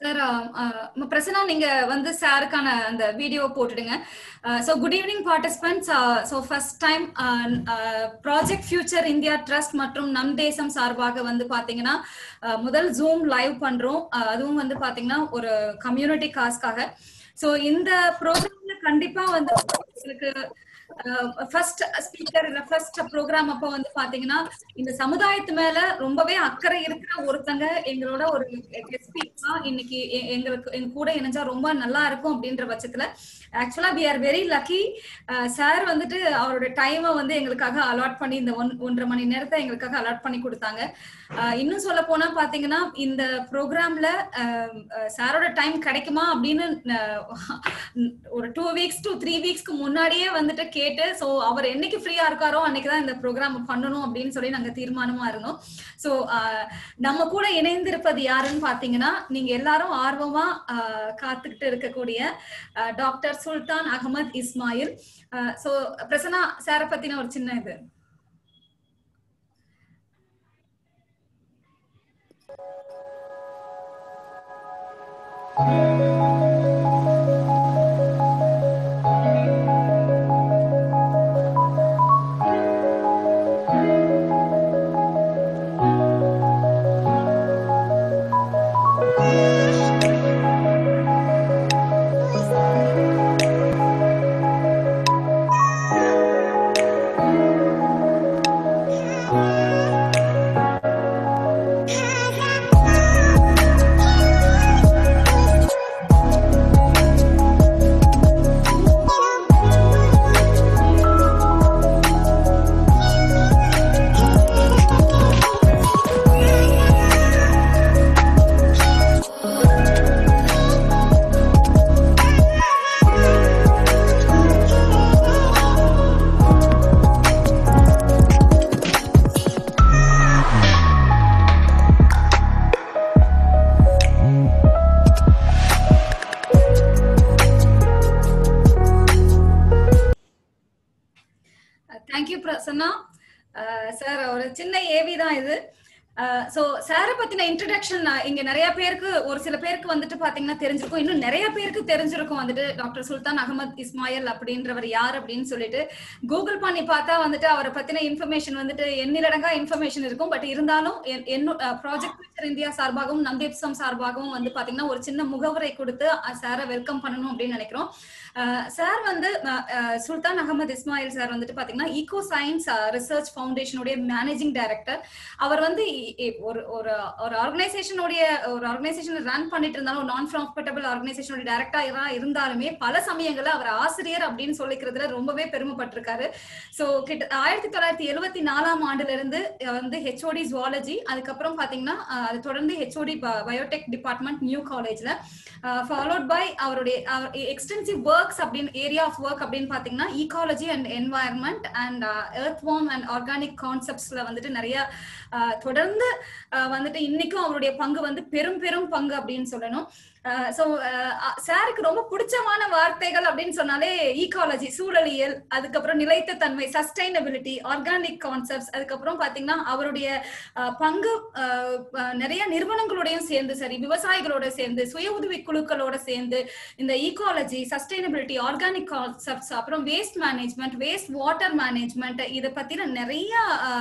Sir Prasanna நீங்க வந்து சாருக்கான அந்த வீடியோ போட்டுடுங்க so good evening participants so first time project future India Trust மற்றும் நம் தேசம் சார்பாக வந்து பாத்தீங்கன்னா முதல் ஜூம் லைவ் பண்றோம் அதுவும் வந்து பாத்தீங்கன்னா ஒரு கம்யூனிட்டி காஸ்க்காக ஸோ இந்த ப்ரோக்ராம்ல கண்டிப்பா வந்து உங்களுக்கு ஃபர்ஸ்ட் ஸ்பீக்கர் இல்ல ஃபர்ஸ்ட் ப்ரோக்ராம் அப்ப வந்து பாத்தீங்கன்னா இந்த சமுதாயத்து மேல ரொம்பவே அக்கறை இருக்கிற ஒருத்தங்க எங்களோட ஒரு ஸ்பீக்கரா இன்னைக்கு எங்களுக்கு எங்க கூட இணைஞ்சா ரொம்ப நல்லா இருக்கும் அப்படின்ற பட்சத்துல ஆக்சுவலா we are very lucky sir வந்துட்டு அவரோட டைமை வந்து எங்களுக்காக அலாட் பண்ணி இந்த ஒன் ஒன்றரை மணி நேரத்தை எங்களுக்காக அலாட் பண்ணி கொடுத்தாங்க இன்னும் சொல்ல போனா பாத்தீங்கன்னா இந்த ப்ரோக்ராம்ல சாரோட டைம் கிடைக்குமா அப்படின்னு ஒரு டூ வீக்ஸ் டு த்ரீ வீக்ஸ்க்கு முன்னாடியே வந்துட்டு கேட்டு ஸோ அவர் என்னைக்கு ஃப்ரீயா இருக்காரோ அன்னைக்குதான் இந்த ப்ரோக்ராம் பண்ணணும் அப்படின்னு சொல்லி நாங்க தீர்மானமா இருந்தோம் ஸோ நம்ம கூட இணைந்திருப்பது யாருன்னு பாத்தீங்கன்னா நீங்க எல்லாரும் ஆர்வமா காத்துக்கிட்டு இருக்கக்கூடிய டாக்டர் சுல்தான் அகமது இஸ்மாயில் ஸோ பிரசனா சாரை பத்தின ஒரு சின்ன இது தேங்க்யூ பிரசன்னா சார் ஒரு சின்ன ஏவி தான் இது ஸோ சாரை பத்தின இன்ட்ரடக்ஷன் இங்க நிறைய பேருக்கு ஒரு சில பேருக்கு வந்துட்டு பாத்தீங்கன்னா தெரிஞ்சிருக்கும் இன்னும் நிறைய பேருக்கு தெரிஞ்சிருக்கும் வந்துட்டு டாக்டர் சுல்தான் அகமது இஸ்மாயில் அப்படின்றவர் யார் அப்படின்னு சொல்லிட்டு கூகுள் பண்ணி பார்த்தா வந்துட்டு அவரை பத்தின இன்ஃபர்மேஷன் வந்துட்டு எண்ணிலடங்கா இன்ஃபர்மேஷன் இருக்கும் பட் இருந்தாலும் என்னோட ப்ராஜெக்ட் ஃபியூச்சர் இந்தியா சார்பாகவும் நந்தேப்சம் சார்பாகவும் வந்து பாத்தீங்கன்னா ஒரு சின்ன முகவரை கொடுத்து சாரை வெல்கம் பண்ணணும் அப்படின்னு நினைக்கிறோம் சார் வந்து சுல்தான் அகமது இஸ்மாயில் சார் வந்துட்டு பாத்தீங்கன்னா ஈகோ சயின்ஸ் ரிசர்ச் ஃபவுண்டேஷனுடைய மேனேஜிங் டைரக்டர் அவர் வந்து ஒரு ஒரு ஒரு ஆர்கனைசேஷனுடைய ஒரு ஆர்கனைசேஷன் ரன் பண்ணிட்டு இருந்தாலும் நான் ப்ராஃபிட்டபிள் ஆர்கனைசேஷனுடைய டைரக்டரா இருந்தாலுமே பல சமயங்கள்ல அவர் ஆசிரியர் அப்படின்னு சொல்லிக்கிறதுல ரொம்பவே பெருமைப்பட்டிருக்காரு ஸோ கிட்ட ஆயிரத்தி தொள்ளாயிரத்தி எழுபத்தி நாலாம் ஆண்டுல இருந்து வந்து ஹெச்ஓடி ஜுவாலஜி அதுக்கப்புறம் பாத்தீங்கன்னா அது தொடர்ந்து ஹெச்ஓடி பயோடெக் டிபார்ட்மெண்ட் நியூ காலேஜ்ல ஃபாலோட் பை அவருடைய எக்ஸ்டென்சிவ் ஒர்க்ஸ் அப்படின்னு ஏரியா ஆஃப் ஒர்க் அப்படின்னு பாத்தீங்கன்னா ecology and environment and earthworm and organic கான்செப்ட்ஸ்ல வந்துட்டு நிறைய தொடர்ந்து வந்துட்டு இன்னைக்கும் அவருடைய பங்கு வந்து பெரும் பெரும் பங்கு அப்படின்னு சொல்லணும் ஸோ சாருக்கு ரொம்ப பிடிச்சமான வார்த்தைகள் அப்படின்னு சொன்னாலே ஈகாலஜி சூழலியல் அதுக்கப்புறம் நிலைத்த தன்மை சஸ்டைனபிலிட்டி ஆர்கானிக் கான்செப்ட்ஸ் அதுக்கப்புறம் பாத்தீங்கன்னா அவருடைய பங்கு நிறைய நிறுவனங்களோடையும் சேர்ந்து சரி விவசாயிகளோட சேர்ந்து சுய உதவி குழுக்களோட சேர்ந்து இந்த ஈகாலஜி சஸ்டைனபிலிட்டி ஆர்கானிக் கான்செப்ட்ஸ் அப்புறம் waste management waste water management இதை பத்தின நிறைய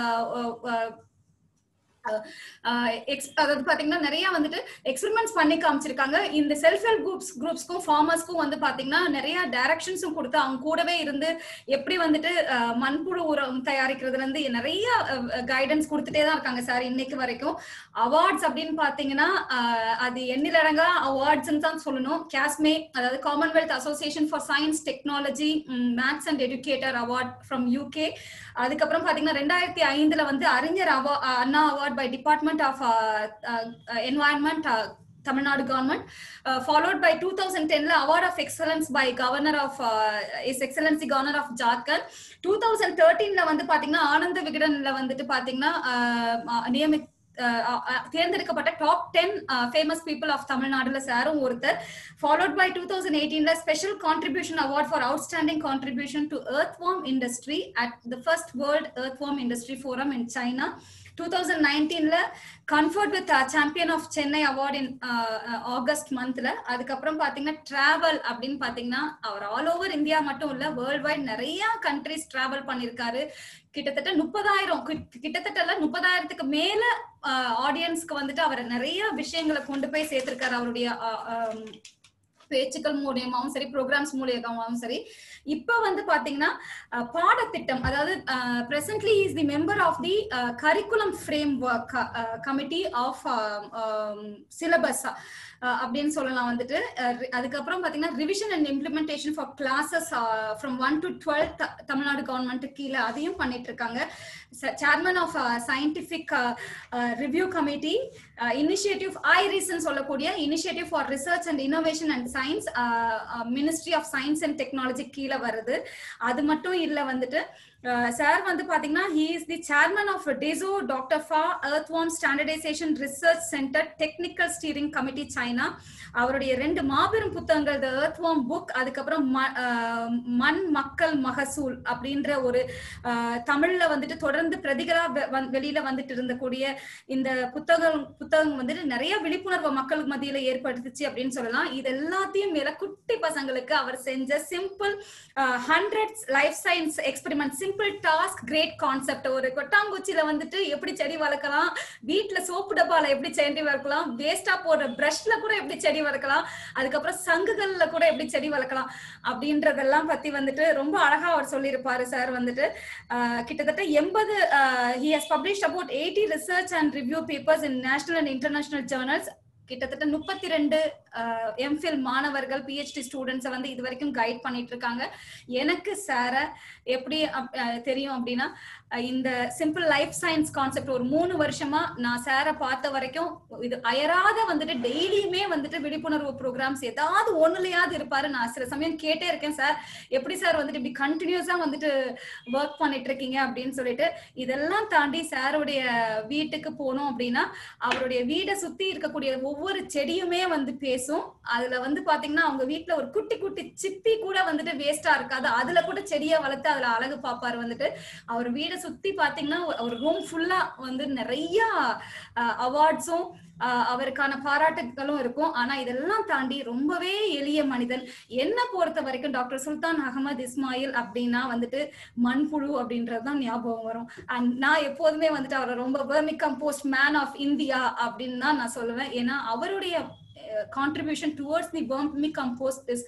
அதாவது பாத்தீங்கன்னா நிறைய வந்துட்டு எக்ஸ்பெரிமெண்ட்ஸ் பண்ணி காமிச்சிருக்காங்க இந்த செல்ஃப் ஹெல்ப் குரூப்ஸ் குரூப்ஸ்க்கும் ஃபார்மர்ஸ்க்கும் வந்து பாத்தீங்கன்னா நிறைய டைரக்ஷன்ஸும் கொடுத்து அவங்க கூடவே இருந்து எப்படி வந்துட்டு மண்புழு உரம் தயாரிக்கிறதுல இருந்து நிறைய கைடன்ஸ் கொடுத்துட்டே தான் இருக்காங்க சார் இன்னைக்கு வரைக்கும் அவார்ட்ஸ் அப்படின்னு பாத்தீங்கன்னா அது எண்ணிலடங்கா அவார்ட்ஸ் தான் சொல்லணும் கேஸ்மே அதாவது Commonwealth Association for Science Technology Maths and Educator Award from UK அதுக்கப்புறம் பாத்தீங்கன்னா ரெண்டாயிரத்தி ஐந்துல வந்து அறிஞர் அவா Anna award by Department of uh, uh, Environment, uh, Tamil Nadu government, uh, followed by 2010 Award of Excellence by Governor of uh, His Excellency Governor of Jharkhand. 2013ல வந்து பாத்தீங்கன்னா ஆனந்த விகடன்ல வந்துட்டு பாத்தீங்கன்னா நியமி தேர்ந்தெடுக்கப்பட்ட top ten famous people of தமிழ்நாடுல சாரும் ஒருத்தர் ஃபாலோட் பை டூ தௌசண்ட் எயிட்டீன்ல special contribution award for outstanding contribution to earthworm industry at the first world earthworm industry forum in China two thousand நைன்டீன்ல conferred with champion of Chennai award in August மந்த்ல அதுக்கப்புறம் பாத்தீங்கன்னா travel அப்படின்னு பாத்தீங்கன்னா அவர் all over India மட்டும் இல்ல world wide நிறைய countries travel பண்ணிருக்காரு கிட்டத்தட்ட முப்பதாயிரம் கிட்டத்தட்ட முப்பதாயிரத்துக்கு மேல ஆடியன்ஸ்க்கு வந்துட்டு அவர் நிறைய விஷயங்களை கொண்டு போய் சேர்த்திருக்காரு அவருடைய பேச்சுக்கள் மூலியமாவும் சரி ப்ரோக்ராம்ஸ் மூலியமாவும் சரி இப்ப வந்து பாத்தீங்கன்னா பாடத்திட்டம் அதாவது presently is the member of the curriculum framework committee of syllabus அப்படின்னு சொல்லலாம் வந்துட்டு அதுக்கப்புறம் பாத்தீங்கன்னா revision and implementation for classes from one to twelve Tamil Nadu government கீழே அதையும் பண்ணிட்டு இருக்காங்க chairman of scientific review committee initiative I reason சொல்லக்கூடிய initiative for research and innovation and science ministry of science and technology கீழே வருது அது மட்டும் இல்ல வந்துட்டு சார் வந்து பாத்தீங்கன்னா he is the chairman of டெசோ doctor for earthworm standardization research centre technical steering committee China அவருடைய ரெண்டு மாபெரும் புத்தகங்கள் த எர்த் வார்ம் புக் அதுக்கப்புறம் மண் மக்கள் மகசூல் அப்படின்ற ஒரு தமிழ்ல வந்துட்டு தொடர்ந்து பிரதிகளா வெளியில வந்துட்டு இருந்தக்கூடிய இந்த புத்தகம் புத்தகம் வந்துட்டு நிறைய விழிப்புணர்வு மக்களுக்கு மத்தியில ஏற்படுத்துச்சு அப்படின்னு சொல்லலாம் இது எல்லாத்தையும் மேல குட்டி பசங்களுக்கு அவர் செஞ்ச simple hundred life science experiment simple task great concept ஒரு கொட்டாங்குச்சியில வந்துட்டு எப்படி செடி வளர்க்கலாம் வீட்டுல சோப்பு டப்பால எப்படி செடி வளர்க்கலாம் வேஸ்டா போடுற பிரஷ்ல கூட எப்படி செடி வளர்க்கலாம் அதுக்கப்புறம் சங்குகள்ல கூட எப்படி செடி வளர்க்கலாம் அப்படின்றதெல்லாம் பத்தி வந்துட்டு ரொம்ப அழகா அவர் சொல்லியிருப்பாரு சார் வந்துட்டு கிட்டத்தட்ட எண்பது he has publish about eighty research and review papers in national and international journals கிட்டத்தட்ட முப்பத்தி ரெண்டு எம்ஃபில் மாணவர்கள் பிஹெச்டி ஸ்டூடெண்ட்ஸை வந்து இது வரைக்கும் கைட் பண்ணிட்டு இருக்காங்க எனக்கு சார எப்படி தெரியும் அப்படின்னா இந்த சிம்பிள் லைஃப் சயின்ஸ் கான்செப்ட் ஒரு மூணு வருஷமா நான் சாரை பார்த்த வரைக்கும் இது அயராத வந்துட்டு டெய்லியுமே வந்துட்டு விழிப்புணர்வு ப்ரோக்ராம்ஸ் ஏதாவது ஒண்ணுலயாவது இருப்பாரு நான் சில சமயம் கேட்டே இருக்கேன் சார் எப்படி சார் வந்துட்டு இப்படி கண்டினியூஸா வந்துட்டு ஒர்க் பண்ணிட்டு இருக்கீங்க அப்படின்னு சொல்லிட்டு இதெல்லாம் தாண்டி சாருடைய வீட்டுக்கு போனோம் அப்படின்னா அவருடைய வீடை சுத்தி இருக்கக்கூடிய ஒவ்வொரு செடியுமே வந்து பேசும் அதுல வந்து பாத்தீங்கன்னா அவங்க வீட்டுல ஒரு குட்டி குட்டி சிப்பி கூட வந்துட்டு வேஸ்டா இருக்காது அதுல கூட செடியை வளர்த்து அதுல அழகு பாப்பாரு வந்துட்டு அவர் வீடை சுத்தி பாத்தீங்கன்னா ஒரு ரூம் ஃபுல்லா வந்து நிறைய அவார்ட்ஸும் அவருக்கான பாராட்டுகளும் இருக்கும் ஆனா இதெல்லாம் தாண்டி ரொம்பவே எளிய மனிதன் என்ன பொறுத்த வரைக்கும் டாக்டர் சுல்தான் அகமது இஸ்மாயில் அப்படின்னா வந்துட்டு மண்புழு அப்படின்றதுதான் ஞாபகம் வரும் அண்ட் நான் எப்போதுமே வந்துட்டு அவரை ரொம்ப vermicompost man of India அப்படின்னு தான் நான் சொல்லுவேன் ஏன்னா அவருடைய contribution towards the vermicompost is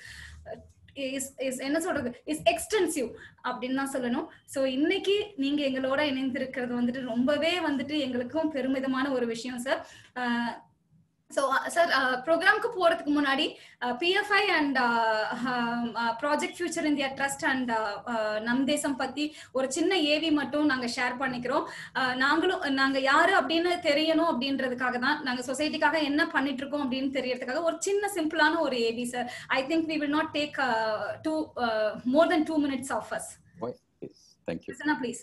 is is என்ன சொல்றது இஸ் எக்ஸ்டென்சிவ் அப்படின்னு தான் சொல்லணும் ஸோ இன்னைக்கு நீங்க எங்களோட இணைந்திருக்கிறது வந்துட்டு ரொம்பவே வந்துட்டு எங்களுக்கும் பெருமிதமான ஒரு விஷயம் சார் ஸோ சார் ப்ரோக்ராம்க்கு போறதுக்கு முன்னாடி PFI and project future India trust and நம் தேசம் பத்தி ஒரு சின்ன ஏவி மட்டும் நாங்க ஷேர் பண்ணிக்கிறோம் நாங்களும் நாங்க யாரு அப்படின்னு தெரியணும் அப்படின்றதுக்காக தான் நாங்க சொசைட்டிக்காக என்ன பண்ணிட்டு இருக்கோம் அப்படின்னு தெரியறதுக்காக ஒரு சின்ன சிம்பிளான ஒரு AV sir I think we will not take two more then two minutes of us Thank you. Please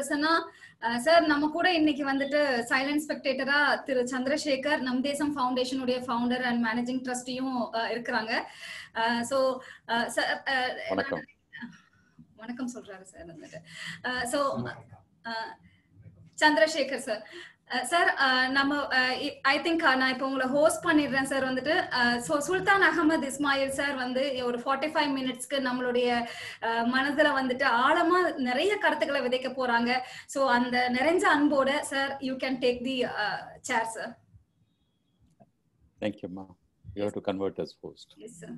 Prasanna sir நம்ம கூட இன்னைக்கு வந்துட்டு சைலண்ட் ஸ்பெக்டேட்டரா திரு சந்திரசேகர் நம் தேசம் ஃபவுண்டேஷனுடைய ஃபவுண்டர் அண்ட் மேனேஜிங் ட்ரஸ்டியும் இருக்கிறாங்க ஸோ சார் வணக்கம் வணக்கம் சொல்றாரு சார் வந்துட்டு ஸோ சந்திரசேகர் சார் சார் நம்ம ஐ திங்க் நான் இப்போ உங்களை ஹோஸ்ட் பண்ணிடுறேன் சார் வந்துட்டு ஸோ சுல்தான் அகமது இஸ்மாயில் சார் வந்து ஒரு ஃபார்ட்டி ஃபைவ் மினிட்ஸ்க்கு நம்மளுடைய மனதில் வந்துட்டு ஆழமா நிறைய கருத்துக்களை விதைக்க போறாங்க ஸோ அந்த நிறைஞ்ச அன்போட sir you can take the chair sir Thank you, Ma. You have to convert as host. Yes, sir.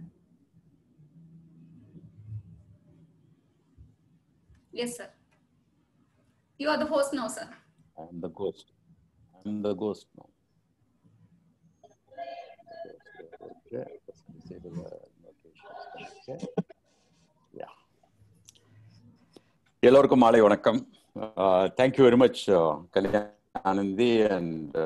Yes, sir. You are the host now, sir. I'm the ghost. I'm the ghost now. Okay. Disable the notifications. Okay. Yeah. எல்லோருக்கும் மாலை வணக்கம் thank you very much கல்யாணந்தி and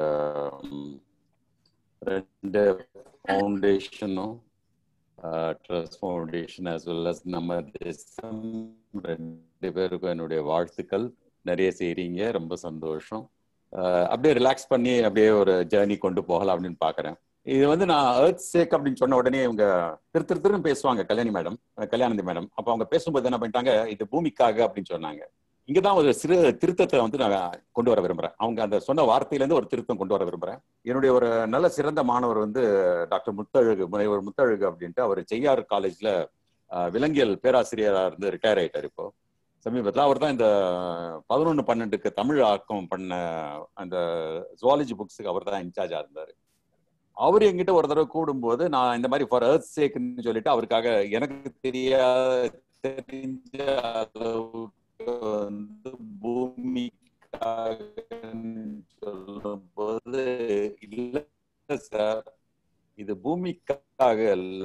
ரெண்டு ஃபவுண்டேஷனும் trust foundation as well as Namma Desam ரெண்டு பேருக்கும் என்னுடைய வாழ்த்துக்கள் நிறைய செய்றீங்க ரொம்ப சந்தோஷம் அப்படியே ரிலாக்ஸ் பண்ணி அப்படியே ஒரு ஜேர்னி கொண்டு போகலாம் அப்படின்னு பாக்குறேன் இது வந்து நான் ஏர்த் சேக் அப்படின்னு சொன்ன உடனே இவங்க திரு திரு திருன்னு பேசுவாங்க கல்யாணி மேடம் கல்யாணந்தி மேடம் அப்ப அவங்க பேசும்போது என்ன பண்ணிட்டாங்க இது பூமிக்காக அப்படின்னு சொன்னாங்க இங்கதான் ஒரு சிறு திருத்தத்தை வந்து நான் கொண்டு வர விரும்புறேன் அவங்க அந்த சொன்ன வார்த்தையில இருந்து ஒரு திருத்தம் கொண்டு வர விரும்புறேன் என்னுடைய ஒரு நல்ல சிறந்த மாணவர் வந்து டாக்டர் முத்தழகு முனைவர் முத்தழகு அப்படின்ட்டு அவர் செய்யார் காலேஜ்ல விலங்கியல் பேராசிரியரா இருந்து ரிட்டையர் ஆயிட்டார் இப்போ சமீபத்தில் அவர் தான் இந்த பதினொன்று பன்னெண்டுக்கு தமிழ் ஆக்கம் பண்ண அந்த ஜுவாலஜி புக்ஸுக்கு அவர் தான் இன்சார்ஜா இருந்தார் அவர் எங்கிட்ட ஒரு தடவை கூடும்போது நான் இந்த மாதிரி ஃபார் அர்த் சேக்னு சொல்லிட்டு அவருக்காக எனக்கு தெரியாத தெரிஞ்ச அளவுக்கு வந்து பூமிக்காக சொல்லும் போது இல்ல சார் இது பூமிக்காக அல்ல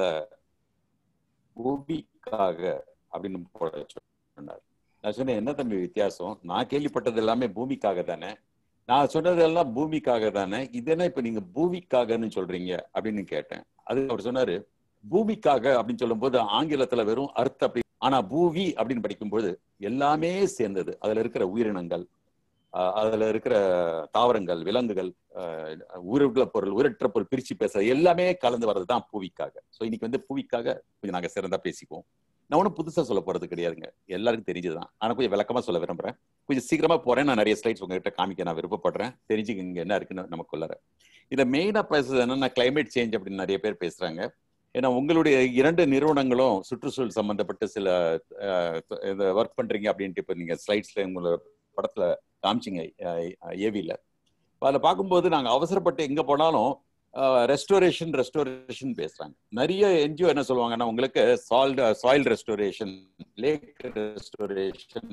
பூமிக்காக அப்படின்னு போட சொன்னார் நான் சொன்னேன் என்ன தம்பி வித்தியாசம் நான் கேள்விப்பட்டது எல்லாமே பூமிக்காக தானே நான் சொன்னதெல்லாம் பூமிக்காக தானே இது என்ன இப்ப நீங்க பூமிக்காகன்னு சொல்றீங்க அப்படின்னு கேட்டேன் அது அவர் சொன்னாரு பூமிக்காக அப்படின்னு சொல்லும் போது ஆங்கிலத்துல வெறும் அர்த்த அப்படி ஆனா பூவி அப்படின்னு படிக்கும்போது எல்லாமே சேர்ந்தது அதுல இருக்கிற உயிரினங்கள் அதுல இருக்கிற தாவரங்கள் விலங்குகள் உயிருள்ள பொருள் உயிரற்ற பொருள் பிரிச்சு பேச எல்லாமே கலந்து வர்றது தான் பூவிக்காக ஸோ இன்னைக்கு வந்து பூவிக்காக கொஞ்சம் நாங்க சிறந்தா பேசிக்குவோம் நான் ஒன்றும் புதுசா சொல்ல போறது கிடையாதுங்க எல்லாருக்கும் தெரிஞ்சுதான் ஆனா கொஞ்சம் விளக்கமா சொல்ல விரும்புறேன் கொஞ்சம் சீக்கிரமா போறேன் நான் நிறைய ஸ்லைட்ஸ் உங்ககிட்ட காமிக்க நான் விருப்பப்படுறேன் தெரிஞ்சுக்கங்க என்ன இருக்குன்னு நமக்குள்ளார இதை மெயினா பேசுறது என்னன்னா கிளைமேட் சேஞ்ச் அப்படின்னு நிறைய பேர் பேசுறாங்க ஏன்னா உங்களுடைய இரண்டு நிறுவனங்களும் சுற்றுச்சூழல் சம்பந்தப்பட்ட சில இந்த ஒர்க் பண்றீங்க அப்படின்ட்டு இப்போ நீங்க ஸ்லைட்ஸ்ல உங்களோட படத்துல காமிச்சிங்க ஏவில அதில் பார்க்கும்போது நாங்கள் அவசரப்பட்டு எங்க போனாலும் ரெஸ்டோரேஷன் ரெஸ்டோரேஷன் பேசுறாங்க நிறைய என்ஜிஓ என்ன சொல்லுவாங்கன்னா உங்களுக்கு salt soil restoration lake restoration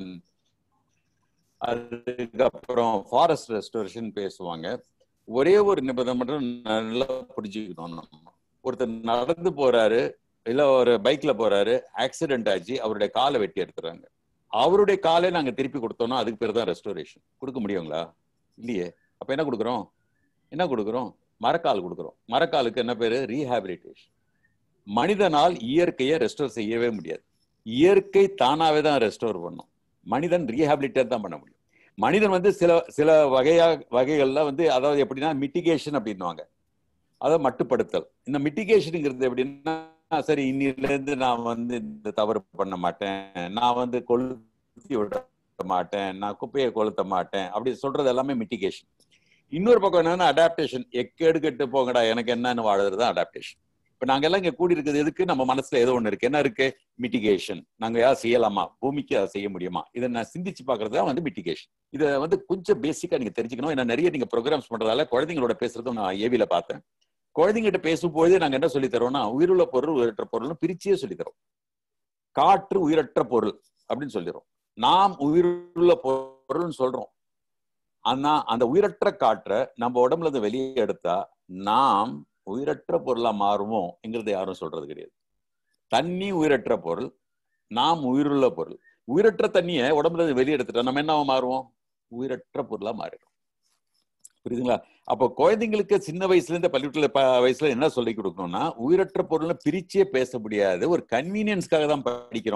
அதுக்கப்புறம் ஃபாரஸ்ட் ரெஸ்டோரேஷன் பேசுவாங்க ஒரே ஒரு நிபந்தனை மட்டும் நல்லா புரிஞ்சுக்கணும் நம்ம ஒருத்தர் நடந்து போறாரு இல்ல ஒரு பைக்ல போறாரு ஆக்சிடென்ட் ஆச்சு அவருடைய காலை வெட்டி எடுத்துறாங்க அவருடைய காலை நாங்க திருப்பி கொடுத்தோம்னா அதுக்கு பேர் தான் ரெஸ்டோரேஷன் கொடுக்க முடியுங்களா இல்லையே அப்ப என்ன கொடுக்குறோம் என்ன கொடுக்குறோம் மரக்கால் கொடுக்குறோம் மரக்காலுக்கு என்ன பேரு ரீஹாபிலிட்டேஷன் மனிதனால் இயற்கையை ரெஸ்டோர் செய்யவே முடியாது இயற்கை தானாவே தான் ரெஸ்டோர் பண்ணும் மனிதன் ரீஹாபிலிட்டேட் தான் பண்ண முடியும் மனிதன் வந்து சில சில வகையா வகைகள்ல வந்து அதாவது எப்படின்னா மிட்டிகேஷன் அப்படின்வாங்க அதை மட்டுப்படுத்தல் இந்த மிட்டிகேஷனுங்கிறது எப்படின்னா சரி இன்னில இருந்து நான் வந்து இந்த தவறு பண்ண மாட்டேன் நான் வந்து கொளுத்தி விட மாட்டேன் நான் குப்பையை கொளுத்த மாட்டேன் அப்படி சொல்றது எல்லாமே மிட்டிகேஷன் இன்னொரு பக்கம் என்னன்னா அடாப்டேஷன் எக்கேடு கெட்டு போங்கடா எனக்கு என்னன்னு வாழறது தான் அடாப்டேஷன் இப்ப நாங்க எல்லாம் இங்க கூடி இருக்குது எதுக்கு நம்ம மனசுல ஏதோ ஒண்ணு இருக்கு என்ன இருக்கு மிட்டிகேஷன் நாங்க யாரும் செய்யலாமா பூமிக்கு அதை செய்ய முடியுமா இதை நான் சிந்திச்சு பாக்குறது தான் வந்து மிட்டிகேஷன் இதை வந்து கொஞ்சம் பேசிக்கா நீங்க தெரிஞ்சுக்கணும் ஏன்னா நிறைய நீங்க ப்ரோக்ராம்ஸ் பண்றதால குழந்தைங்களோட பேசுறதும் நான் ஏவில பார்த்தேன் குழந்தைங்கிட்ட பேசும்போது நாங்க என்ன சொல்லி தரோம்னா உயிருள்ள பொருள் உயிரற்ற பொருள்னு பிரிச்சே சொல்லி தரோம் காற்று உயிரற்ற பொருள் அப்படின்னு சொல்லிடுறோம் நாம் உயிருள்ள பொருள்னு சொல்றோம் ஆனா அந்த உயிரற்ற காற்றை நம்ம உடம்புல இருந்து வெளியே எடுத்தா நாம் உயிரற்ற பொருளா மாறுவோம்ங்கிறத யாரும் சொல்றது கிடையாது தண்ணி உயிரற்ற பொருள் நாம் உயிருள்ள பொருள் உயிரற்ற தண்ணியை உடம்புல இருந்து வெளியே எடுத்துட்டா நம்ம என்ன மாறுவோம் உயிரற்ற பொருளா மாறிடும் புரியுதுங்களா அப்போ குழந்தைங்களுக்கு சின்ன வயசுல இருந்து பள்ளிக்கூட வயசுல என்ன சொல்லி கொடுக்கணும்னா உயிரற்ற பொருள்னு பிரிச்சே பேச முடியாது ஒரு கன்வீனியன்ஸ்க்காக தான் படிக்கிறோம்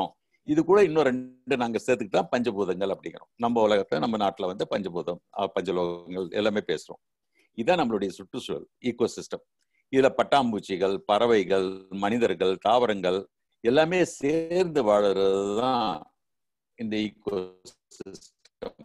இது கூட இன்னும் ரெண்டு நாங்க சேர்த்துக்கிட்டா பஞ்சபூதங்கள் அப்படிங்கிறோம் நம்ம உலகத்தை நம்ம நாட்டுல வந்து பஞ்சபூதம் அஹ், பஞ்சலோகங்கள் எல்லாமே பேசுறோம் இதான் நம்மளுடைய சுற்றுச்சூழல் ஈகோ சிஸ்டம் இதுல பட்டாம்பூச்சிகள் பறவைகள் மனிதர்கள் தாவரங்கள் எல்லாமே சேர்ந்து வாழறது தான் இந்த ஈகோ சிஸ்டம்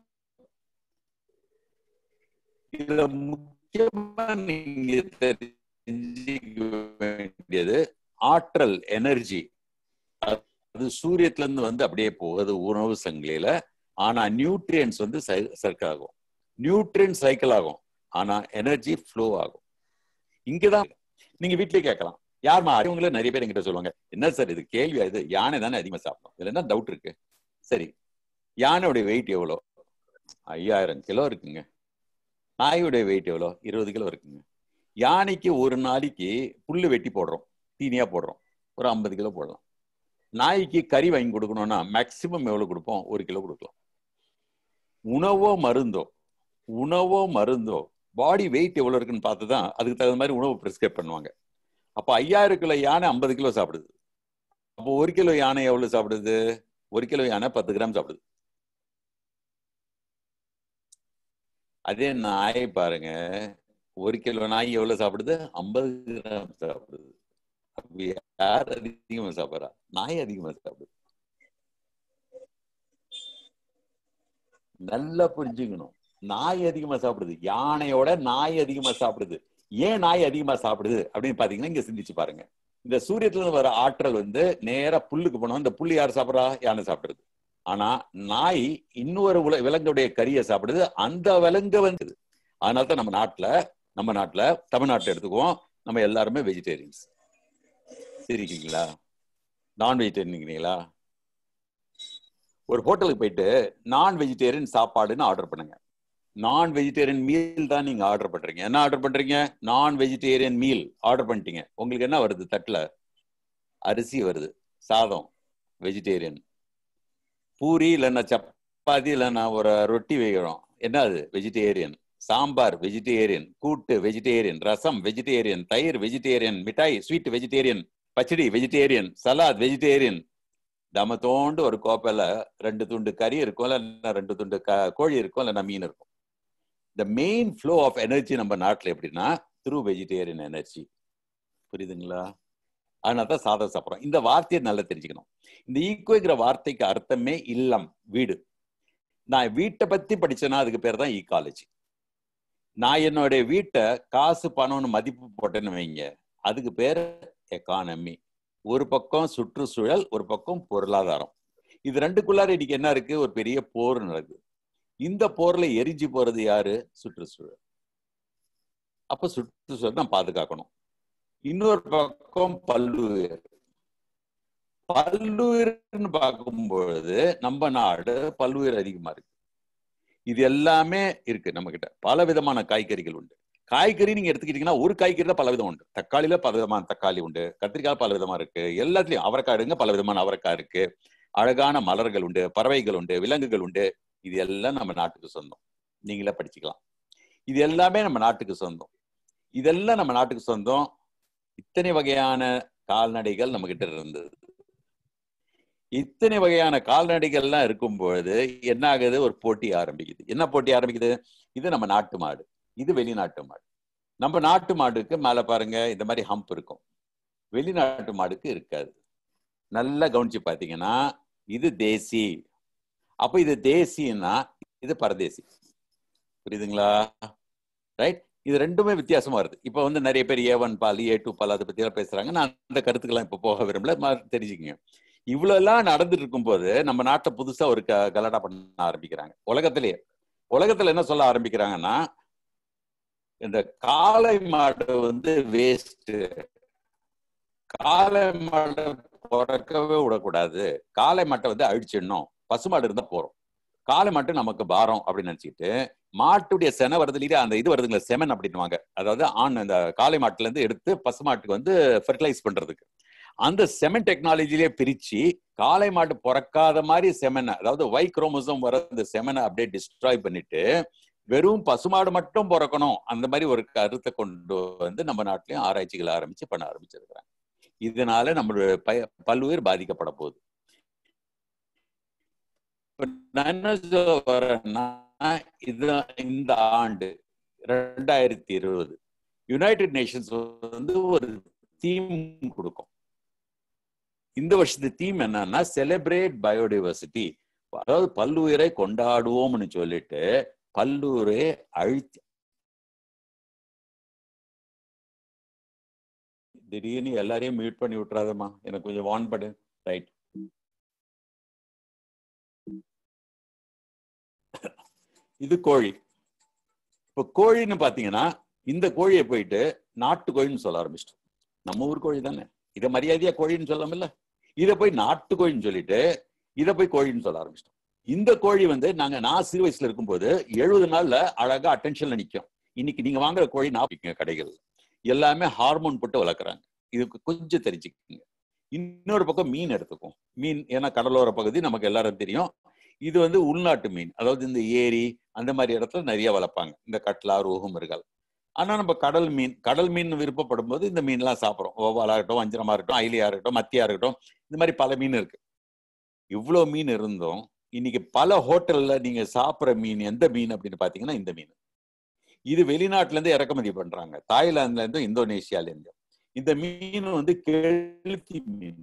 இதுல முக்கியமா நீங்க தெரிஞ்சுக்க வேண்டியது ஆற்றல் எனர்ஜி அது சூரியத்துல இருந்து வந்து அப்படியே போகுது உணவு சங்கிலியில ஆனா நியூட்ரியன்ஸ் வந்து சர்க்கிள் ஆகும் நியூட்ரியன் சைக்கிள் ஆகும் ஆனா எனர்ஜி ஃப்ளோ ஆகும் இங்கதான் நீங்க வீட்லயே கேட்கலாம் யாருமா அறிவங்களே நிறைய பேர் என்கிட்ட சொல்லுவாங்க என்ன சார் இது கேள்வியா இது யானை தானே அதிகமா சாப்பிடும் இதுல என்ன டவுட் இருக்கு சரி யானையோட வெயிட் எவ்வளோ ஐயாயிரம் கிலோ இருக்குங்க நாயோடைய வெயிட் எவ்வளோ இருபது கிலோ இருக்குங்க யானைக்கு ஒரு நாளைக்கு புல்லு வெட்டி போடுறோம் தீனியா போடுறோம் ஒரு ஐம்பது கிலோ போடலாம் நாய்க்கு கறி வாங்கி கொடுக்கணும்னா மேக்சிமம் எவ்வளவு கொடுப்போம் ஒரு கிலோ கொடுக்கலாம் உணவோ மருந்தோ உணவோ மருந்தோ பாடி வெயிட் எவ்வளவு இருக்குன்னு பார்த்து தான் அதுக்கு தகுந்த மாதிரி உணவு பிரிஸ்கிரைப் பண்ணுவாங்க அப்போ ஐயாயிரம் கிலோ யானை ஐம்பது கிலோ சாப்பிடுது அப்போ ஒரு கிலோ யானை எவ்வளவு சாப்பிடுது ஒரு கிலோ யானை பத்து கிராம் சாப்பிடுது அதே நாய் பாருங்க ஒரு கிலோ நாய் எவ்வளவு சாப்பிடுது ஐம்பது கிராம் சாப்பிடுது அப்ப யார் அதிகமா சாப்பிடுறா நாய் அதிகமா சாப்பிடுது நல்லா புரிஞ்சுக்கணும் நாய் அதிகமா சாப்பிடுது யானையோட நாய் அதிகமா சாப்பிடுது ஏன் நாய் அதிகமா சாப்பிடுது அப்படின்னு பாத்தீங்கன்னா இங்க சிந்திச்சு பாருங்க இந்த சூரியத்துல இருந்து வர ஆற்றல் வந்து நேரா புல்லுக்கு போனோம் இந்த புல்லு யார் சாப்பிடுறா யானை சாப்பிடுறது ஆனா நாய் இன்னொரு உல விலங்குடைய கறியை சாப்பிடுது அந்த விலங்கு வந்து அதனால தான் நம்ம நாட்டுல நம்ம நாட்டுல தமிழ்நாட்டுல எடுத்துக்குவோம் நம்ம எல்லாருமே வெஜிடேரியன்ஸ் சரிங்களா நான் வெஜிடேரியன்ங்களா ஒரு ஹோட்டலுக்கு போயிட்டு நான் வெஜிடேரியன் சாப்பாடுன்னு ஆர்டர் பண்ணுங்க நான் வெஜிடேரியன் மீல் தான் நீங்க ஆர்டர் பண்றீங்க என்ன ஆர்டர் பண்றீங்க நான் வெஜிடேரியன் மீல் ஆர்டர் பண்ணிட்டீங்க உங்களுக்கு என்ன வருது தட்டுல அரிசி வருது சாதம் வெஜிடேரியன் பூரி இல்லைன்னா சப்பாத்தி இல்லைன்னா ஒரு ரொட்டி வைக்கிறோம் என்ன அது வெஜிடேரியன் சாம்பார் வெஜிடேரியன் கூட்டு வெஜிடேரியன் ரசம் வெஜிடேரியன் தயிர் வெஜிடேரியன் மிட்டாய் sweet vegetarian pachadi vegetarian salad vegetarian தம தோண்டு ஒரு கோப்பையில ரெண்டு துண்டு கறி இருக்கும் இல்ல ரெண்டு துண்டு க- கோழி இருக்கும் இல்லைன்னா மீன் இருக்கும் the main flow of energy நம்ம நாட்டுல எப்படின்னா த்ரூ வெஜிடேரியன் எனர்ஜி புரியுதுங்களா அதனால தான் சாதம் சாப்பிட்றோம் இந்த வார்த்தையை நல்லா தெரிஞ்சுக்கணும் இந்த ஈக்குவங்கிற வார்த்தைக்கு அர்த்தமே இல்லம் வீடு நான் வீட்டை பத்தி படிச்சேன்னா அதுக்கு பேர் தான் ஈகாலஜி நான் என்னுடைய வீட்டை காசு பணம்னு மதிப்பு போட்டேன்னு வைங்க அதுக்கு பேர் எக்கானமி ஒரு பக்கம் சுற்றுச்சூழல் ஒரு பக்கம் பொருளாதாரம் இது ரெண்டுக்குள்ளார இன்னைக்கு என்ன இருக்கு ஒரு பெரிய போர் நடக்குது இந்த போர்ல எரிஞ்சு போறது யாரு சுற்றுச்சூழல் அப்ப சுற்றுச்சூழல் தான் பாதுகாக்கணும் இன்னொரு பக்கம் பல்லுயிர் பல்லுயிர்னு பார்க்கும்பொழுது நம்ம நாடு பல்லுயிர் அதிகமா இருக்கு இது எல்லாமே இருக்கு நம்ம கிட்ட பல விதமான காய்கறிகள் உண்டு காய்கறி நீங்க எடுத்துக்கிட்டீங்கன்னா ஒரு காய்கறில பல விதம் உண்டு தக்காளியில பல விதமான தக்காளி உண்டு கத்திரிக்காய் பல விதமா இருக்கு எல்லாத்துலயும் அவரைக்காய் எடுங்க பல விதமான அவரைக்காய் இருக்கு அழகான மலர்கள் உண்டு பறவைகள் உண்டு விலங்குகள் உண்டு இது எல்லாம் நம்ம நாட்டுக்கு சொந்தம் நீங்களே படிச்சுக்கலாம் இது எல்லாமே நம்ம நாட்டுக்கு சொந்தம் இதெல்லாம் நம்ம நாட்டுக்கு சொந்தம் இத்தனை வகையான கால்நடைகள் நம்ம கிட்ட இருந்தது இத்தனை வகையான கால்நடைகள்லாம் இருக்கும் பொழுது என்ன ஆகுது ஒரு போட்டி ஆரம்பிக்குது என்ன போட்டி ஆரம்பிக்குது இது நம்ம நாட்டு மாடு இது வெளிநாட்டு மாடு நம்ம நாட்டு மாடுக்கு மேல பாருங்க இந்த மாதிரி ஹம்ப் இருக்கும் வெளிநாட்டு மாடுக்கு இருக்காது நல்லா கவனிச்சு பாத்தீங்கன்னா இது தேசி அப்ப இது தேசின்னா இது பரதேசி புரியுதுங்களா ரைட் இது ரெண்டுமே வித்தியாசமா வருது இப்ப வந்து நிறைய பேர் ஏ ஒன் பால் ஏ டூ பால் அதை பத்தி எல்லாம் பேசுறாங்க நான் அந்த கருத்துக்கெல்லாம் இப்ப போக விரும்பல ம- தெரிஞ்சுக்கங்க இவ்வளவு எல்லாம் நடந்துட்டு இருக்கும்போது நம்ம நாட்டை புதுசா ஒரு க கலடா பண்ண ஆரம்பிக்கிறாங்க உலகத்திலேயே உலகத்துல என்ன சொல்ல ஆரம்பிக்கிறாங்கன்னா இந்த காளை மாடு வந்து வேஸ்ட் காளை மாடை பிறக்கவே விடக்கூடாது காளை மாட்டை வந்து அழிச்சிடணும் பசுமாடு இருந்தா போறோம் காளை மாட்டு நமக்கு பாரம் அப்படின்னு நினைச்சிட்டு மாட்டுடைய செனை வருது இல்லையா அந்த இது வருதுங்களா செமன் அப்படின்னுவாங்க அதாவது ஆண் அந்த காளை மாட்டுல இருந்து எடுத்து பசுமாட்டுக்கு வந்து ஃபெர்டிலைஸ் பண்றதுக்கு அந்த செமன் டெக்னாலஜிலே பிரிச்சு காளை மாட்டு பிறக்காத மாதிரி செமனை அதாவது வை குரோமோசோம் வர அந்த செமனை அப்படியே டிஸ்ட்ராய் பண்ணிட்டு வெறும் பசுமாடு மட்டும் பிறக்கணும் அந்த மாதிரி ஒரு கருத்தை கொண்டு வந்து நம்ம நாட்டிலையும் ஆராய்ச்சிகள் ஆரம்பிச்சு பண்ண ஆரம்பிச்சிருக்கிறாங்க இதனால நம்மளுடைய பய பல்லுயிர் பாதிக்கப்பட போகுது நான் என்ன சொல்ல வரேன்னா இது இந்த ஆண்டு ரெண்டாயிரத்தி இருபது யுனைடெட் நேஷன்ஸ் வந்து ஒரு தீம் கொடுக்கும் இந்த வருஷத்து தீம் என்னன்னா செலிப்ரேட் பயோடைவர்சிட்டி அதாவது பல்லுயிரை கொண்டாடுவோம்னு சொல்லிட்டு பல்லுயிரை அழித்து திடீர்னு எல்லாரையும் மியூட் பண்ணி விட்டுறாதம்மா எனக்கு கொஞ்சம் வான் படு ரைட் இது கோழி இப்ப கோழின்னு பாத்தீங்கன்னா இந்த கோழியை போயிட்டு நாட்டு கோழின்னு சொல்ல ஆரம்பிச்சிட்டோம் நம்ம ஊர் கோழி தானே இதை மரியாதையா கோழின்னு சொல்லாமல்ல இதை போய் நாட்டு கோழின்னு சொல்லிட்டு இதை போய் கோழின்னு சொல்ல ஆரம்பிச்சிட்டோம் இந்த கோழி வந்து நாங்க நான் சிறு வயசுல இருக்கும்போது எழுபது நாள்ல அழகா அட்டென்ஷன்ல நிக்கும் இன்னைக்கு நீங்க வாங்குற கோழி நாப்பிங்க கடைகள் எல்லாமே ஹார்மோன் போட்டு வளர்க்குறாங்க இதுக்கு கொஞ்சம் தெரிஞ்சுக்கோங்க இன்னொரு பக்கம் மீன் எடுத்துக்கும் மீன் ஏன்னா கடலோர பகுதி நமக்கு எல்லாரும் தெரியும் இது வந்து உள்நாட்டு மீன் அதாவது இந்த ஏரி அந்த மாதிரி இடத்துல நிறைய வளர்ப்பாங்க இந்த கட்லா ரோகும் இருக்கால் ஆனா நம்ம கடல் மீன் கடல் மீன் விருப்பப்படும் போது இந்த மீன்லாம் சாப்பிட்றோம் ஓவாலா இருக்கட்டும் வஞ்சரமா இருக்கட்டும் ஐலியா இருக்கட்டும் மத்தியா இருக்கட்டும் இந்த மாதிரி பல மீன் இருக்கு இவ்வளோ மீன் இருந்தும் இன்னைக்கு பல ஹோட்டல்ல நீங்க சாப்பிட்ற மீன் எந்த மீன் அப்படின்னு பாத்தீங்கன்னா இந்த மீன் இது வெளிநாட்டுல இருந்து இறக்குமதி பண்றாங்க தாய்லாந்துல இருந்து இந்தோனேஷியால இருந்து இந்த மீன் வந்து கெளுத்தி மீன்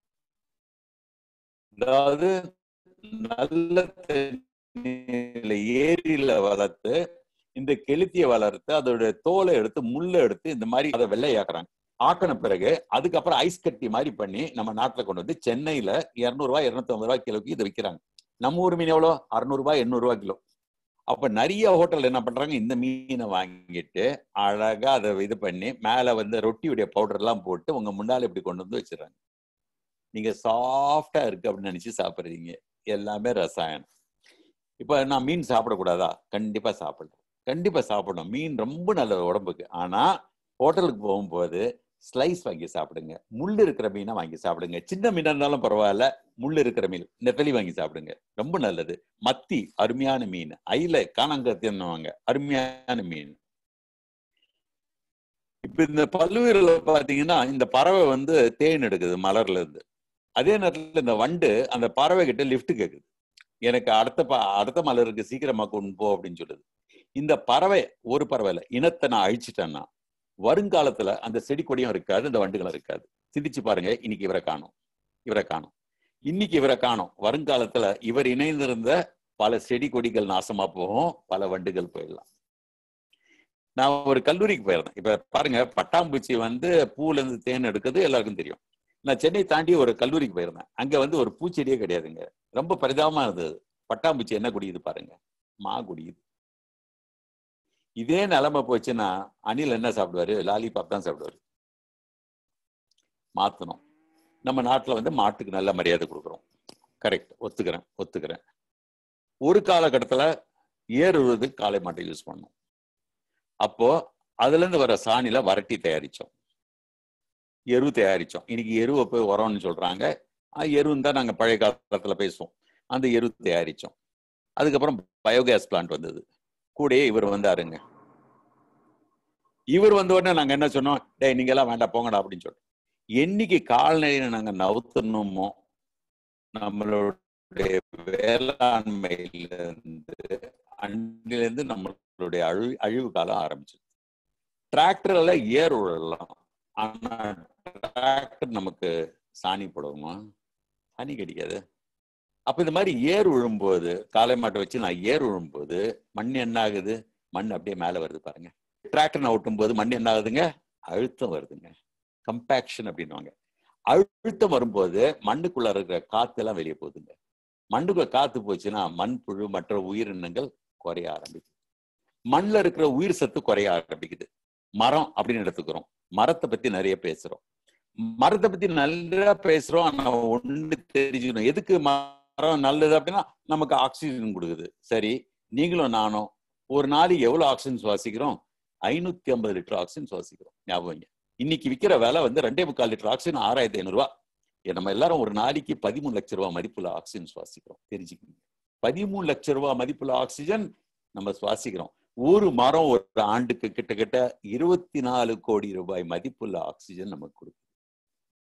அதாவது நல்ல தண்ணியில ஏரியில வளர்த்து இந்த கெளுத்திய வளர்த்து அதோட தோலை எடுத்து முள்ள எடுத்து இந்த மாதிரி அதை வெள்ளையாக்குறாங்க ஆக்கின பிறகு அதுக்கப்புறம் ஐஸ் கட்டி மாதிரி பண்ணி நம்ம நாட்டுல கொண்டு வந்து சென்னையில இருநூறுவா இருநூத்தி ஐம்பது ரூபாய் கிலோக்கு இதை விற்கிறாங்க நம்ம ஊர் மீன் எவ்வளோ அறுநூறுபா எண்ணூறுபா கிலோ அப்ப நிறைய ஹோட்டல் என்ன பண்றாங்க இந்த மீனை வாங்கிட்டு அழகா அதை இது பண்ணி மேல வந்து ரொட்டியுடைய பவுடர் எல்லாம் போட்டு உங்க முன்னால இப்படி கொண்டு வந்து வச்சிடறாங்க நீங்க சாஃப்டா இருக்கு அப்படின்னு நினைச்சு சாப்பிடுறீங்க எல்லாமே ரசாயனம் இப்ப நான் மீன் சாப்பிடக்கூடாதா கண்டிப்பா சாப்பிடணும் கண்டிப்பா சாப்பிடணும் மீன் ரொம்ப நல்லது உடம்புக்கு ஆனா ஹோட்டலுக்கு போகும்போது ஸ்லைஸ் வாங்கி சாப்பிடுங்க முள் இருக்கிற மீனை வாங்கி சாப்பிடுங்க சின்ன மீனா இருந்தாலும் பரவாயில்ல முள் இருக்கிற மீன் நெத்தலி வாங்கி சாப்பிடுங்க ரொம்ப நல்லது மத்தி அருமையான மீன் ஐல காணாங்கத்தின்னுவாங்க அருமையான மீன் இப்ப இந்த பல்லுயிரில் பாத்தீங்கன்னா இந்த பறவை வந்து தேன் எடுக்குது மலர்ல இருந்து அதே நேரத்துல இந்த வண்டு அந்த பறவை கிட்ட லிஃப்ட் கேக்குது எனக்கு அடுத்த ப அடுத்த மலருக்கு சீக்கிரமா கொண்டு போ அப்படின்னு சொல்லுது இந்த பறவை ஒரு பறவை இல்லை இனத்தை நான் அழிச்சிட்டேன்னா வருங்காலத்துல அந்த செடி கொடியும் இருக்காது இந்த வண்டுகளும் இருக்காது சிந்திச்சு பாருங்க இன்னைக்கு இவரை காணும் இவரை காணும் இன்னைக்கு இவரை காணும் வருங்காலத்துல இவர் இணைந்திருந்த பல செடி கொடிகள் நாசமா போகும் பல வண்டுகள் போயிடலாம் நான் ஒரு கல்லூரிக்கு போயிருந்தேன் இப்ப பாருங்க பட்டாம்பூச்சி வந்து பூல இருந்து தேன் எடுக்கிறது எல்லாருக்கும் தெரியும் நான் சென்னை தாண்டி ஒரு கல்லூரிக்கு போயிருந்தேன் அங்க வந்து ஒரு பூச்செடியே கிடையாதுங்க ரொம்ப பரிதாபமா இருந்தது பட்டாம்பூச்சி என்ன குடியுது பாருங்க மா குடியுது இதே நிலைமை போச்சுன்னா அணில் என்ன சாப்பிடுவாரு லாலிபாப் தான் சாப்பிடுவாரு மாத்தணும் நம்ம நாட்டுல வந்து மாட்டுக்கு நல்ல மரியாதை கொடுக்குறோம் கரெக்ட் ஒத்துக்கிறேன் ஒத்துக்கிறேன் ஒரு காலகட்டத்துல ஏர் உழுது காளை மாட்டை யூஸ் பண்ணோம் அப்போ அதுல இருந்து வர சாணில வரட்டி தயாரிச்சோம் எரு தயாரிச்சோம் இன்னைக்கு எருவை போய் உரம்னு சொல்றாங்க எருன்னு தான் நாங்க பழைய காலத்துல பேசுவோம் அந்த எரு தயாரிச்சோம் அதுக்கப்புறம் பயோகேஸ் பிளான்ட் வந்தது கூடயே இவர் வந்தாருங்க இவர் வந்த உடனே நாங்க என்ன சொன்னோம் டேய் நீங்க எல்லாம் வேண்டாம் போங்கடா அப்படின்னு சொல்லிட்டு என்னைக்கு கால்நடையை நாங்க நவுத்தணுமோ நம்மளுடைய வேளாண்மையில இருந்து அன்றிலிருந்து நம்மளுடைய அழிவு அழிவு காலம் ஆரம்பிச்சு டிராக்டர்ல ஏர் உழலாம் ஆனா டிராக்டர் நமக்கு சாணி போடுவோமா சாணி கிடைக்காது அப்ப இந்த மாதிரி ஏர் விழும்போது காளை மாட்டை வச்சு நான் ஏர் விழும்போது மண் என்ன ஆகுது மண் அப்படியே மேல வருது பாருங்க டிராக்டர் நவுட்டும் போது மண் என்ன ஆகுதுங்க அழுத்தம் வருதுங்க கம்பேக்ஷன் அப்படின்வாங்க அழுத்தம் வரும்போது மண்ணுக்குள்ள இருக்கிற காத்து எல்லாம் வெளியே போகுதுங்க மண்ணுக்குள்ள காத்து போச்சுன்னா மண்புழு மற்ற உயிரினங்கள் குறைய ஆரம்பிக்குது மண்ணில் இருக்கிற உயிர் சத்து குறைய ஆரம்பிக்குது மரம் அப்படின்னு எடுத்துக்கிறோம் மரத்தை பத்தி நிறைய பேசுறோம் மரத்தை பத்தி நல்லா பேசுறோம் ஆனா ஒண்ணு தெரிஞ்சுக்கணும் எதுக்கு மரம் நல்லது அப்படின்னா நமக்கு ஆக்சிஜன் கொடுக்குது சரி நீங்களும் நானும் ஒரு நாளைக்கு எவ்வளவு ஆக்சிஜன் சுவாசிக்கிறோம் ஐநூத்தி ஐம்பது லிட்டர் ஆக்சிஜன் சுவாசிக்கிறோம் ஞாபகம் இன்னைக்கு விற்கிற விலை வந்து ரெண்டே முக்கால் லிட்டர் ஆக்சிஜன் ஆறாயிரத்தி ஐநூறு ரூபாய் நம்ம எல்லாரும் ஒரு நாளைக்கு பதிமூணு லட்சம் ரூபாய் மதிப்புள்ள ஆக்சிஜன் சுவாசிக்கிறோம் தெரிஞ்சுக்கணும் பதிமூணு லட்சம் ரூபாய் மதிப்புள்ள ஆக்சிஜன் நம்ம சுவாசிக்கிறோம் ஒரு மரம் ஒரு ஆண்டுக்கு கிட்டத்தட்ட இருபத்தி நாலு கோடி ரூபாய் மதிப்புள்ள ஆக்சிஜன் நமக்கு கொடுக்கும்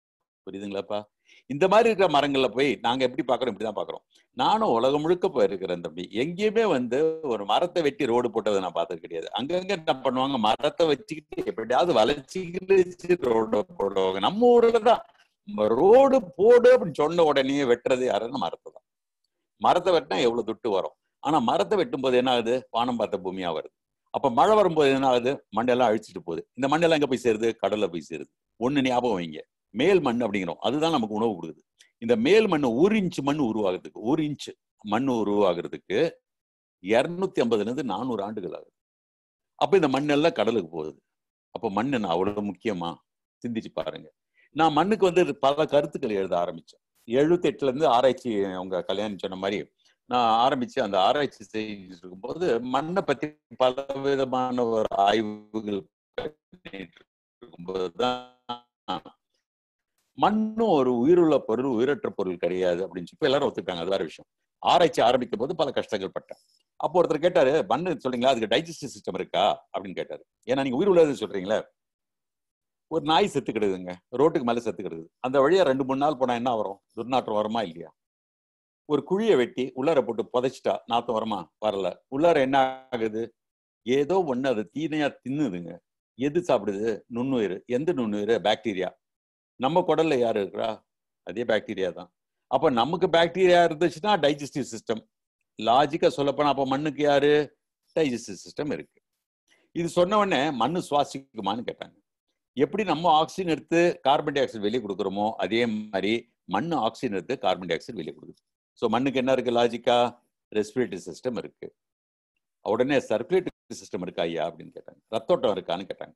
புரியுதுங்களாப்பா இந்த மாதிரி இருக்கிற மரங்கள்ல போய் நாங்க எப்படி பாக்குறோம் இப்படிதான் பாக்குறோம் நானும் உலகம் முழுக்க போயிருக்கிறேன் தம்பி எங்கேயுமே வந்து ஒரு மரத்தை வெட்டி ரோடு போட்டதை நான் பார்த்தது கிடையாது அங்கங்க என்ன பண்ணுவாங்க மரத்தை வச்சுக்கிட்டு எப்படியாவது வளைச்சிக்கிட்டு ரோடு போடுவாங்க நம்ம ஊர்ல தான் ரோடு போடு அப்படின்னு சொன்ன உடனே வெட்டுறது யாருன்னா மரத்தை தான் மரத்தை வெட்டினா எவ்வளவு துட்டு வரும் ஆனா மரத்தை வெட்டும் போது என்ன ஆகுது வானம் பார்த்த பூமியா வருது அப்ப மழை வரும்போது என்ன ஆகுது மண்ணெல்லாம் அழிச்சிட்டு போகுது இந்த மண்ணெல்லாம் எங்க போய் சேருது கடல்ல போய் சேருது ஒண்ணு ஞாபகம் வைங்க மேல் மண் அப்படிங்கிறோம் அதுதான் நமக்கு உணவு கொடுக்குது இந்த மேல் மண் ஒரு இன்ச் மண் உருவாகிறதுக்கு ஒரு இன்ச் மண் உருவாகிறதுக்கு இருநூத்தி ஐம்பதுல இருந்து நானூறு ஆண்டுகள் ஆகுது அப்ப இந்த மண்ணெல்லாம் கடலுக்கு போகுது அப்ப மண் என்ன அவ்வளவு முக்கியமா சிந்திச்சு பாருங்க நான் மண்ணுக்கு வந்து பல கருத்துக்கள் எழுத ஆரம்பிச்சேன் எழுபத்தி எட்டுல இருந்து ஆராய்ச்சி அவங்க கல்யாணம் சொன்ன மாதிரி நான் ஆரம்பிச்சு அந்த ஆராய்ச்சி செஞ்சுட்டு இருக்கும்போது மண்ணை பத்தி பல விதமான ஒரு ஆய்வுகள் பண்ணிட்டு இருக்கும்போதுதான் மண்ணும் ஒரு உயிருள்ள பொருள் உயிரற்ற பொருள் கிடையாது அப்படின்னு சொல்லி எல்லாரும் ஒத்துக்காங்க அது வேற விஷயம் ஆராய்ச்சி ஆரம்பிக்கும் போது பல கஷ்டங்கள் பட்டேன் அப்போ ஒருத்தர் கேட்டாரு மண்ணு சொல்றீங்களா அதுக்கு டைஜஸ்டிவ் சிஸ்டம் இருக்கா அப்படின்னு கேட்டாரு ஏன்னா நீங்க உயிர் உள்ளது சொல்றீங்களே ஒரு நாய் செத்து கிடக்குதுங்க ரோட்டுக்கு மேல செத்து கிடக்குது அந்த வழியா ரெண்டு மூணு நாள் போனா என்ன வரும் துர்நாற்றம் வருமா இல்லையா ஒரு குழியை வெட்டி உள்ளார போட்டு புதைச்சிட்டா நாத்தம் வருமா வரல உள்ளார என்ன ஆகுது ஏதோ ஒண்ணு அது தீனையா தின்னுதுங்க எது சாப்பிடுது நுண்ணுயிர் எந்த நுண்ணுயிர் பாக்டீரியா நம்ம குடல்ல யாரு இருக்கிறா அதே பாக்டீரியா தான் அப்ப நமக்கு பாக்டீரியா இருந்துச்சுன்னா டைஜஸ்டிவ் சிஸ்டம் லாஜிக்கா சொல்லப்போனா அப்ப மண்ணுக்கு யாரு டைஜஸ்டிவ் சிஸ்டம் இருக்கு இது சொன்ன உடனே மண்ணு சுவாசிக்குமான்னு கேட்டாங்க எப்படி நம்ம ஆக்சிஜன் எடுத்து கார்பன் டை ஆக்சைடு வெளியே கொடுக்குறோமோ அதே மாதிரி மண் ஆக்சிஜன் எடுத்து கார்பன் டை ஆக்சைடு வெளியே கொடுக்குது ஸோ மண்ணுக்கு என்ன இருக்கு லாஜிக்கா ரெஸ்பிரேட்டரி சிஸ்டம் இருக்கு உடனே சர்க்குலேட்டரி சிஸ்டம் இருக்கா ஐயா அப்படின்னு கேட்டாங்க ரத்தோட்டம் இருக்கான்னு கேட்டாங்க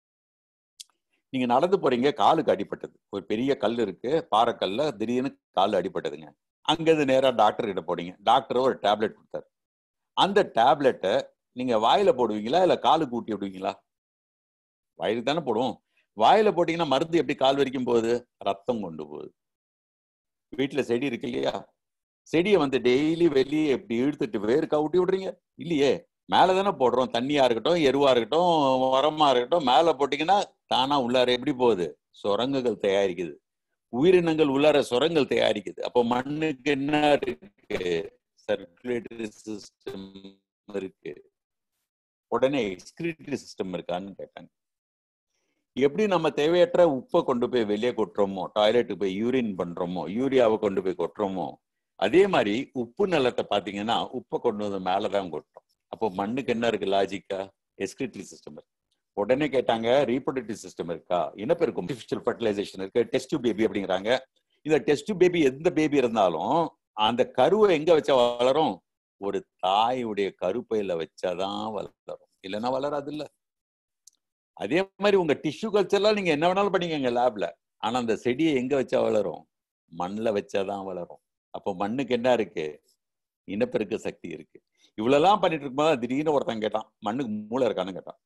நீங்க நடந்து போறீங்க காலுக்கு அடிபட்டது ஒரு பெரிய கல் இருக்கு பாறைக்கல்ல திடீர்னு கால் அடிபட்டதுங்க அங்கிருந்து நேரா டாக்டர் கிட்ட போனீங்க டாக்டர் ஒரு டேப்லெட் கொடுத்தாரு அந்த டேப்லெட்டை நீங்க வாயில போடுவீங்களா இல்ல காலுக்கு ஊட்டி விடுவீங்களா வாயிலுக்கு தானே போடுவோம் வாயில போட்டீங்கன்னா மருந்து எப்படி கால் வரைக்கும் போகுது ரத்தம் கொண்டு போகுது வீட்டுல செடி இருக்கு இல்லையா செடியை வந்து டெய்லி வெளியே எப்படி இழுத்துட்டு வேர்க்கா ஊட்டி விடுறீங்க இல்லையே மேல தானே போடுறோம் தண்ணியா இருக்கட்டும் எருவா இருக்கட்டும் உரமா இருக்கட்டும் மேல போட்டீங்கன்னா தானா உள்ளார எப்படி போகுது சுரங்குகள் தயாரிக்குது உயிரினங்கள் உள்ளார சுரங்கள் தயாரிக்குது அப்போ மண்ணுக்கு என்ன இருக்கு சர்க்குலேட்டரி சிஸ்டம் இருக்கு உடனே எக்ஸ்கிரிட்டரி சிஸ்டம் இருக்கான்னு கேட்டாங்க எப்படி நம்ம தேவையற்ற உப்பை கொண்டு போய் வெளியே கொட்டுறோமோ டாய்லெட்டுக்கு போய் யூரின் பண்றோமோ யூரியாவை கொண்டு போய் கொட்டுறோமோ அதே மாதிரி உப்பு நிலத்தை பாத்தீங்கன்னா உப்பை கொண்டு வந்து மேலதான் கொட்டுறோம் அப்போ மண்ணுக்கு என்ன இருக்கு லாஜிக்கா எஸ்கிரிட்டரி சிஸ்டம் இருக்கு உடனே கேட்டாங்க ரீப்ரொடக்டிவ் சிஸ்டம் இருக்கா இனப்பெருக்கம் ஆர்டிஃபிஷியல் ஃபர்டிலைசேஷன் இருக்கு டெஸ்ட் பேபி அப்படிங்கிறாங்க இந்த டெஸ்ட் பேபி எந்த பேபி இருந்தாலும் அந்த கருவை எங்க வச்சா வளரும் ஒரு தாயுடைய கருப்பையில வச்சாதான் வளரும் இல்லைன்னா வளராது இல்ல அதே மாதிரி உங்க டிஷ்யூ கல்ச்சர்லாம் நீங்க என்ன வேணாலும் பண்ணிக்கங்க லேப்ல ஆனா அந்த செடியை எங்க வச்சா வளரும் மண்ணில் வச்சாதான் வளரும் அப்போ மண்ணுக்கு என்ன இருக்கு இனப்பெருக்க சக்தி இருக்கு இவ்வளவுலாம் பண்ணிட்டு இருக்கும்போது திடீர்னு ஒருத்தன் கேட்டான் மண்ணுக்கு மூளை இருக்கான்னு கேட்டான்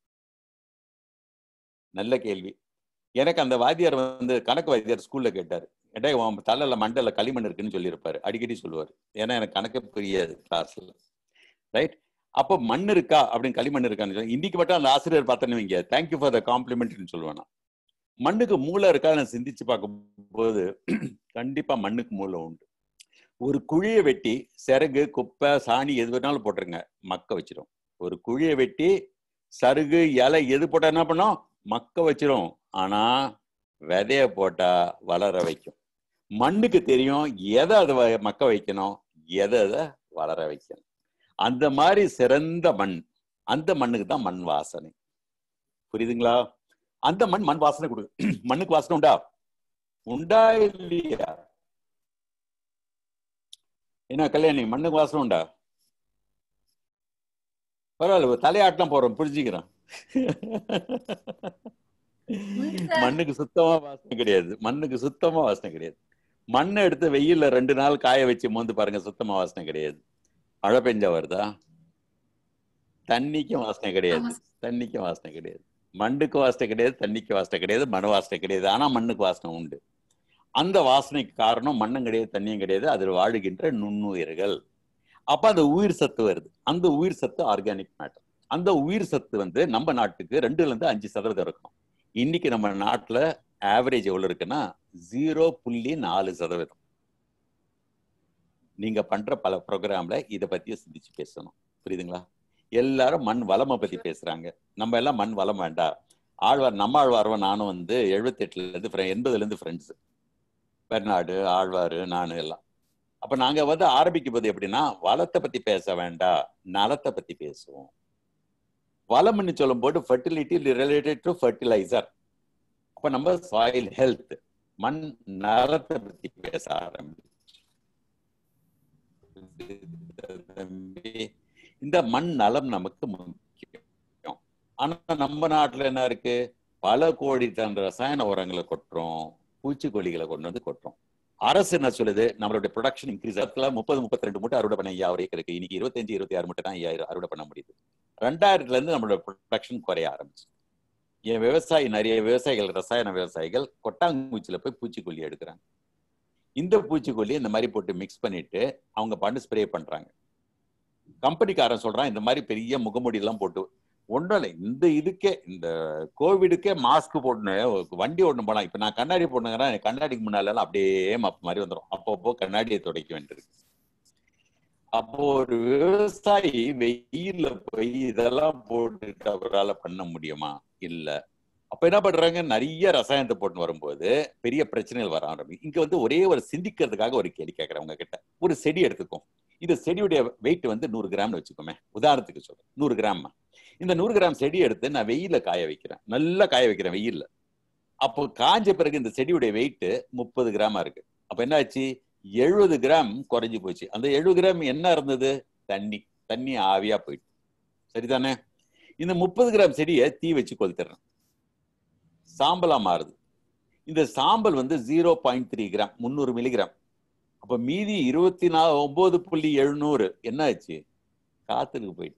நல்ல கேள்வி எனக்கு அந்த வாத்தியார் வந்து கணக்கு வாத்தியார் ஸ்கூல்ல கேட்டாரு ஏடா உன் தலையில மண்டல களிமண் இருக்குன்னு சொல்லியிருப்பாரு அடிக்கடி சொல்லுவார் ஏன்னா எனக்கு கணக்கு புரியாது கிளாஸ்ல ரைட் அப்போ மண் இருக்கா அப்படின்னு களிமண் இருக்கான்னு சொல்லி இன்னைக்கு மட்டும் அந்த ஆசிரியர் பார்த்தேன்னு வைங்க தேங்க்யூ ஃபார் த காம்ப்ளிமெண்ட்னு சொல்லுவேன் மண்ணுக்கு மூளை இருக்கா நான் சிந்திச்சு பார்க்கும்போது கண்டிப்பா மண்ணுக்கு மூளை உண்டு ஒரு குழியை வெட்டி சிறகு குப்பை சாணி எது வேணாலும் போட்டுருங்க மக்க வச்சிடும் ஒரு குழியை வெட்டி சருகு இலை எது போட்டா என்ன பண்ணும் மக்க வச்சிரும் ஆனா விதைய போட்டா வளர வைக்கும் மண்ணுக்கு தெரியும் எதை அதை வ- மக்க வைக்கணும் எதை அதை வளர வைக்கணும் அந்த மாதிரி சிறந்த மண் அந்த மண்ணுக்கு தான் மண் வாசனை புரியுதுங்களா அந்த மண் மண் வாசனை கொடுக்கு மண்ணுக்கு வாசனை உண்டா உண்டா இல்லையா என்ன கல்யாணி மண்ணுக்கு வாசனை உண்டா பரவாயில்ல தலையாட்டம் போறோம் புரிஞ்சுக்கிறோம் மண்ணுக்கு சுத்தமா வாசனை கிடையாது மண்ணுக்கு சுத்தமா வாசனை கிடையாது மண்ணை எடுத்து வெயில்ல ரெண்டு நாள் காய வச்சு மோந்து பாருங்க சுத்தமா வாசனை கிடையாது மழை பெஞ்சா வருதா தண்ணிக்கும் வாசனை கிடையாது ஆமா. தண்ணிக்கும் வாசனை கிடையாது மண்ணுக்கு வாசனை கிடையாது தண்ணிக்கு வாசனை கிடையாது மண் வாசனை கிடையாது ஆனா மண்ணுக்கு வாசனை உண்டு அந்த வாசனைக்கு காரணம் மண்ணும் கிடையாது தண்ணியும் கிடையாது அதில் வாழுகின்ற நுண்ணுயிர்கள் அப்ப அந்த உயிர் சத்து வருது அந்த உயிர் சத்து ஆர்கானிக் மேட்டர் அந்த உயிர் சத்து வந்து நம்ம நாட்டுக்கு ரெண்டுல இருந்து அஞ்சு சதவீதம் இருக்கும் இன்னைக்கு நம்ம நாட்டுல ஆவரேஜ் எவ்வளவு இருக்குன்னா ஜீரோ புள்ளி நாலு சதவீதம் நீங்க பண்ற பல ப்ரோக்ராம்ல இத பத்தி சிந்திச்சு பேசணும் புரியுதுங்களா எல்லாரும் மண் வளமை பத்தி பேசுறாங்க நம்ம எல்லாம் மண் வளம் வேண்டாம் ஆழ்வார் நம்ம ஆழ்வார்வன் நானும் வந்து எழுபத்தி எட்டுல இருந்து எண்பதுல இருந்து ஃப்ரெண்ட்ஸ் பெர்நாடு ஆழ்வார் நானு எல்லாம் அப்ப நாங்க வந்து ஆரம்பிக்கும் போது எப்படின்னா வளத்தை பத்தி பேச வேண்டாம் நலத்தை பத்தி பேசுவோம் வளம்னு சொல்லும் போது ஃபர்டிலிட்டி ரிலேட்டட் டு ஃபர்டிலைசர் அப்ப நம்ம சாயில் ஹெல்த் மண் நலத்தை பத்தி பேச ஆரம்பிச்சு இந்த மண் நலம் நமக்கு முக்கியம் ஆனா நம்ம நாட்டுல என்ன இருக்கு பல கோடி டன் ரசாயன உரங்களை கொட்டுறோம் பூச்சிக்கொல்லிகளை கொண்டு வந்து கொட்டுறோம் அரசு என்ன சொல்லுது நம்மளுடைய ப்ரொடக்ஷன் இன்க்ரீஸ் ஆகல முப்பது முப்பத்தி ரெண்டு மூட்டை அறுவடை பண்ண ஐயா ஒரு ஏக்கருக்கு இன்னைக்கு இருபத்தஞ்சு இருபத்தி ஆறு மூட்டை தான் ஐயா அறுவடை பண்ண முடியுது ரெண்டாயிரத்துல இருந்து நம்மளோட ப்ரொடக்ஷன் குறைய ஆரம்பிச்சு என் விவசாயி நிறைய விவசாயிகள் ரசாயன விவசாயிகள் கொட்டாங்குச்சியில போய் பூச்சிக்கொல்லி எடுக்கிறாங்க இந்த பூச்சிக்கொல்லி இந்த மாதிரி போட்டு மிக்ஸ் பண்ணிட்டு அவங்க பண்ணு ஸ்ப்ரே பண்றாங்க கம்பெனிக்காரன் சொல்றான் இந்த மாதிரி பெரிய முகமுடி எல்லாம் போட்டு ஒன்றும் இல்லை இந்த இதுக்கே இந்த கோவிடுக்கே மாஸ்க் போட்டுன்னு வண்டி ஓட்டணும் போலாம் இப்ப நான் கண்ணாடி போட்டுங்கிறேன் எனக்கு கண்ணாடிக்கு முன்னால எல்லாம் அப்படியே மப்பு மாதிரி வந்துடும் அப்பப்போ கண்ணாடியை துடைக்க வேண்டியிருக்கு அப்போ ஒரு விவசாயி வெயில்ல போய் இதெல்லாம் போட்டுட்டு அவரால் பண்ண முடியுமா இல்ல அப்ப என்ன பண்றாங்க நிறைய ரசாயனத்தை போட்டு வரும்போது பெரிய பிரச்சனைகள் வர ஆரம்பிக்கும் இங்க வந்து ஒரே ஒரு சிந்திக்கிறதுக்காக ஒரு கேள்வி கேட்கறேன் உங்க கிட்ட ஒரு செடி எடுத்துக்கும் இந்த செடியுடைய வெயிட் வந்து நூறு கிராம்னு வச்சுக்கோமே உதாரணத்துக்கு சொல்றேன் நூறு கிராம் இந்த நூறு கிராம் செடி எடுத்து நான் வெயில காய வைக்கிறேன் நல்லா காய வைக்கிறேன் வெயில்ல அப்போ காஞ்ச பிறகு இந்த செடியுடைய வெயிட் முப்பது கிராமா இருக்கு அப்ப என்ன ஆச்சு எழுபது கிராம் குறைஞ்சு போச்சு அந்த எழுபது கிராம் என்ன இருந்தது தண்ணி தண்ணி ஆவியா போயிட்டு சரிதானே இந்த முப்பது கிராம் செடியை தீ வச்சு கொளுத்துறேன் சாம்பலா மாறுது இந்த சாம்பல் வந்து ஜீரோ பாயிண்ட் த்ரீ கிராம் முந்நூறு மில்லிகிராம் அப்ப மீதி இருபத்தி நாலு ஒன்பது புள்ளி எழுநூறு என்ன ஆச்சு காத்துக்கு போயிட்டு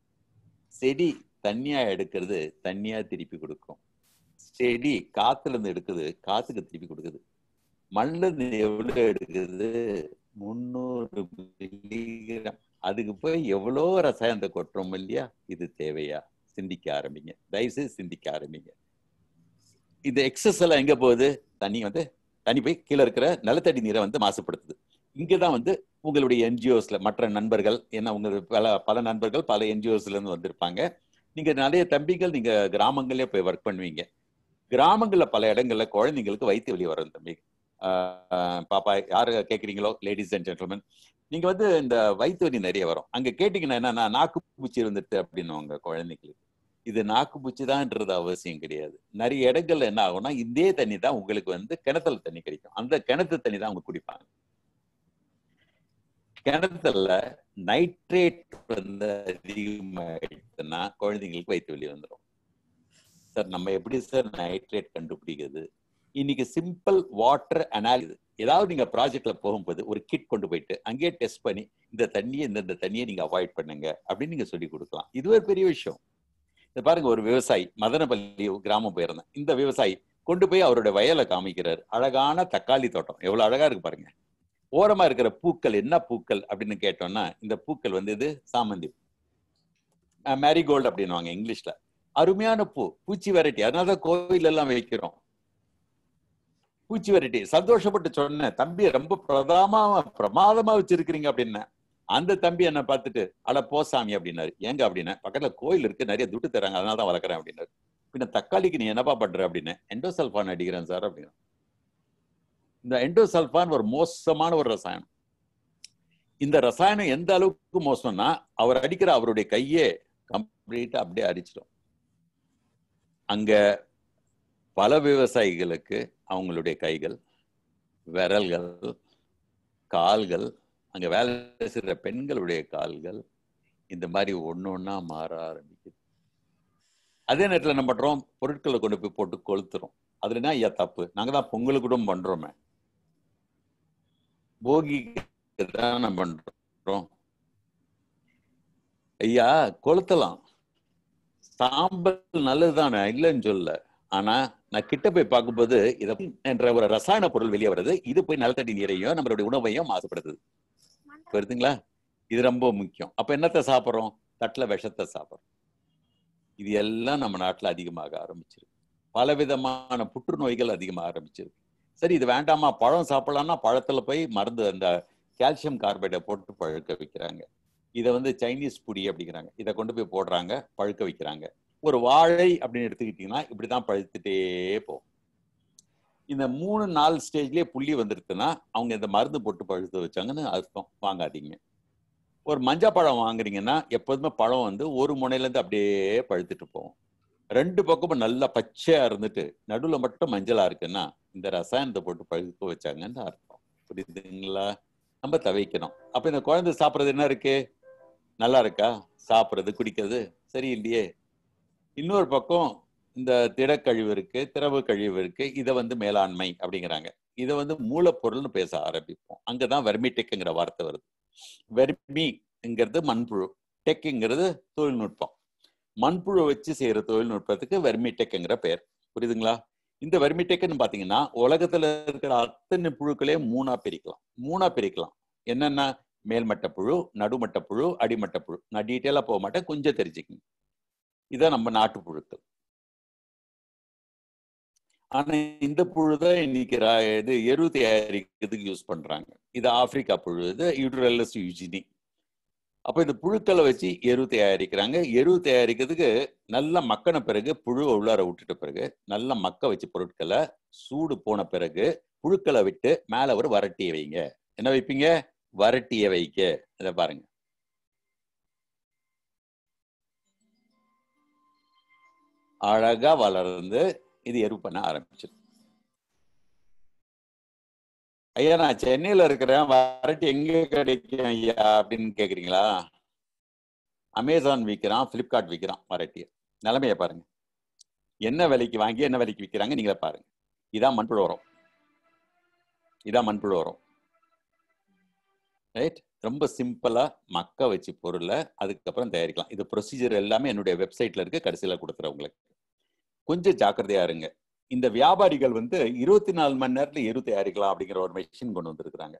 செடி தண்ணியா எடுக்கிறது தண்ணியா திருப்பி கொடுக்கும் செடி காத்துல இருந்து எடுக்குது காத்துக்கு திருப்பி கொடுக்குது மண்ணுல இருந்து எவ்வளவு எடுக்குது முன்னூறு மில்லிகிராம் அதுக்கு போய் எவ்வளோ ரசாயனத்தை கொட்டுறோம் இல்லையா இது தேவையா சிந்திக்க ஆரம்பிங்க தயவுசெய்து சிந்திக்க ஆரம்பிங்க இந்த எக்ஸஸ் எல்லாம் எங்க போகுது தண்ணி வந்து தண்ணி போய் கீழே இருக்கிற நிலத்தடி நீரை வந்து மாசுபடுத்துது இங்கதான் வந்து உங்களுடைய என்ஜிஓஸ்ல மற்ற நண்பர்கள் ஏன்னா உங்க பல பல நண்பர்கள் பல என்ஜிஓஸ்ல இருந்து வந்திருப்பாங்க நீங்க நிறைய தம்பிகள் நீங்க கிராமங்களே போய் ஒர்க் பண்ணுவீங்க கிராமங்கள்ல பல இடங்கள்ல குழந்தைங்களுக்கு வயிற்று வலி வரும் தம்பி பாப்பா யாரு கேக்குறீங்களோ லேடிஸ் அண்ட் ஜென்டில்மேன் நீங்க வந்து இந்த வயிற்று வலி நிறைய வரும் அங்க கேட்டீங்கன்னா என்னன்னா நாக்கு பூச்சி இருந்துட்டு அப்படின்னு உங்க குழந்தைங்களுக்கு இது நாக்கு பூச்சி தான்ன்றது அவசியம் கிடையாது நிறைய இடங்கள்ல என்ன ஆகும்னா இதே தண்ணி தான் உங்களுக்கு வந்து கிணத்துல தண்ணி கிடைக்கும் அந்த கிணத்து தண்ணி தான் அவங்க குடிப்பாங்க கிணத்துல நைட்ரேட் வந்து அதிகமாயிடுச்சுன்னா குழந்தைங்களுக்கு வயிற்று வலி வந்துடும் சார் நம்ம எப்படி சார் நைட்ரேட் கண்டுபிடிக்கிறது இன்னைக்கு சிம்பிள் வாட்டர் அனாலிசிஸ் ஏதாவது நீங்க ப்ராஜெக்ட்ல போகும்போது ஒரு கிட் கொண்டு போயிட்டு அங்கேயே டெஸ்ட் பண்ணி இந்த தண்ணியை இந்த இந்த தண்ணியை நீங்க அவாய்ட் பண்ணுங்க அப்படின்னு நீங்க சொல்லி கொடுக்கலாம் இது ஒரு பெரிய விஷயம் இந்த பாருங்க ஒரு விவசாயி மதனப்பள்ளி கிராமம் போயிருந்தேன் இந்த விவசாயி கொண்டு போய் அவருடைய வயலை காமிக்கிறார் அழகான தக்காளி தோட்டம் எவ்வளவு அழகா இருக்கு பாருங்க ஓரமா இருக்கிற பூக்கள் என்ன பூக்கள் அப்படின்னு கேட்டோம்னா இந்த பூக்கள் வந்து இது சாமந்தி மேரிகோல்டு அப்படின்னுவாங்க இங்கிலீஷ்ல அருமையான பூ பூச்சி வெரைட்டி அதனாலதான் கோவில் எல்லாம் வைக்கிறோம் பூச்சி வெரைட்டி சந்தோஷப்பட்டு சொன்னேன் தம்பி ரொம்ப பிரதாமா பிரமாதமா வச்சிருக்கிறீங்க அப்படின்னு அந்த தம்பி என்ன பார்த்துட்டு அட போசாமி அப்படின்னாரு ஏங்க அப்படின்னா பக்கத்துல கோயில் இருக்கு நிறைய துட்டு தராங்க அதனால தான் வளர்க்குறேன் அப்படின்னாரு பின்ன தக்காளிக்கு நீ என்னப்பா பண்ற அப்படின்னு எண்டோசல்ஃபான் அடிக்கிறேன் சார் அப்படின்னு இந்த எண்டோசல்ஃபான் ஒரு மோசமான ஒரு ரசாயனம் இந்த ரசாயனம் எந்த அளவுக்கு மோசம்னா அவர் அடிக்கிற அவருடைய கையே கம்ப்ளீட்டா அப்படியே அடிச்சிடும் அங்க பல விவசாயிகளுக்கு அவங்களுடைய கைகள் விரல்கள் கால்கள் அங்க வேலை செய்கிற பெண்களுடைய கால்கள் இந்த மாதிரி ஒண்ணு ஒண்ணா மாற ஆரம்பிக்குது அதே நேரத்துல என்ன பண்றோம் பொருட்களை கொண்டு போய் போட்டு கொளுத்துறோம் அதுல என்ன ஐயா தப்பு நாங்க தான் பொங்கல் கூட பண்றோமே போகிக்கு தான் நம்ம பண்றோம் ஐயா கொளுத்தலாம் சாம்பல் நல்லதுதானே இல்லைன்னு சொல்ல ஆனா நான் கிட்ட போய் பார்க்கும்போது இத என்ற ஒரு ரசாயன பொருள் வெளியே வருது இது போய் நிலத்தடி நீரையும் நம்மளுடைய உணவையும் மாசுபடுத்துது வருதுங்களா இது ரொம்ப முக்கியம் அப்ப என்னத்தை சாப்பிட்றோம் தட்டுல விஷத்தை சாப்பிட்றோம் இது எல்லாம் நம்ம நாட்டுல அதிகமாக ஆரம்பிச்சிருக்கு பலவிதமான புற்றுநோய்கள் அதிகமாக ஆரம்பிச்சிருக்கு சரி இது வேண்டாமா பழம் சாப்பிடலாம்னா பழத்துல போய் மருந்து அந்த கால்சியம் கார்பைடை போட்டு பழுக்க வைக்கிறாங்க இதை வந்து சைனீஸ் புடி அப்படிங்கிறாங்க இதை கொண்டு போய் போடுறாங்க பழுக்க வைக்கிறாங்க ஒரு வாழை அப்படின்னு எடுத்துக்கிட்டீங்கன்னா இப்படிதான் பழுத்துட்டே போகும் இந்த மூணு நாலு ஸ்டேஜ்லயே புள்ளி வந்துருக்குன்னா அவங்க இந்த மருந்து போட்டு பழுத்து வச்சாங்கன்னு அர்த்தம் வாங்காதீங்க ஒரு மஞ்சா பழம் வாங்குறீங்கன்னா எப்போதுமே பழம் வந்து ஒரு முனையிலேருந்து அப்படியே பழுத்துட்டு போகும் ரெண்டு பக்கமும் நல்லா பச்சையா இருந்துட்டு நடுவில் மட்டும் மஞ்சளா இருக்குன்னா இந்த ரசாயனத்தை போட்டு பழுக்க வச்சாங்கன்னு அர்த்தம் புரியுதுங்களா நம்ம தவிக்கணும் அப்ப இந்த குழந்தை சாப்பிட்றது என்ன இருக்கு நல்லா இருக்கா சாப்பிட்றது குடிக்கிறது சரி இல்லையே இன்னொரு பக்கம் இந்த திடக்கழிவு இருக்கு திரவ கழிவு இருக்கு இதை வந்து மேலாண்மை அப்படிங்கிறாங்க இதை வந்து மூலப்பொருள்னு பேச ஆரம்பிப்போம் அங்கதான் வெர்மிடெக்ங்கிற வார்த்தை வருது வெர்மிங்கிறது மண்புழு டெக்குங்கிறது தொழில்நுட்பம் மண்புழு வச்சு செய்யற தொழில்நுட்பத்துக்கு வெர்மிடெக்ங்கிற பெயர் புரியுதுங்களா இந்த வெர்மிடெக்னு பாத்தீங்கன்னா உலகத்துல இருக்கிற அத்தனை புழுக்களே மூணா பிரிக்கலாம் மூணா பிரிக்கலாம் என்னென்ன மேல்மட்ட புழு நடுமட்ட புழு அடிமட்ட புழு நான் டீட்டெயிலா போக மாட்டேன் கொஞ்சம் தெரிஞ்சுக்கங்க இதான் நம்ம நாட்டு புழுக்கள் ஆனா இந்த புழு தான் இன்னைக்கு ரா- இது எரு தயாரிக்கிறதுக்கு யூஸ் பண்றாங்க இது ஆப்பிரிக்கா புழு இது யூட்ரல்லஸ் யூஜினி அப்ப இந்த புழுக்களை வச்சு எரு தயாரிக்கிறாங்க எரு தயாரிக்கிறதுக்கு நல்லா மக்கின பிறகு புழுவை உள்ளார விட்டுட்ட பிறகு நல்லா மக்க வச்ச பொருட்களை சூடு போன பிறகு புழுக்களை விட்டு மேல ஒரு வரட்டிய வைங்க என்ன வைப்பீங்க வரட்டிய வைக்க இதை பாருங்க அழகா வளர்ந்து இது எரு பண்ண ஆரம்பிச்சிடும் ஐயா நான் சென்னையில இருக்கிறேன் வரட்டி எங்க கிடைக்கும் ஐயா அப்படின்னு கேக்குறீங்களா அமேசான் விற்கிறான் பிளிப்கார்ட் விற்கிறான் வரட்டியை நிலைமைய பாருங்க என்ன விலைக்கு வாங்கி என்ன விலைக்கு விற்கிறாங்க நீங்களே பாருங்க இதான் மண்புழு உரம் இதான் மண்புழு உரம் ரைட் ரொம்ப சிம்பிளா மக்க வச்சு பொருளை அதுக்கப்புறம் தயாரிக்கலாம் இது ப்ரொசீஜர் எல்லாமே என்னுடைய வெப்சைட்ல இருக்கு கடைசியில கொடுத்துறேன் உங்களுக்கு கொஞ்சம் ஜாக்கிரதையா இருங்க இந்த வியாபாரிகள் வந்து இருபத்தி நாலு மணி நேரத்துல எரு தயாரிக்கலாம் அப்படிங்கிற ஒரு மெஷின் கொண்டு வந்திருக்கிறாங்க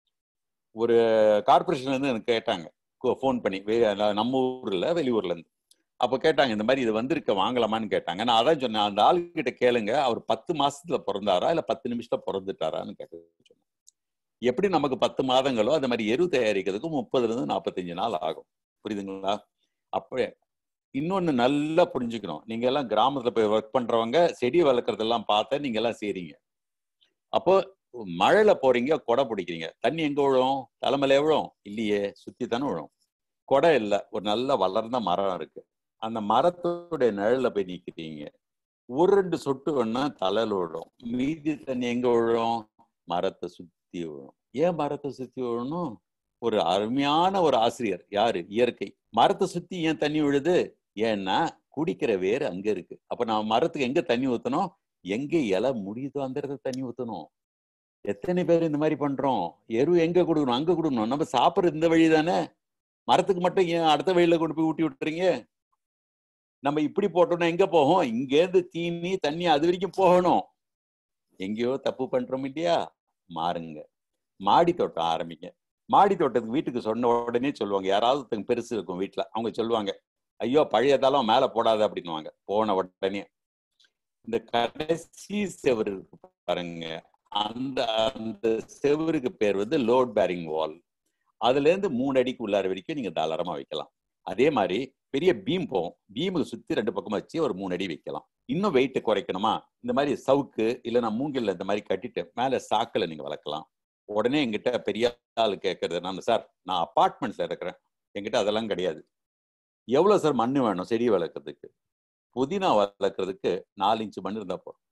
ஒரு கார்பரேஷன்ல இருந்து எனக்கு கேட்டாங்க ஃபோன் பண்ணி வே- நான் நம்ம ஊர்ல வெளியூர்ல இருந்து அப்ப கேட்டாங்க இந்த மாதிரி இது வந்திருக்க வாங்கலாமான்னு கேட்டாங்க நான் அதான் சொன்னேன் அந்த ஆளுகிட்ட கேளுங்க அவர் பத்து மாசத்துல பிறந்தாரா இல்ல பத்து நிமிஷத்துல பிறந்துட்டாரான்னு கேட்டு சொன்னேன் எப்படி நமக்கு பத்து மாதங்களோ அந்த மாதிரி எரு தயாரிக்கிறதுக்கு முப்பதுல இருந்து நாற்பத்தஞ்சு நாள் ஆகும் புரியுதுங்களா அப்ப இன்னொன்னு நல்லா புரிஞ்சுக்கணும் நீங்க எல்லாம் கிராமத்துல போய் ஒர்க் பண்றவங்க செடி வளர்க்கறதெல்லாம் பார்த்து நீங்க எல்லாம் செய்றீங்க அப்போ மழையில போறீங்க கொடை பிடிக்கிறீங்க தண்ணி எங்க விழும் தலைமையில விழும் இல்லையே சுத்தி தானே விழும் கொடை இல்ல ஒரு நல்ல வளர்ந்த மரம் இருக்கு அந்த மரத்தோட நிழல்ல போய் நிக்கிறீங்க ஒரு ரெண்டு சொட்டு வேணா தலையில விழும் மீதி தண்ணி எங்க விழும் மரத்தை சுத்தி விழும் ஏன் மரத்தை சுத்தி விழணும் ஒரு அருமையான ஒரு ஆசிரியர் யாரு இயற்கை மரத்தை சுத்தி ஏன் தண்ணி விழுது ஏன்னா குடிக்கிற வேர் அங்க இருக்கு அப்ப நான் மரத்துக்கு எங்க தண்ணி ஊத்தணும் எங்க இலை முடியுதோ அந்த இடத்துல தண்ணி ஊத்தணும் எத்தனை பேர் இந்த மாதிரி பண்றோம் எரு எங்க கொடுக்கணும் அங்க கொடுக்கணும் நம்ம சாப்பிடுற இந்த வழி தானே மரத்துக்கு மட்டும் ஏன் அடுத்த வழியில கொண்டு போய் ஊட்டி விட்டுறீங்க நம்ம இப்படி போட்டோம்னா எங்க போகும் இங்க இருந்து தீனி தண்ணி அது வரைக்கும் போகணும் எங்கேயோ தப்பு பண்றோம் இல்லையா மாறுங்க மாடி தோட்டம் ஆரம்பிங்க மாடி தோட்டத்துக்கு வீட்டுக்கு சொன்ன உடனே சொல்லுவாங்க யாராவது ஒருத்தங்க பெருசு இருக்கும் வீட்டுல அவங்க சொல்லுவாங்க ஐயோ பழையதெல்லாம் மேல போடாத அப்படின்னுவாங்க போன உடனே இந்த கடைசி செவரு இருக்கு பாருங்க அந்த அந்த செவருக்கு பேர் வந்து லோட் பேரிங் வால் அதுல இருந்து மூணு அடிக்கு உள்ளார வரைக்கும் நீங்க தாராளமா வைக்கலாம் அதே மாதிரி பெரிய பீம் போகும் பீமுக்கு சுத்தி ரெண்டு பக்கமா வச்சு ஒரு மூணு அடி வைக்கலாம் இன்னும் வெயிட் குறைக்கணுமா இந்த மாதிரி சவுக்கு இல்லைன்னா மூங்கில்ல இந்த மாதிரி கட்டிட்டு மேல சாக்கில் நீங்க வளர்க்கலாம் உடனே எங்கிட்ட பெரிய ஆள் கேட்கறது நான் சார் நான் அப்பார்ட்மெண்ட்ஸ்ல இருக்கிறேன் என்கிட்ட அதெல்லாம் கிடையாது எவ்வளவு சார் மண்ணு வேணும் செடி வளர்க்கறதுக்கு புதினா வளர்க்கறதுக்கு நாலு இன்ச்சு மண் இருந்தா போதும்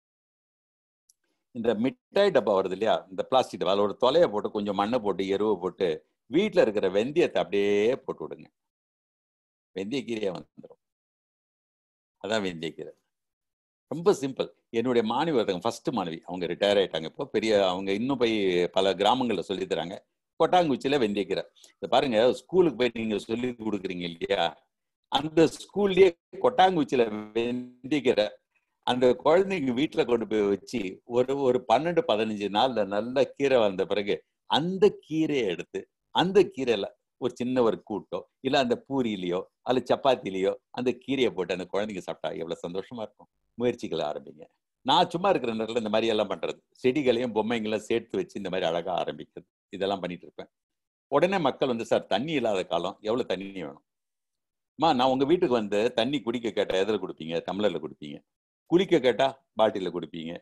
இந்த மிட்டாய் டப்பா வருது இல்லையா இந்த பிளாஸ்டிக் டப்பா அதுல ஒரு தொலையை போட்டு கொஞ்சம் மண்ணை போட்டு எருவை போட்டு வீட்டுல இருக்கிற வெந்தயத்தை அப்படியே போட்டு விடுங்க வெந்தயக்கீரையா வந்துடும் அதான் வெந்தயக்கீரை ரொம்ப சிம்பிள் என்னுடைய மாணவி ஒருத்தங்க ஃபர்ஸ்ட் மாணவி அவங்க ரிட்டையர் ஆயிட்டாங்க இப்போ பெரிய அவங்க இன்னும் போய் பல கிராமங்கள்ல சொல்லி தராங்க கொட்டாங்குச்சியில வெந்தயக்கீரை இதை பாருங்க ஸ்கூலுக்கு போய் நீங்க சொல்லி கொடுக்குறீங்க இல்லையா அந்த ஸ்கூல்லயே கொட்டாங்குச்சியில வெந்தயக்கீரை அந்த குழந்தைங்க வீட்டுல கொண்டு போய் வச்சு ஒரு ஒரு பன்னெண்டு பதினஞ்சு நாள்ல நல்ல கீரை வந்த பிறகு அந்த கீரையை எடுத்து அந்த கீரையில ஒரு சின்ன ஒரு கூட்டோ இல்ல அந்த பூரியிலையோ அல்ல சப்பாத்திலேயோ அந்த கீரையை போட்டு அந்த குழந்தைங்க சாப்பிட்டா எவ்வளவு சந்தோஷமா இருக்கும் முயற்சிகளை ஆரம்பிங்க நான் சும்மா இருக்கிற நேரத்துல இந்த மாதிரி எல்லாம் பண்றது செடிகளையும் பொம்மைங்களையும் சேர்த்து வச்சு இந்த மாதிரி அழகா ஆரம்பிக்கிறது இதெல்லாம் பண்ணிட்டு இருப்பேன் உடனே மக்கள் வந்து சார் தண்ணி இல்லாத காலம் எவ்வளவு தண்ணி வேணும் அம்மா நான் உங்க வீட்டுக்கு வந்து தண்ணி குடிக்க கேட்டா எதுல கொடுப்பீங்க டம்ளர்ல கொடுப்பீங்க குளிக்க கேட்டா பாட்டில கொடுப்பீங்க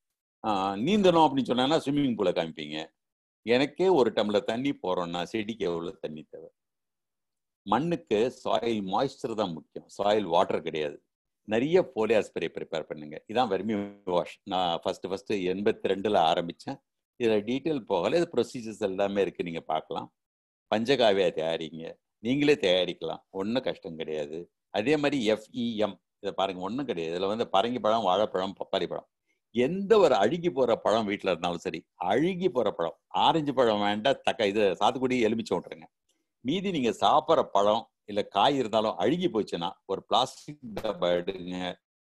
ஆஹ் நீந்தணும் அப்படின்னு சொன்னா ஸ்விம்மிங் பூல காமிப்பீங்க எனக்கே ஒரு டம்ளர் தண்ணி போறோம்னா செடிக்கு எவ்வளவு தண்ணி தேவை மண்ணுக்கு சாயில் மாய்ஸ்சர் தான் முக்கியம் சாயில் வாட்டர் கிடையாது நிறைய போலியா ஸ்ப்ரே ப்ரிப்பேர் பண்ணுங்க இதான் வெர்மி வாஷ் நான் ஃபர்ஸ்ட் ஃபர்ஸ்ட் எண்பத்தி ரெண்டுல ஆரம்பிச்சேன் இதுல டீட்டெயில் போகல இது ப்ரொசீஜர்ஸ் எல்லாமே இருக்கு நீங்க பார்க்கலாம் பஞ்சகாவியா தயாரிங்க நீங்களே தயாரிக்கலாம் ஒன்றும் கஷ்டம் கிடையாது அதே மாதிரி எஃப்இஎம் இதை பாருங்க ஒன்றும் கிடையாது இதுல வந்து பரங்கி பழம் வாழைப்பழம் பப்பாளி பழம் எந்த ஒரு அழுகி போற பழம் வீட்டில் இருந்தாலும் சரி அழுகி போற பழம் ஆரஞ்சு பழம் வேண்டாம் தக்க இது சாத்துக்குடி எலுமிச்சை விட்டுருங்க மீதி நீங்க சாப்பிட்ற பழம் இல்ல காய் இருந்தாலும் அழுகி போச்சுன்னா ஒரு பிளாஸ்டிக் டப்பா எடுங்க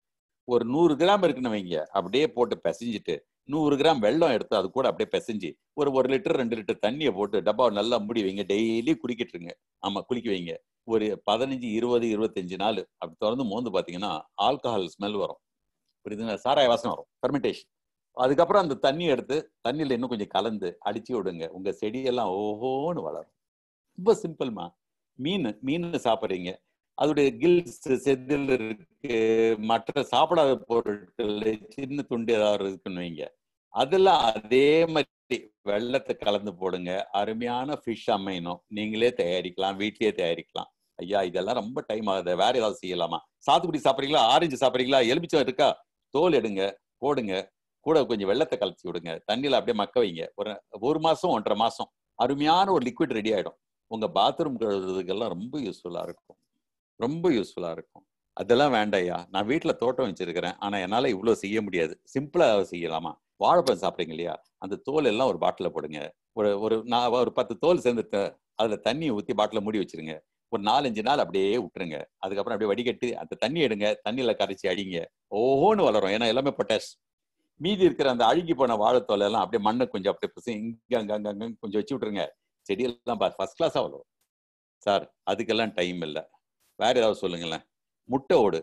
ஒரு நூறு கிராம் இருக்குன்னு வைங்க அப்படியே போட்டு பிசைஞ்சிட்டு நூறு கிராம் வெள்ளம் எடுத்து அது கூட அப்படியே பிசைஞ்சு ஒரு ஒரு லிட்டர் ரெண்டு லிட்டர் தண்ணியை போட்டு டப்பாவை நல்லா மூடி வைங்க டெய்லி குடிக்கிட்டுருங்க ஆமா குளிக்க வைங்க ஒரு பதினஞ்சு இருபது இருபத்தஞ்சு நாள் அப்படி திறந்து மோந்து பாத்தீங்கன்னா ஆல்கஹால் ஸ்மெல் வரும் புரியுதுங்களா சாராய வாசனை வரும் ஃபெர்மெண்டேஷன் அதுக்கப்புறம் அந்த தண்ணி எடுத்து தண்ணியில இன்னும் கொஞ்சம் கலந்து அடிச்சு விடுங்க உங்க செடியெல்லாம் ஓஹோன்னு வளரும் ரொம்ப சிம்பிள்மா மீன் மீன் சாப்பிட்றீங்க அதோடைய கில்ஸ் செதில் இருக்கு மற்ற சாப்பிடாத பொருட்கள் சின்ன துண்டு ஏதாவது இருக்குன்னு வைங்க அதெல்லாம் அதே மாதிரி வெள்ளத்தை கலந்து போடுங்க அருமையான ஃபிஷ் அமையணும் நீங்களே தயாரிக்கலாம் வீட்லயே தயாரிக்கலாம் ஐயா இதெல்லாம் ரொம்ப டைம் ஆகுது வேற ஏதாவது செய்யலாமா சாத்துக்குடி சாப்பிட்றீங்களா ஆரஞ்சு சாப்பிட்றீங்களா எலுமிச்சம் இருக்கா தோல் எடுங்க போடுங்க கூட கொஞ்சம் வெள்ளத்தை கலச்சி விடுங்க தண்ணியில அப்படியே மக்க வைங்க ஒரு ஒரு மாசம் ஒன்றரை மாசம் அருமையான ஒரு லிக்விட் ரெடி ஆயிடும் உங்க பாத்ரூம் கழுவுறதுக்கெல்லாம் ரொம்ப யூஸ்ஃபுல்லா இருக்கும் ரொம்ப யூஸ்ஃபுல்லா இருக்கும் அதெல்லாம் வேண்டாயா நான் வீட்டுல தோட்டம் வச்சிருக்கிறேன் ஆனா என்னால இவ்வளவு செய்ய முடியாது சிம்பிளா செய்யலாமா வாழைப்பழம் சாப்பிட்றீங்க இல்லையா அந்த தோல் எல்லாம் ஒரு பாட்டில போடுங்க ஒரு ஒரு நான் ஒரு பத்து தோல் சேர்ந்து அதுல தண்ணியை ஊத்தி பாட்டில மூடி வச்சிருங்க ஒரு நாலஞ்சு நாள் அப்படியே விட்டுருங்க அதுக்கப்புறம் அப்படியே வடிகட்டி அந்த தண்ணி எடுங்க தண்ணியில கரைச்சி அடிங்க ஓஹோன்னு வளரும் ஏன்னா எல்லாமே பொட்டாஷ் மீதி இருக்கிற அந்த அழுகி போன வாழைத்தோல் எல்லாம் அப்படியே மண்ணை கொஞ்சம் அப்படியே பிசை இங்க அங்க அங்க அங்க கொஞ்சம் வச்சு விட்டுருங்க செடியெல்லாம் ஃபர்ஸ்ட் கிளாஸா வளரும் சார் அதுக்கெல்லாம் டைம் இல்லை வேற ஏதாவது சொல்லுங்களேன் முட்டை ஓடு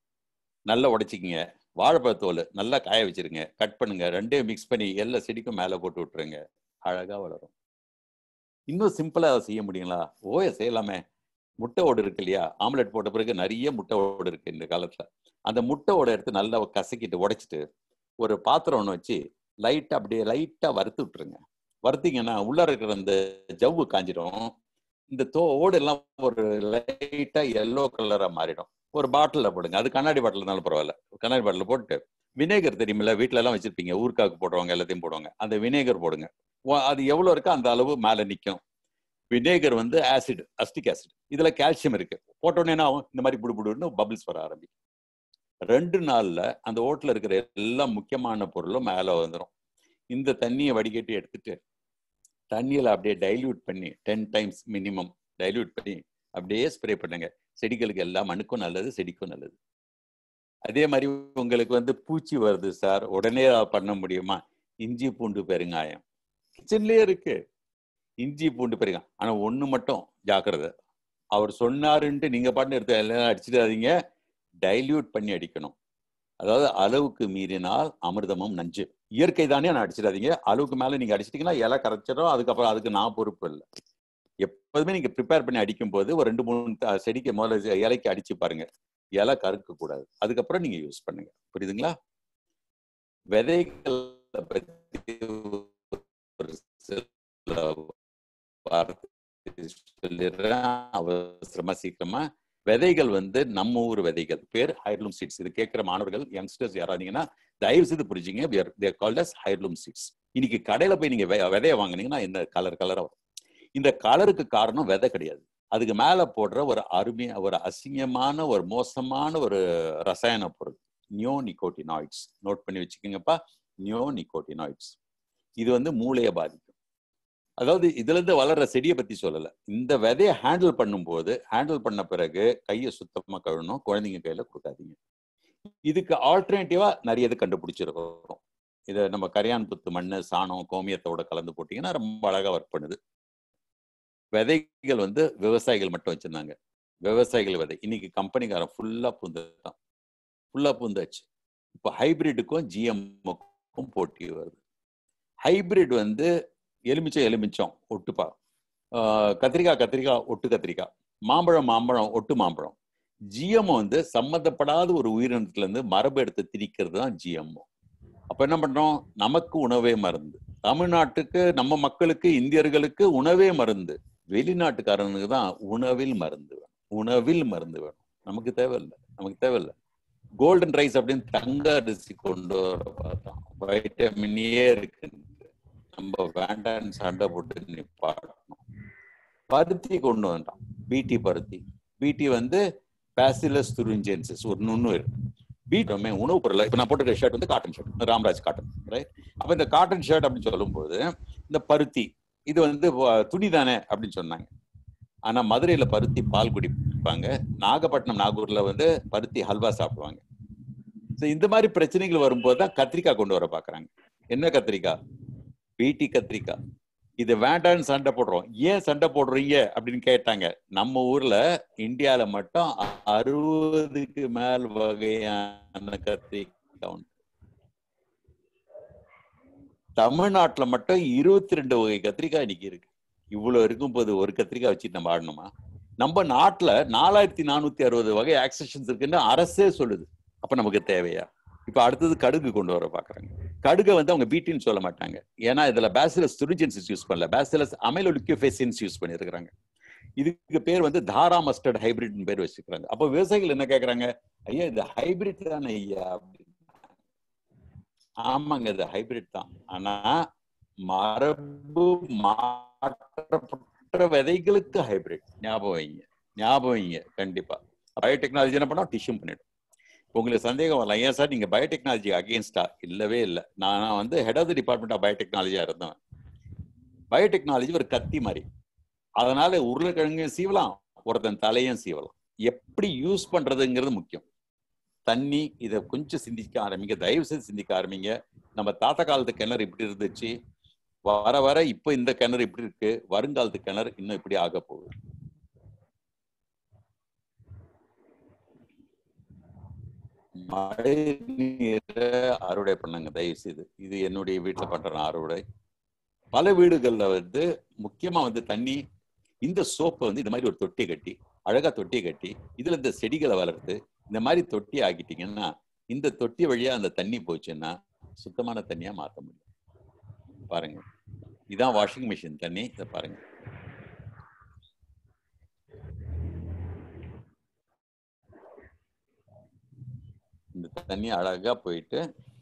நல்லா உடைச்சிக்கிங்க வாழைப்பழத்தோல் நல்லா காய வச்சிருங்க கட் பண்ணுங்க ரெண்டையும் மிக்ஸ் பண்ணி எல்லா செடிக்கும் மேலே போட்டு விட்டுருங்க அழகா வளரும் இன்னும் சிம்பிளா செய்ய முடியுங்களா ஓய செய்யலாமே முட்டை ஓடு இருக்கு இல்லையா ஆம்லெட் போட்ட பிறகு நிறைய முட்டை ஓடு இருக்கு இந்த காலத்துல அந்த முட்டை ஓடை எடுத்து நல்லா கசக்கிட்டு உடைச்சிட்டு ஒரு பாத்திரம் ஒன்று வச்சு லைட்டா அப்படியே லைட்டா வறுத்து விட்டுருங்க வறுத்தீங்கன்னா உள்ள இருக்கிற அந்த ஜவ்வு காஞ்சிடும் இந்த தோ ஓடு எல்லாம் ஒரு லைட்டா எல்லோ கலரா மாறிடும் ஒரு பாட்டிலில் போடுங்க அது கண்ணாடி பாட்டில் இருந்தாலும் பரவாயில்ல கண்ணாடி பாட்டில் போட்டு வினேகர் தெரியுமில்ல வீட்டுல எல்லாம் வச்சிருப்பீங்க ஊருக்காக்கு போடுறவங்க எல்லாத்தையும் போடுவாங்க அந்த வினேகர் போடுங்க அது எவ்வளவு இருக்கோ அந்த அளவு மேல நிற்கும் வினேகர் வந்து ஆசிட் அஸ்டிக் ஆசிட் இதுல கால்சியம் இருக்கு போட்டோன்னே இந்த மாதிரி புடு புடுன்னு பபிள்ஸ் வர ஆரம்பிக்கும் ரெண்டு நாள்ல அந்த ஓட்டுல இருக்கிற எல்லா முக்கியமான பொருளும் மேல வந்துடும் இந்த தண்ணியை வடிகட்டி எடுத்துட்டு தண்ணியில அப்படியே டைல்யூட் பண்ணி டென் டைம்ஸ் மினிமம் டைல்யூட் பண்ணி அப்படியே ஸ்ப்ரே பண்ணுங்க செடிகளுக்கு எல்லாம் மண்ணுக்கும் நல்லது செடிக்கும் நல்லது அதே மாதிரி உங்களுக்கு வந்து பூச்சி வருது சார் உடனே பண்ண முடியுமா இஞ்சி பூண்டு பெருங்காயம் கிச்சன்லயே இருக்கு இஞ்சி பூண்டு பெருங்காயம் ஆனா ஒண்ணு மட்டும் ஜாக்கிரதை அவர் சொன்னாருன்ட்டு நீங்க பாட்டு எடுத்து எல்லாம் அடிச்சிடாதீங்க டைல்யூட் பண்ணி அடிக்கணும் அதாவது அளவுக்கு மீறினால் அமிர்தமும் நஞ்சு இயற்கை தானே நான் அடிச்சிடாதீங்க அளவுக்கு மேல நீங்க அடிச்சிட்டீங்கன்னா இலை கரைச்சிடும் அதுக்கப்புறம் அதுக்கு நான் பொறுப்பு இல்லை எப்போதுமே நீங்க ப்ரிப்பேர் பண்ணி அடிக்கும் போது ஒரு ரெண்டு மூணு செடிக்கு முதல்ல இலைக்கு அடிச்சு பாருங்க இலை கருக்க கூடாது அதுக்கப்புறம் நீங்க யூஸ் பண்ணுங்க புரியுதுங்களா விதைகள் பத்தி ஒரு சொல்லிடுறேன் அவசரமா சீக்கிரமா விதைகள் வந்து நம்ம ஊர் விதைகள் பேர் ஹைர்லூம் சீட்ஸ் இது கேட்கிற மாணவர்கள் யங்ஸ்டர்ஸ் யாராதீங்கன்னா தயவு செய்து புரிஞ்சுங்க they called as heirloom seeds இன்னைக்கு கடையில போய் நீங்க விதைய வாங்கினீங்கன்னா இந்த கலர் கலரா வரும் இந்த கலருக்கு காரணம் விதை கிடையாது அதுக்கு மேல போடுற ஒரு அருமையா ஒரு அசிங்கமான ஒரு மோசமான ஒரு ரசாயன பொருள் நியோ நிக்கோட்டினாய்ட்ஸ் நோட் பண்ணி வச்சுக்கோங்கப்பா நியோ நிக்கோட்டினாய்ட்ஸ் இது வந்து மூளையை பாதிக்கும் அதாவது இதுல இருந்து வளர்ற செடியை பத்தி சொல்லல இந்த விதையை ஹேண்டில் பண்ணும்போது ஹேண்டில் பண்ண பிறகு கையை சுத்தமா கழுவணும் குழந்தைங்க கையில கொடுக்காதீங்க இதுக்கு ஆல்டர்னேட்டிவா நிறைய இது கண்டுபிடிச்சிருக்கோம் இதை நம்ம கரையான் புத்து மண் சாணம் கோமியத்தோட கலந்து போட்டீங்கன்னா ரொம்ப அழகா ஒர்க் பண்ணுது விதைகள் வந்து விவசாயிகள் மட்டும் வச்சிருந்தாங்க விவசாயிகள் விதை இன்னைக்கு கம்பெனிக்காரன் ஃபுல்லா பூந்துட்டான் ஃபுல்லா பூந்தாச்சு இப்போ ஹைபிரிட்டுக்கும் ஜிஎம்முக்கும் போட்டி வருது ஹைபிரிட் வந்து எலுமிச்சம் எலுமிச்சம் ஒட்டுப்பா ஆஹ் கத்திரிக்காய் கத்திரிக்காய் ஒட்டு கத்திரிக்காய் மாம்பழம் மாம்பழம் ஒட்டு மாம்பழம் ஜிஎம் வந்து சம்மந்தப்படாத ஒரு உயிரினத்துல இருந்து மரபு எடுத்து திணிக்கிறது தான் ஜிஎம்ஓ அப்ப என்ன பண்றோம் நமக்கு உணவே மருந்து தமிழ்நாட்டுக்கு நம்ம மக்களுக்கு இந்தியர்களுக்கு உணவே மருந்து வெளிநாட்டுக்காரனுக்கு தான் உணவில் மருந்து வேணும் உணவில் மருந்து வேணும் நமக்கு தேவையில்லை நமக்கு தேவையில்லை கோல்டன் ரைஸ் அப்படின்னு தங்க அரிசி கொண்டு வர பார்த்தோம் வைட்டமின் ஏ இருக்கு நம்ம வேண்டான்னு சண்டை போட்டு நிப்பாட்டணும் பருத்தி கொண்டு வந்தான் பிடி பருத்தி பிடி வந்து பேசிலஸ் துரிஞ்சென்சஸ் ஒரு நுண்ணுயிர் பீட்டமே உணவுப் பொருள் இப்போ நான் போட்டிருக்க ஷர்ட் வந்து cotton shirt Ramraj cotton right அப்போ இந்த காட்டன் ஷர்ட் அப்படின்னு சொல்லும்போது இந்த பருத்தி இது வந்து வ- துணி தானே அப்படின்னு சொன்னாங்க ஆனா மதுரையில பருத்தி பால் குடிப்பாங்க நாகப்பட்டினம் நாகூர்ல வந்து பருத்தி ஹல்வா சாப்பிடுவாங்க So இந்த மாதிரி பிரச்சனைகள் வரும்போது தான் கத்திரிக்காய் கொண்டு வர பாக்குறாங்க என்ன கத்திரிக்காய் பீட்டி கத்திரிக்காய் இது வேண்டான்னு சண்டை போடுறோம் ஏன் சண்டை போடுறீங்க அப்படின்னு கேட்டாங்க நம்ம ஊர்ல இந்தியால மட்டும் அ- அறுபதுக்கு மேல் வகையான கத்திரிக்காய் உண்டு தமிழ்நாட்டுல மட்டும் இருபத்தி ரெண்டு வகை கத்திரிக்காய் இன்னைக்கு இருக்கு இவ்வளவு இருக்கும்போது ஒரு கத்திரிக்காய் வச்சு நம்ம ஆடணுமா நம்ம நாட்டுல நாலாயிரத்தி நானூத்தி அறுபது வகை ஆக்சஷன்ஸ் இருக்குன்னு அரசே சொல்லுது அப்ப நமக்கு தேவையா இப்ப அடுத்தது கடுகு கொண்டு வர பாக்குறாங்க கடுகை வந்து அவங்க பீட்டின்னு சொல்ல மாட்டாங்க ஏன்னா இதுல பேசிலஸ் துரிஜென்சிஸ் யூஸ் பண்ணல பேசிலஸ் அமைலோலிக்கோஃபேசியன்ஸ் யூஸ் பண்ணிருக்காங்க இதுக்கு பேர் வந்து தாரா மஸ்டர்ட் ஹைபிரிட்னு பேர் வச்சிருக்காங்க அப்போ விவசாயிகள் என்ன கேக்குறாங்க ஐயா இது ஹைபிரிட் தானே ஐயா அப்படின்னு ஆமாங்க இது ஹைபிரிட் தான் ஆனா மரபு மாற்றப்பட்ட விதைகளுக்கு ஹைபிரிட் ஞாபகம் வைங்க ஞாபகம் வைங்க கண்டிப்பா பயோடெக்னாலஜி என்ன பண்ணோம் டிஷ்யூம் பண்ணிடும் உங்களுக்கு சந்தேகம் வரலாம் ஏன் சார் நீங்க பயோடெக்னாலஜி அகேன்ஸ்டா இல்லவே இல்லை நான் வந்து head of the department of பயோடெக்னாலஜியா இருந்தேன் பயோடெக்னாலஜி ஒரு கத்தி மாதிரி அதனால உருளைக்கிழங்கையும் சீவலாம் ஒருத்தன் தலையும் சீவலாம் எப்படி யூஸ் பண்றதுங்கிறது முக்கியம் தண்ணி இதை கொஞ்சம் சிந்திக்க ஆரம்பிங்க தயவு செய்து சிந்திக்க ஆரம்பிங்க நம்ம தாத்தா காலத்து கிணறு இப்படி இருந்துச்சு வர வர இப்ப இந்த கிணறு இப்படி இருக்கு வருங்காலத்து கிணறு இன்னும் இப்படி ஆக போகுது மழை நீரை அறுவடை பண்ணுங்க தயவு செய்து இது என்னுடைய வீட்டுல பண்ற அறுவடை பல வீடுகள்ல வந்து முக்கியமா வந்து தண்ணி இந்த சோப்பை வந்து இந்த மாதிரி ஒரு தொட்டி கட்டி அழகா தொட்டியை கட்டி இதுல இந்த செடிகளை வளர்த்து இந்த மாதிரி தொட்டி ஆக்கிட்டீங்கன்னா இந்த தொட்டி வழியா அந்த தண்ணி போச்சுன்னா சுத்தமான தண்ணியா மாத்த முடியும் பாருங்க இதான் வாஷிங் மிஷின் தண்ணி இதை பாருங்க இந்த தண்ணி அழகா போயிட்டு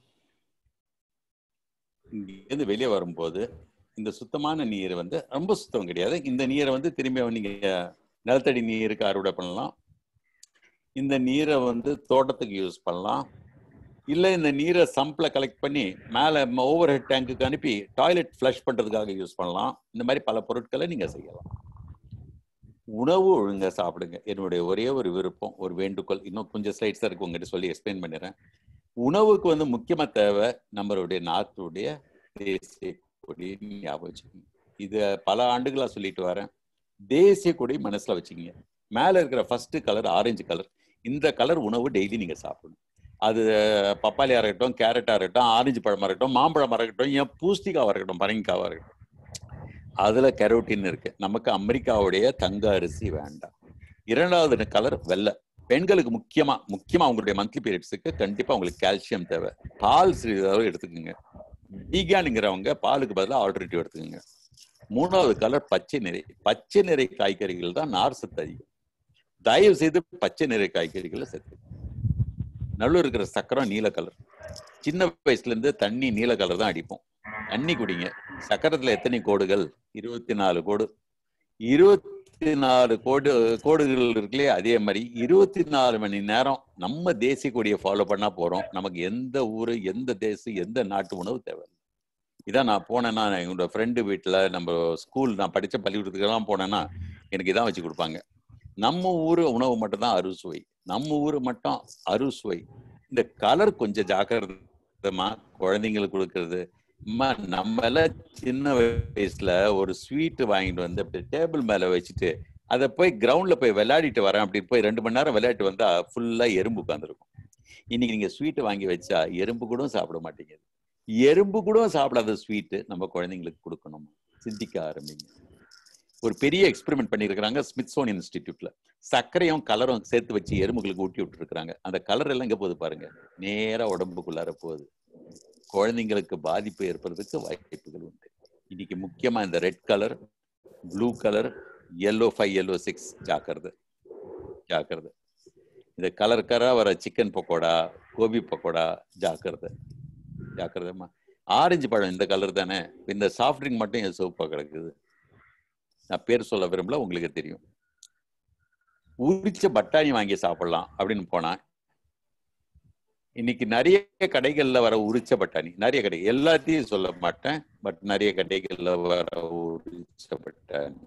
இங்கேருந்து வெளியே வரும்போது இந்த சுத்தமான நீர் வந்து ரொம்ப சுத்தம் கிடையாது இந்த நீரை வந்து திரும்பி நீங்க நிலத்தடி நீருக்கு அறுவடை பண்ணலாம் இந்த நீரை வந்து தோட்டத்துக்கு யூஸ் பண்ணலாம் இல்ல இந்த நீரை சம்ப்ல கலெக்ட் பண்ணி மேல ஓவர் ஹெட் டேங்குக்கு அனுப்பி டாய்லெட் ஃப்ளஷ் பண்றதுக்காக யூஸ் பண்ணலாம் இந்த மாதிரி பல பொருட்களை நீங்க செய்யலாம் உணவு ஒழுங்கா சாப்பிடுங்க என்னுடைய ஒரே ஒரு விருப்பம் ஒரு வேண்டுகோள் இன்னும் கொஞ்சம் ஸ்லைட்ஸ் இருக்கு உங்ககிட்ட சொல்லி எக்ஸ்பிளைன் பண்ணிடுறேன் உணவுக்கு வந்து முக்கியமா தேவை நம்மளுடைய நாட்டுடைய தேசிய கொடி ஞாபகம் வச்சுக்கோங்க இத பல ஆண்டுகளா சொல்லிட்டு வரேன் தேசிய கொடி மனசுல வச்சுக்கோங்க மேல இருக்கிற ஃபர்ஸ்ட் கலர் ஆரஞ்சு கலர் இந்த கலர் உணவு டெய்லி நீங்க சாப்பிடணும் அது பப்பாளியா இருக்கட்டும் கேரட்டா இருக்கட்டும் ஆரஞ்சு பழமா இருக்கட்டும் மாம்பழமா இருக்கட்டும் ஏன் பூஸ்திகாவா இருக்கட்டும் பரங்கிக்காவா இருக்கட்டும் அதுல கெரோட்டின் இருக்கு நமக்கு அமெரிக்காவுடைய தங்க அரிசி வேண்டாம் இரண்டாவது கலர் வெள்ளை பெண்களுக்கு முக்கியமா முக்கியமா அவங்களுடைய மந்த்லி பீரியட்ஸுக்கு கண்டிப்பா உங்களுக்கு கால்சியம் தேவை பால் சிறிதளவு எடுத்துக்கோங்க வீகானுங்கிறவங்க பாலுக்கு பதிலாக ஆல்டர்னேட்டிவ் எடுத்துக்கோங்க மூணாவது கலர் பச்சை நிறை பச்சை நிறை காய்கறிகள் தான் நார் சத்து அதிகம் தயவு செய்து பச்சை நிறை காய்கறிகளை சேர்த்து நடுவில் இருக்கிற சக்கரம் நீல கலர் சின்ன வயசுல இருந்து தண்ணி நீல கலர் தான் அடிப்போம் தண்ணி குடிங்க சக்கரத்துல எத்தனை கோடுகள் இருபத்தி நாலு கோடு இருபத்தி நாலு கோடு கோடுகள் இருக்குல்லையே அதே மாதிரி இருபத்தி நாலு மணி நேரம் நம்ம தேசிய கொடியை ஃபாலோ பண்ணா போறோம் நமக்கு எந்த ஊரு எந்த தேசம் எந்த நாட்டு உணவு தேவை இதான் நான் போனேன்னா என்னோட ஃப்ரெண்டு வீட்டுல நம்ம ஸ்கூல் நான் படிச்ச பள்ளிக்கூடத்துக்கெல்லாம் போனேன்னா எனக்கு இதான் வச்சு கொடுப்பாங்க நம்ம ஊரு உணவு மட்டும் தான் அறுசுவை நம்ம ஊரு மட்டும் அறுசுவை இந்த கலர் கொஞ்சம் ஜாக்கிரதமா குழந்தைங்களுக்கு கொடுக்கறது அம்மா நம்ம எல்லாம் சின்ன வயசுல ஒரு ஸ்வீட் வாங்கிட்டு வந்து அப்படி டேபிள் மேல வச்சுட்டு அதை போய் கிரவுண்ட்ல போய் விளையாடிட்டு வரேன் அப்படி போய் ரெண்டு மணி நேரம் விளையாட்டு வந்தா ஃபுல்லா எறும்பு உட்காந்துருக்கும் இன்னைக்கு நீங்க ஸ்வீட் வாங்கி வச்சா எறும்பு கூட சாப்பிட மாட்டேங்குது எறும்பு கூட சாப்பிடாத ஸ்வீட் நம்ம குழந்தைங்களுக்கு கொடுக்கணும் சிந்திக்க ஆரம்பிங்க ஒரு பெரிய எக்ஸ்பெரிமெண்ட் பண்ணியிருக்கிறாங்க ஸ்மித்சோன் இன்ஸ்டிடியூட்ல சர்க்கரையும் கலரும் சேர்த்து வச்சு எறும்புகளுக்கு ஊட்டி விட்டுருக்காங்க அந்த கலர் எல்லாம் இங்க போகுது பாருங்க நேரா உடம்புக்குள்ளார போகுது குழந்தைங்களுக்கு பாதிப்பு ஏற்படுறதுக்கு வாய்ப்புகள் உண்டு இன்னைக்கு முக்கியமா இந்த red colour blue colour yellow five yellow six ஜாக்கிரதை ஜாக்கிரதை இந்த கலர் கலரா வர சிக்கன் பக்கோடா கோபி பக்கோடா ஜாக்கிரதை ஜாக்கிரதைமா ஆரஞ்சு பழம் இந்த கலர் தானே இந்த சாஃப்ட் ட்ரிங்க் மட்டும் என் சிவப்பா கிடக்குது நான் பேர் சொல்ல விரும்பல உங்களுக்கு தெரியும் உரிச்ச பட்டாணி வாங்கி சாப்பிடலாம் அப்படின்னு போனா இன்னைக்கு நிறைய கடைகள்ல வர உரிச்ச பட்டாணி நிறைய கடை எல்லாத்தையும் சொல்ல மாட்டேன் பட் நிறைய கடைகள்ல வர உரிச்ச பட்டாணி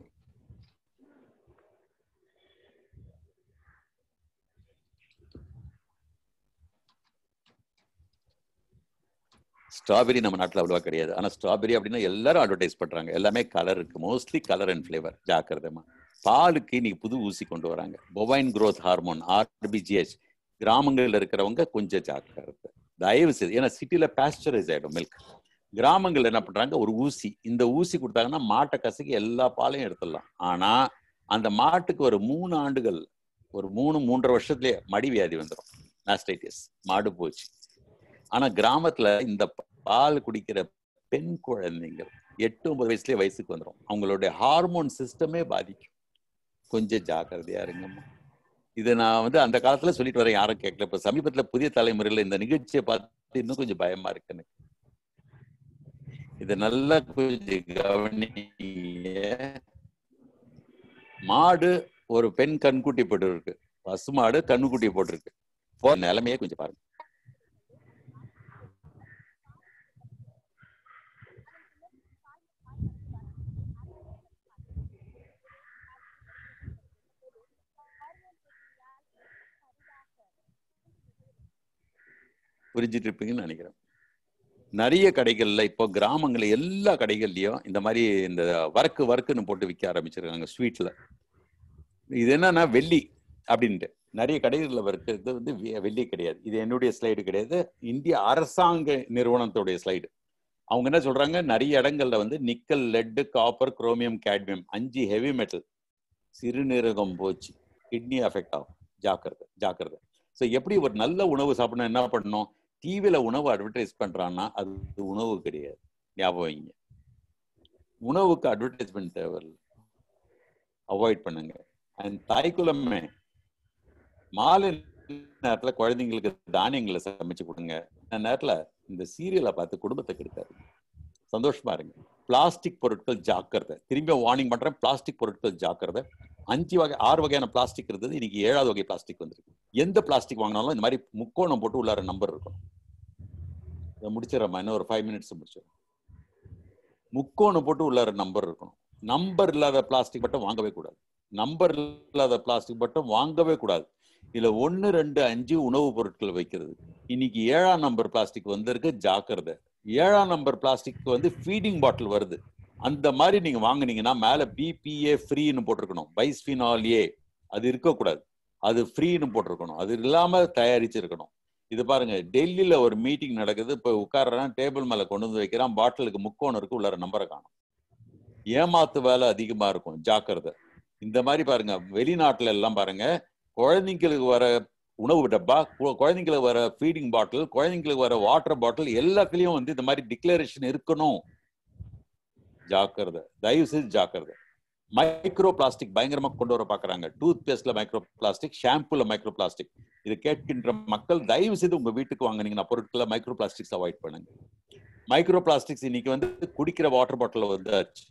ஸ்ட்ராபெரி நம்ம நாட்டில் அவ்வளோவா கிடையாது ஆனால் ஸ்ட்ராபெரி அப்படின்னா எல்லாரும் அட்வர்டைஸ் பண்றாங்க எல்லாமே கலர் இருக்கு மோஸ்ட்லி கலர் அண்ட் ஃபிளேவர் ஜாக்கிரதமா பாலுக்கு இன்னைக்கு புது ஊசி கொண்டு வராங்க பொவைன் growth ஹார்மோன் ஆர்பிஜிஹெச் கிராமங்கள்ல இருக்கிறவங்க கொஞ்சம் ஜாக்கிரதை தயவு செய்து ஏன்னா சிட்டில பாஸ்டரைஸ் ஆயிடும் மில்க் கிராமங்கள்ல என்ன பண்றாங்க ஒரு ஊசி இந்த ஊசி கொடுத்தாங்கன்னா மாட்டை கசக்கி எல்லா பாலையும் எடுத்துடலாம் ஆனா அந்த மாட்டுக்கு ஒரு மூணு ஆண்டுகள் ஒரு மூணு மூன்றரை வருஷத்துலயே மடி வியாதி வந்துடும் மாஸ்டைட்டிஸ் மாடு போச்சு ஆனா கிராமத்துல இந்த பால் குடிக்கிற பெண் குழந்தைங்க எட்டு ஒன்பது வயசுலயே வயசுக்கு வந்துடும் அவங்களுடைய ஹார்மோன் சிஸ்டமே பாதிக்கும் கொஞ்சம் ஜாக்கிரதையா இருங்கம்மா இதை நான் வந்து அந்த காலத்துல சொல்லிட்டு வரேன் யாரும் கேட்கல இப்ப சமீபத்துல புதிய தலைமுறையில இந்த நிகழ்ச்சியை பார்த்து இன்னும் கொஞ்சம் பயமா இருக்கு எனக்கு இதை நல்லா கொஞ்சம் கவனிங்க மாடு ஒரு பெண் கண்குட்டி போட்டு இருக்கு பசுமாடு கண்ணுக்குட்டி போட்டிருக்கு போ நிலைமையே கொஞ்சம் பாருங்க புரிஞ்சிட்டு இருப்பீங்கன்னு நினைக்கிறேன் நிறைய கடைகள்ல இப்போ கிராமங்கள்ல எல்லா கடைகள்லயும் இந்த மாதிரி இந்த வர்க்கு வர்க்குன்னு போட்டு விற்க ஆரம்பிச்சிருக்காங்க ஸ்வீட்ல இது என்னன்னா வெள்ளி அப்படின்ட்டு நிறைய கடைகளில் வர்க்கிறது வந்து வெ- வெள்ளி கிடையாது இது என்னுடைய ஸ்லைடு கிடையாது இந்திய அரசாங்க நிறுவனத்துடைய ஸ்லைடு அவங்க என்ன சொல்றாங்க நிறைய இடங்கள்ல வந்து nickel lead copper chromium cadmium அஞ்சு ஹெவி மெட்டல் சிறுநீரகம் போச்சு கிட்னி அஃபெக்ட் ஆகும் ஜாக்கிரதை ஜாக்கிரதை ஸோ எப்படி ஒரு நல்ல உணவு சாப்பிடணும் என்ன பண்ணணும் டிவியில உணவு அட்வர்டைஸ் பண்றான்னா அது உணவு கிடையாது ஞாபகம் வைங்க உணவுக்கு அட்வர்டைஸ்மெண்ட் தேவையில்லை அவாய்ட் பண்ணுங்க அண்ட் தாய்க்குலமே மாலை நேரத்துல குழந்தைங்களுக்கு தானியங்களை சமைச்சு கொடுங்க இந்த நேரத்துல இந்த சீரியலை பார்த்து குடும்பத்தை கெடுக்காது சந்தோஷமா இருங்க பிளாஸ்டிக் பொருட்கள் ஜாக்கிரதை திரும்ப வார்னிங் பண்றேன் பிளாஸ்டிக் பொருட்கள் ஜாக்கிரதை அஞ்சு வகை ஆறு வகையான பிளாஸ்டிக் இருந்தது இன்னைக்கு ஏழாவது வகை பிளாஸ்டிக் வந்திருக்கு எந்த பிளாஸ்டிக் வாங்கினாலும் இந்த மாதிரி முக்கோணம் போட்டு உள்ளார நம்பர் இருக்கும் இதை முடிச்சிடறேம்மா இன்னும் ஒரு ஃபைவ் மினிட்ஸ் முடிச்சிடும் முக்கோணம் போட்டு உள்ளார நம்பர் இருக்கணும் நம்பர் இல்லாத பிளாஸ்டிக் மட்டும் வாங்கவே கூடாது நம்பர் இல்லாத பிளாஸ்டிக் மட்டும் வாங்கவே கூடாது இதுல ஒன்னு ரெண்டு அஞ்சு உணவுப் பொருட்கள் வைக்கிறது இன்னைக்கு ஏழாம் நம்பர் பிளாஸ்டிக் வந்திருக்கு ஜாக்கிரதை ஏழாம் நம்பர் பிளாஸ்டிக் வந்து ஃபீடிங் பாட்டில் வருது அந்த மாதிரி நீங்க வாங்குனீங்கன்னா மேல பிபிஏ ஃப்ரீன்னு போட்டிருக்கணும் பைஸ்பினால் ஏ அது இருக்கக்கூடாது அது ஃப்ரீன்னு போட்டிருக்கணும் அது இல்லாம தயாரிச்சிருக்கணும் இது பாருங்க டெல்லியில ஒரு மீட்டிங் நடக்குது இப்போ உட்கார்றான் டேபிள் மேல கொண்டு வந்து வைக்கிறான் பாட்டிலுக்கு முக்கோணம் இருக்கு உள்ளார நம்பரை காணும் ஏமாத்து வேலை அதிகமா இருக்கும் ஜாக்கிரதை இந்த மாதிரி பாருங்க வெளிநாட்டுல எல்லாம் பாருங்க குழந்தைங்களுக்கு வர உணவு டப்பா கு- குழந்தைங்களுக்கு வர ஃபீடிங் பாட்டில் குழந்தைங்களுக்கு வர வாட்டர் பாட்டில் எல்லாத்துலயும் வந்து இந்த மாதிரி டிக்ளரேஷன் இருக்கணும் ஜாக்கிரதை தயவு செய்து ஜாக்கிரதை மைக்ரோ பிளாஸ்டிக் பயங்கரமா கொண்டு வர பாக்குறாங்க டூத் பேஸ்ட்ல மைக்ரோ பிளாஸ்டிக் ஷாம்புல மைக்ரோ பிளாஸ்டிக் இது கேட்கின்ற மக்கள் தயவு செய்து உங்க வீட்டுக்கு வாங்குனீங்கன்னா பொருட்களை மைக்ரோ பிளாஸ்டிக்ஸ் அவாய்ட் பண்ணுங்க மைக்ரோ பிளாஸ்டிக்ஸ் இன்னைக்கு வந்து குடிக்கிற வாட்டர் பாட்டில் வந்தாச்சு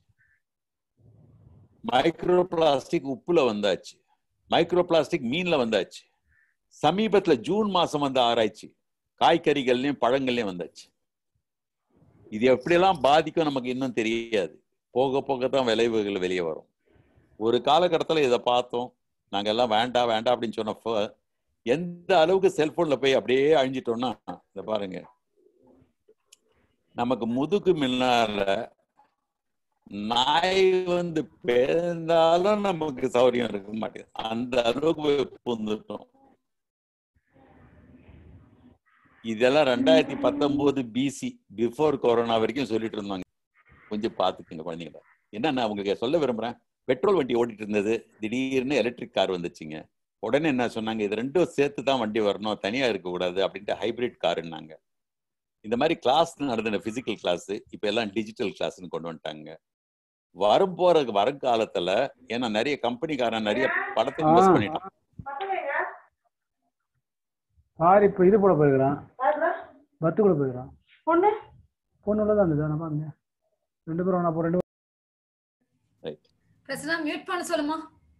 மைக்ரோ பிளாஸ்டிக் உப்புல வந்தாச்சு மைக்ரோ பிளாஸ்டிக் மீன்ல வந்தாச்சு சமீபத்துல ஜூன் மாசம் வந்த ஆராய்ச்சி காய்கறிகள்லயும் பழங்கள்லயும் வந்தாச்சு இது எப்படியெல்லாம் பாதிக்கும் நமக்கு இன்னும் தெரியாது போக போக தான் விளைவுகள் வெளியே வரும் ஒரு காலகட்டத்துல இதை பார்த்தோம் நாங்க எல்லாம் வேண்டாம் வேண்டாம் அப்படின்னு சொன்னப்போ எந்த அளவுக்கு செல்போன்ல போய் அப்படியே அழிஞ்சிட்டோம்னா இதை பாருங்க நமக்கு முதுகு முன்னால நாய் வந்து பேர்ந்தாலும் நமக்கு சௌரியம் இருக்க மாட்டேங்குது அந்த அளவுக்கு புந்துட்டோம் இதெல்லாம் ரெண்டாயிரத்தி பத்தொன்பது பிசி பிஃபோர் கொரோனா வரைக்கும் சொல்லிட்டு இருந்தாங்க கொஞ்சம் பாத்துக்குங்க குழந்தைங்கள என்ன நான் உங்களுக்கு சொல்ல விரும்புறேன் பெட்ரோல் வண்டி ஓடிட்டு இருந்தது திடீர்னு எலக்ட்ரிக் கார் வந்துச்சுங்க உடனே என்ன சொன்னாங்க இது ரெண்டும் சேர்த்து தான் வண்டி வரணும் தனியா இருக்கக்கூடாது அப்படின்ட்டு ஹைபிரிட் காருன்னாங்க இந்த மாதிரி கிளாஸ் நடந்த பிசிக்கல் கிளாஸ் இப்ப எல்லாம் டிஜிட்டல் கிளாஸ்னு கொண்டு வந்துட்டாங்க வரும் போற வருங்காலத்துல ஏன்னா நிறைய கம்பெனிக்காரன் நிறைய படத்தை இன்வெஸ்ட் பண்ணிட்டான் சார் இப்போ இது போட போயிருக்கிறான் பத்து கூட போயிருக்கிறான் பொண்ணு பொண்ணு தான் இருந்தது நான் பாருங்க ரெண்டு பேரும் நான் ரெண்டு ரைட் பிரசனா மியூட் பண்ண சொல்லுமா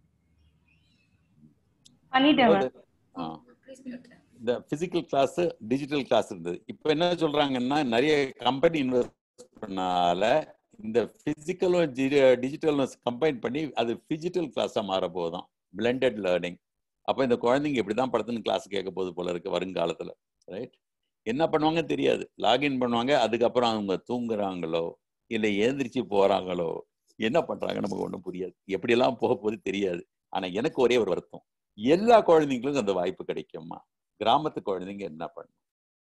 பண்ணிட்டேன் ஆ ப்ளீஸ் மியூட் இந்த பிசிக்கல் கிளாஸ் டிஜிட்டல் கிளாஸ் இருந்தது இப்போ என்ன சொல்றாங்கன்னா நிறைய கம்பெனி இன்வெஸ்ட் பண்ணால இந்த பிசிக்கலும் டிஜிட்டலும் கம்பைன் பண்ணி அது டிஜிட்டல் கிளாஸா மாற போதும் பிளெண்டட் லேர்னிங் அப்போ இந்த குழந்தைங்க இப்படிதான் படத்துன்னு கிளாஸ் கேட்க போகுது போல இருக்கு வருங்காலத்துல ரைட் என்ன பண்ணுவாங்க தெரியாது லாகின் பண்ணுவாங்க அதுக்கப்புறம் அவங்க தூங்குறாங்களோ இல்லை ஏந்திரிச்சு போறாங்களோ என்ன பண்றாங்க நமக்கு ஒன்றும் புரியாது எப்படியெல்லாம் போக போகுது தெரியாது ஆனா எனக்கு ஒரே ஒரு வருத்தம் எல்லா குழந்தைங்களுக்கும் அந்த வாய்ப்பு கிடைக்குமா கிராமத்து குழந்தைங்க என்ன பண்ணும்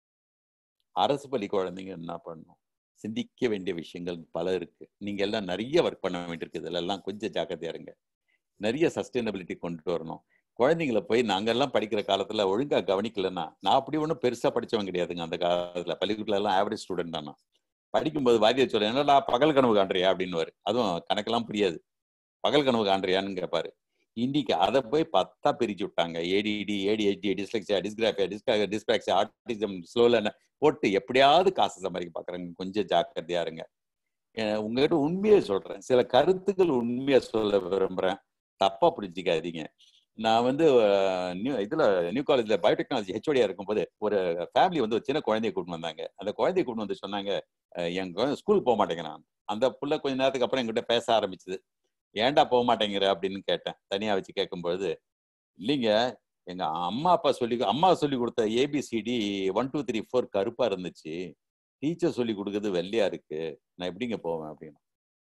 அரசு பள்ளி குழந்தைங்க என்ன பண்ணும் சிந்திக்க வேண்டிய விஷயங்கள் பல இருக்கு நீங்க எல்லாம் நிறைய ஒர்க் பண்ண வேண்டியிருக்கு இதுல எல்லாம் கொஞ்சம் ஜாக்கிரதையா இருங்க நிறைய சஸ்டைனபிலிட்டி கொண்டு வரணும் குழந்தைங்களை போய் நாங்கெல்லாம் படிக்கிற காலத்துல ஒழுங்கா கவனிக்கலன்னா நான் அப்படி ஒன்றும் பெருசா படிச்சவன் கிடையாதுங்க அந்த காலத்துல பள்ளிக்கூடத்துல எல்லாம் ஆவரேஜ் ஸ்டூடெண்ட் தான் நான் படிக்கும்போது வாத்தியார் சொல்ல என்னடா பகல் கனவு காண்றியா அப்படின்னு அதுவும் கணக்கெல்லாம் புரியாது பகல் கனவு காண்றியான்னு கேட்பாரு இன்னைக்கு அதை போய் பத்தா பிரிச்சு விட்டாங்க ஏடிடி ஏடிஹெச்டி டிஸ்லெக்சியா டிஸ்கிராஃபியா டிஸ்கா டிஸ்பிராக்சியா ஆர்டிசம் ஸ்லோல போட்டு எப்படியாவது காசு சம்பாதிக்க பாக்குறாங்க கொஞ்சம் ஜாக்கிரதையா இருங்க அஹ் உங்ககிட்ட உண்மையை சொல்றேன் சில கருத்துக்கள் உண்மையை சொல்ல விரும்புறேன் தப்பா புரிஞ்சுக்காதீங்க நான் வந்து அஹ், நியூ இதுல நியூ காலேஜ்ல பயோடெக்னாலஜி ஹெச்ஓடியா இருக்கும்போது ஒரு ஃபேமிலி வந்து ஒரு சின்ன குழந்தைய கூட்டு வந்தாங்க அந்த குழந்தைய கூட்டு வந்து சொன்னாங்க அஹ், என் குழந்தை ஸ்கூலுக்கு போக மாட்டேங்கிறான் அந்த புள்ள கொஞ்ச நேரத்துக்கு அப்புறம் என்கிட்ட பேச ஆரம்பிச்சது ஏன்டா போக மாட்டேங்கிற அப்படின்னு கேட்டேன் தனியா வச்சு கேட்கும்போது இல்லைங்க எங்க அம்மா அப்பா சொல்லி அம்மா சொல்லி கொடுத்த ABCD one two three four கருப்பா இருந்துச்சு டீச்சர் சொல்லி கொடுக்கறது வெள்ளையா இருக்கு நான் எப்படிங்க போவேன் அப்படின்னு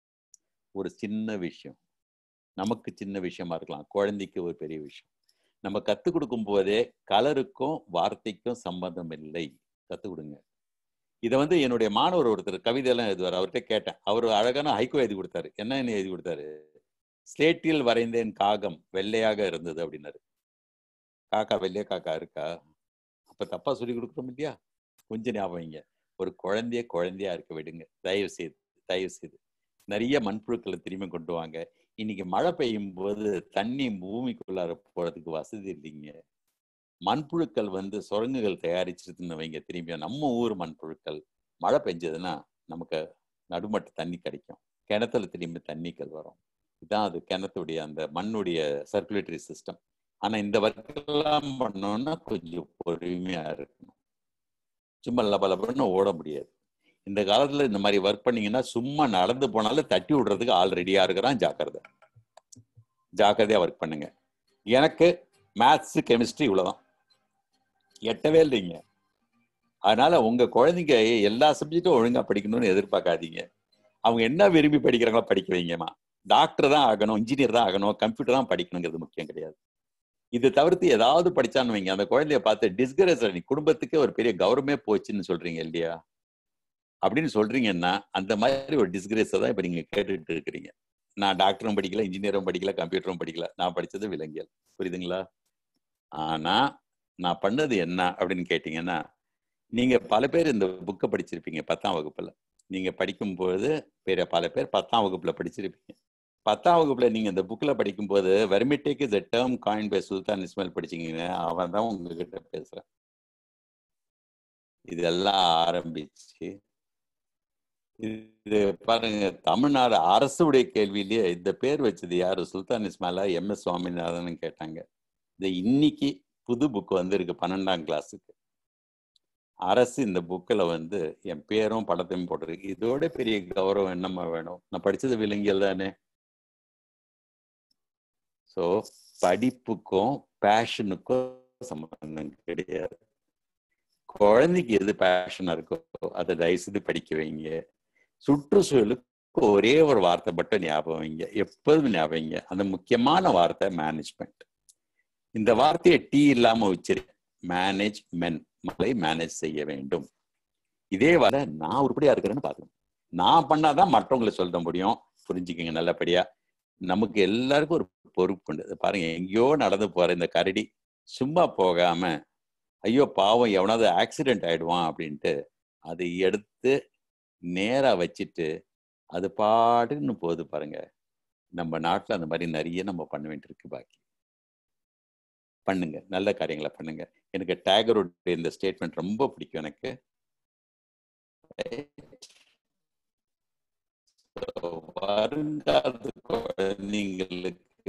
ஒரு சின்ன விஷயம் நமக்கு சின்ன விஷயமா இருக்கலாம் குழந்தைக்கு ஒரு பெரிய விஷயம் நம்ம கத்துக் கொடுக்கும் போதே கலருக்கும் வார்த்தைக்கும் சம்பந்தம் இல்லை கத்துக் கொடுங்க இதை வந்து என்னுடைய மாணவர் ஒருத்தர் கவிதையெல்லாம் எழுதுவார் அவர்கிட்ட கேட்டேன் அவர் அழகான ஹைகோ எழுதி கொடுத்தாரு என்ன என்ன எழுதி கொடுத்தாரு ஸ்லேட்டில் வரைந்தேன் காகம் வெள்ளையாக இருந்தது அப்படின்னாரு காக்கா வெள்ளைய காக்கா இருக்கா அப்ப தப்பா சொல்லி கொடுக்குறோம் இல்லையா கொஞ்சம் ஞாபகம் வைங்க ஒரு குழந்தைய குழந்தையா இருக்க விடுங்க தயவு செய்து தயவு செய்து நிறைய மண்புழுக்களை திரும்பி கொண்டு வாங்க இன்னைக்கு மழை பெய்யும் போது தண்ணி பூமிக்குள்ளார போறதுக்கு வசதி இல்லைங்க மண்புழுக்கள் வந்து சுரங்குகள் தயாரிச்சிருதுன்னு வைங்க திரும்பி நம்ம ஊர் மண்புழுக்கள் மழை பெஞ்சதுன்னா நமக்கு நடுமட்ட தண்ணி கிடைக்கும் கிணத்துல திரும்பி தண்ணிகள் வரும் இதான் அது கிணத்துடைய அந்த மண்ணுடைய சர்க்குலேட்டரி சிஸ்டம் ஆனா இந்த ஒர்க்கெல்லாம் பண்ணோம்னா கொஞ்சம் பொறுமையா இருக்கணும் சும்மா லபலபன்னு ஓட முடியாது இந்த காலத்துல இந்த மாதிரி ஒர்க் பண்ணீங்கன்னா சும்மா நடந்து போனாலும் தட்டி விடுறதுக்கு ஆள் ரெடியா இருக்கிறான் ஜாக்கிரதை ஜாக்கிரதையா ஒர்க் பண்ணுங்க எனக்கு மேத்ஸ் கெமிஸ்ட்ரி இவ்வளவுதான் எட்டவே இல்லைங்க அதனால உங்க குழந்தைங்க எல்லா சப்ஜெக்டும் ஒழுங்கா படிக்கணும்னு எதிர்பார்க்காதீங்க அவங்க என்ன விரும்பி படிக்கிறாங்களோ படிக்க வைங்கம்மா டாக்டர் தான் ஆகணும் இன்ஜினியர் தான் ஆகணும் கம்ப்யூட்டர் தான் படிக்கணுங்கிறது முக்கியம் கிடையாது இது தவிர்த்து ஏதாவது படிச்சான்னு வைங்க அந்த குழந்தைய பார்த்து டிஸ்கரேஜ் நீ குடும்பத்துக்கே ஒரு பெரிய கௌரவமே போச்சுன்னு சொல்றீங்க இல்லையா அப்படின்னு சொல்றீங்கன்னா அந்த மாதிரி ஒரு டிஸ்கிரேஸை தான் இப்ப நீங்க கேட்டுட்டு இருக்கிறீங்க நான் டாக்டரும் படிக்கல இன்ஜினியரும் படிக்கல கம்ப்யூட்டரும் படிக்கல நான் படிச்சது விலங்கியல் புரியுதுங்களா ஆனா நான் பண்ணது என்ன அப்படின்னு கேட்டீங்கன்னா நீங்க பல பேர் இந்த புக்கை படிச்சிருப்பீங்க பத்தாம் வகுப்புல நீங்க படிக்கும்போது பேர பல பேர் பத்தாம் வகுப்புல படிச்சிருப்பீங்க பத்தாம் வகுப்புல நீங்க இந்த புக்ல படிக்கும்போது vermitech is term coined by Sultan Ismail படிச்சீங்கன்னா அவன் தான் உங்ககிட்ட பேசுறான் இதெல்லாம் ஆரம்பிச்சு இது பாருங்க தமிழ்நாடு அரசுடைய கேள்வியிலேயே இந்த பேர் வச்சது யாரு சுல்தான் இஸ்மாயிலா எம் எஸ் சுவாமிநாதன் கேட்டாங்க இந்த இன்னைக்கு புது புக் வந்திருக்கு பன்னெண்டாம் கிளாஸுக்கு அரசு இந்த புக்கில் வந்து என் பேரும் படத்தையும் போட்டிருக்கு இதோட பெரிய கௌரவம் என்னம்மா வேணும் நான் படிச்சது விலங்கியல் தானே ஸோ படிப்புக்கும் பேஷனுக்கும் சம்பந்தம் கிடையாது குழந்தைக்கு எது பேஷனா இருக்கோ அதை தயவுசெய்து படிக்க வைங்க சுற்றுச்சூழலுக்கு ஒரே ஒரு வார்த்தை மட்டும் ஞாபகம் வைங்க எப்போதும் ஞாபகம் வைங்க அந்த முக்கியமான வார்த்தை மேனேஜ்மெண்ட் இந்த வார்த்தையை டி இல்லாம வச்சிரு மேனேஜ் மென் மலை மேனேஜ் செய்ய வேண்டும் இதே வர நான் உருப்படியா இருக்கிறேன்னு பார்க்கணும் நான் பண்ணாதான் மற்றவங்களை சொல்ல முடியும் புரிஞ்சுக்கங்க நல்லபடியா நமக்கு எல்லாருக்கும் ஒரு பொறுப்பு உண்டு இதை பாருங்க எங்கேயோ நடந்து போற இந்த கரடி சும்மா போகாம ஐயோ பாவம் எவனாவது ஆக்சிடென்ட் ஆயிடுவான் அப்படின்ட்டு அதை எடுத்து நேரா வச்சுட்டு அது பாட்டுன்னு போகுது பாருங்க நம்ம நாட்டுல அந்த மாதிரி நிறைய நம்ம பண்ண வேண்டியிருக்கு பாக்கி பண்ணுங்க நல்ல காரியங்களை பண்ணுங்க எனக்கு டேகரோட இந்த ஸ்டேட்மெண்ட் ரொம்ப பிடிக்கும் எனக்கு So, வருங்கால குழந்தைங்களுக்கு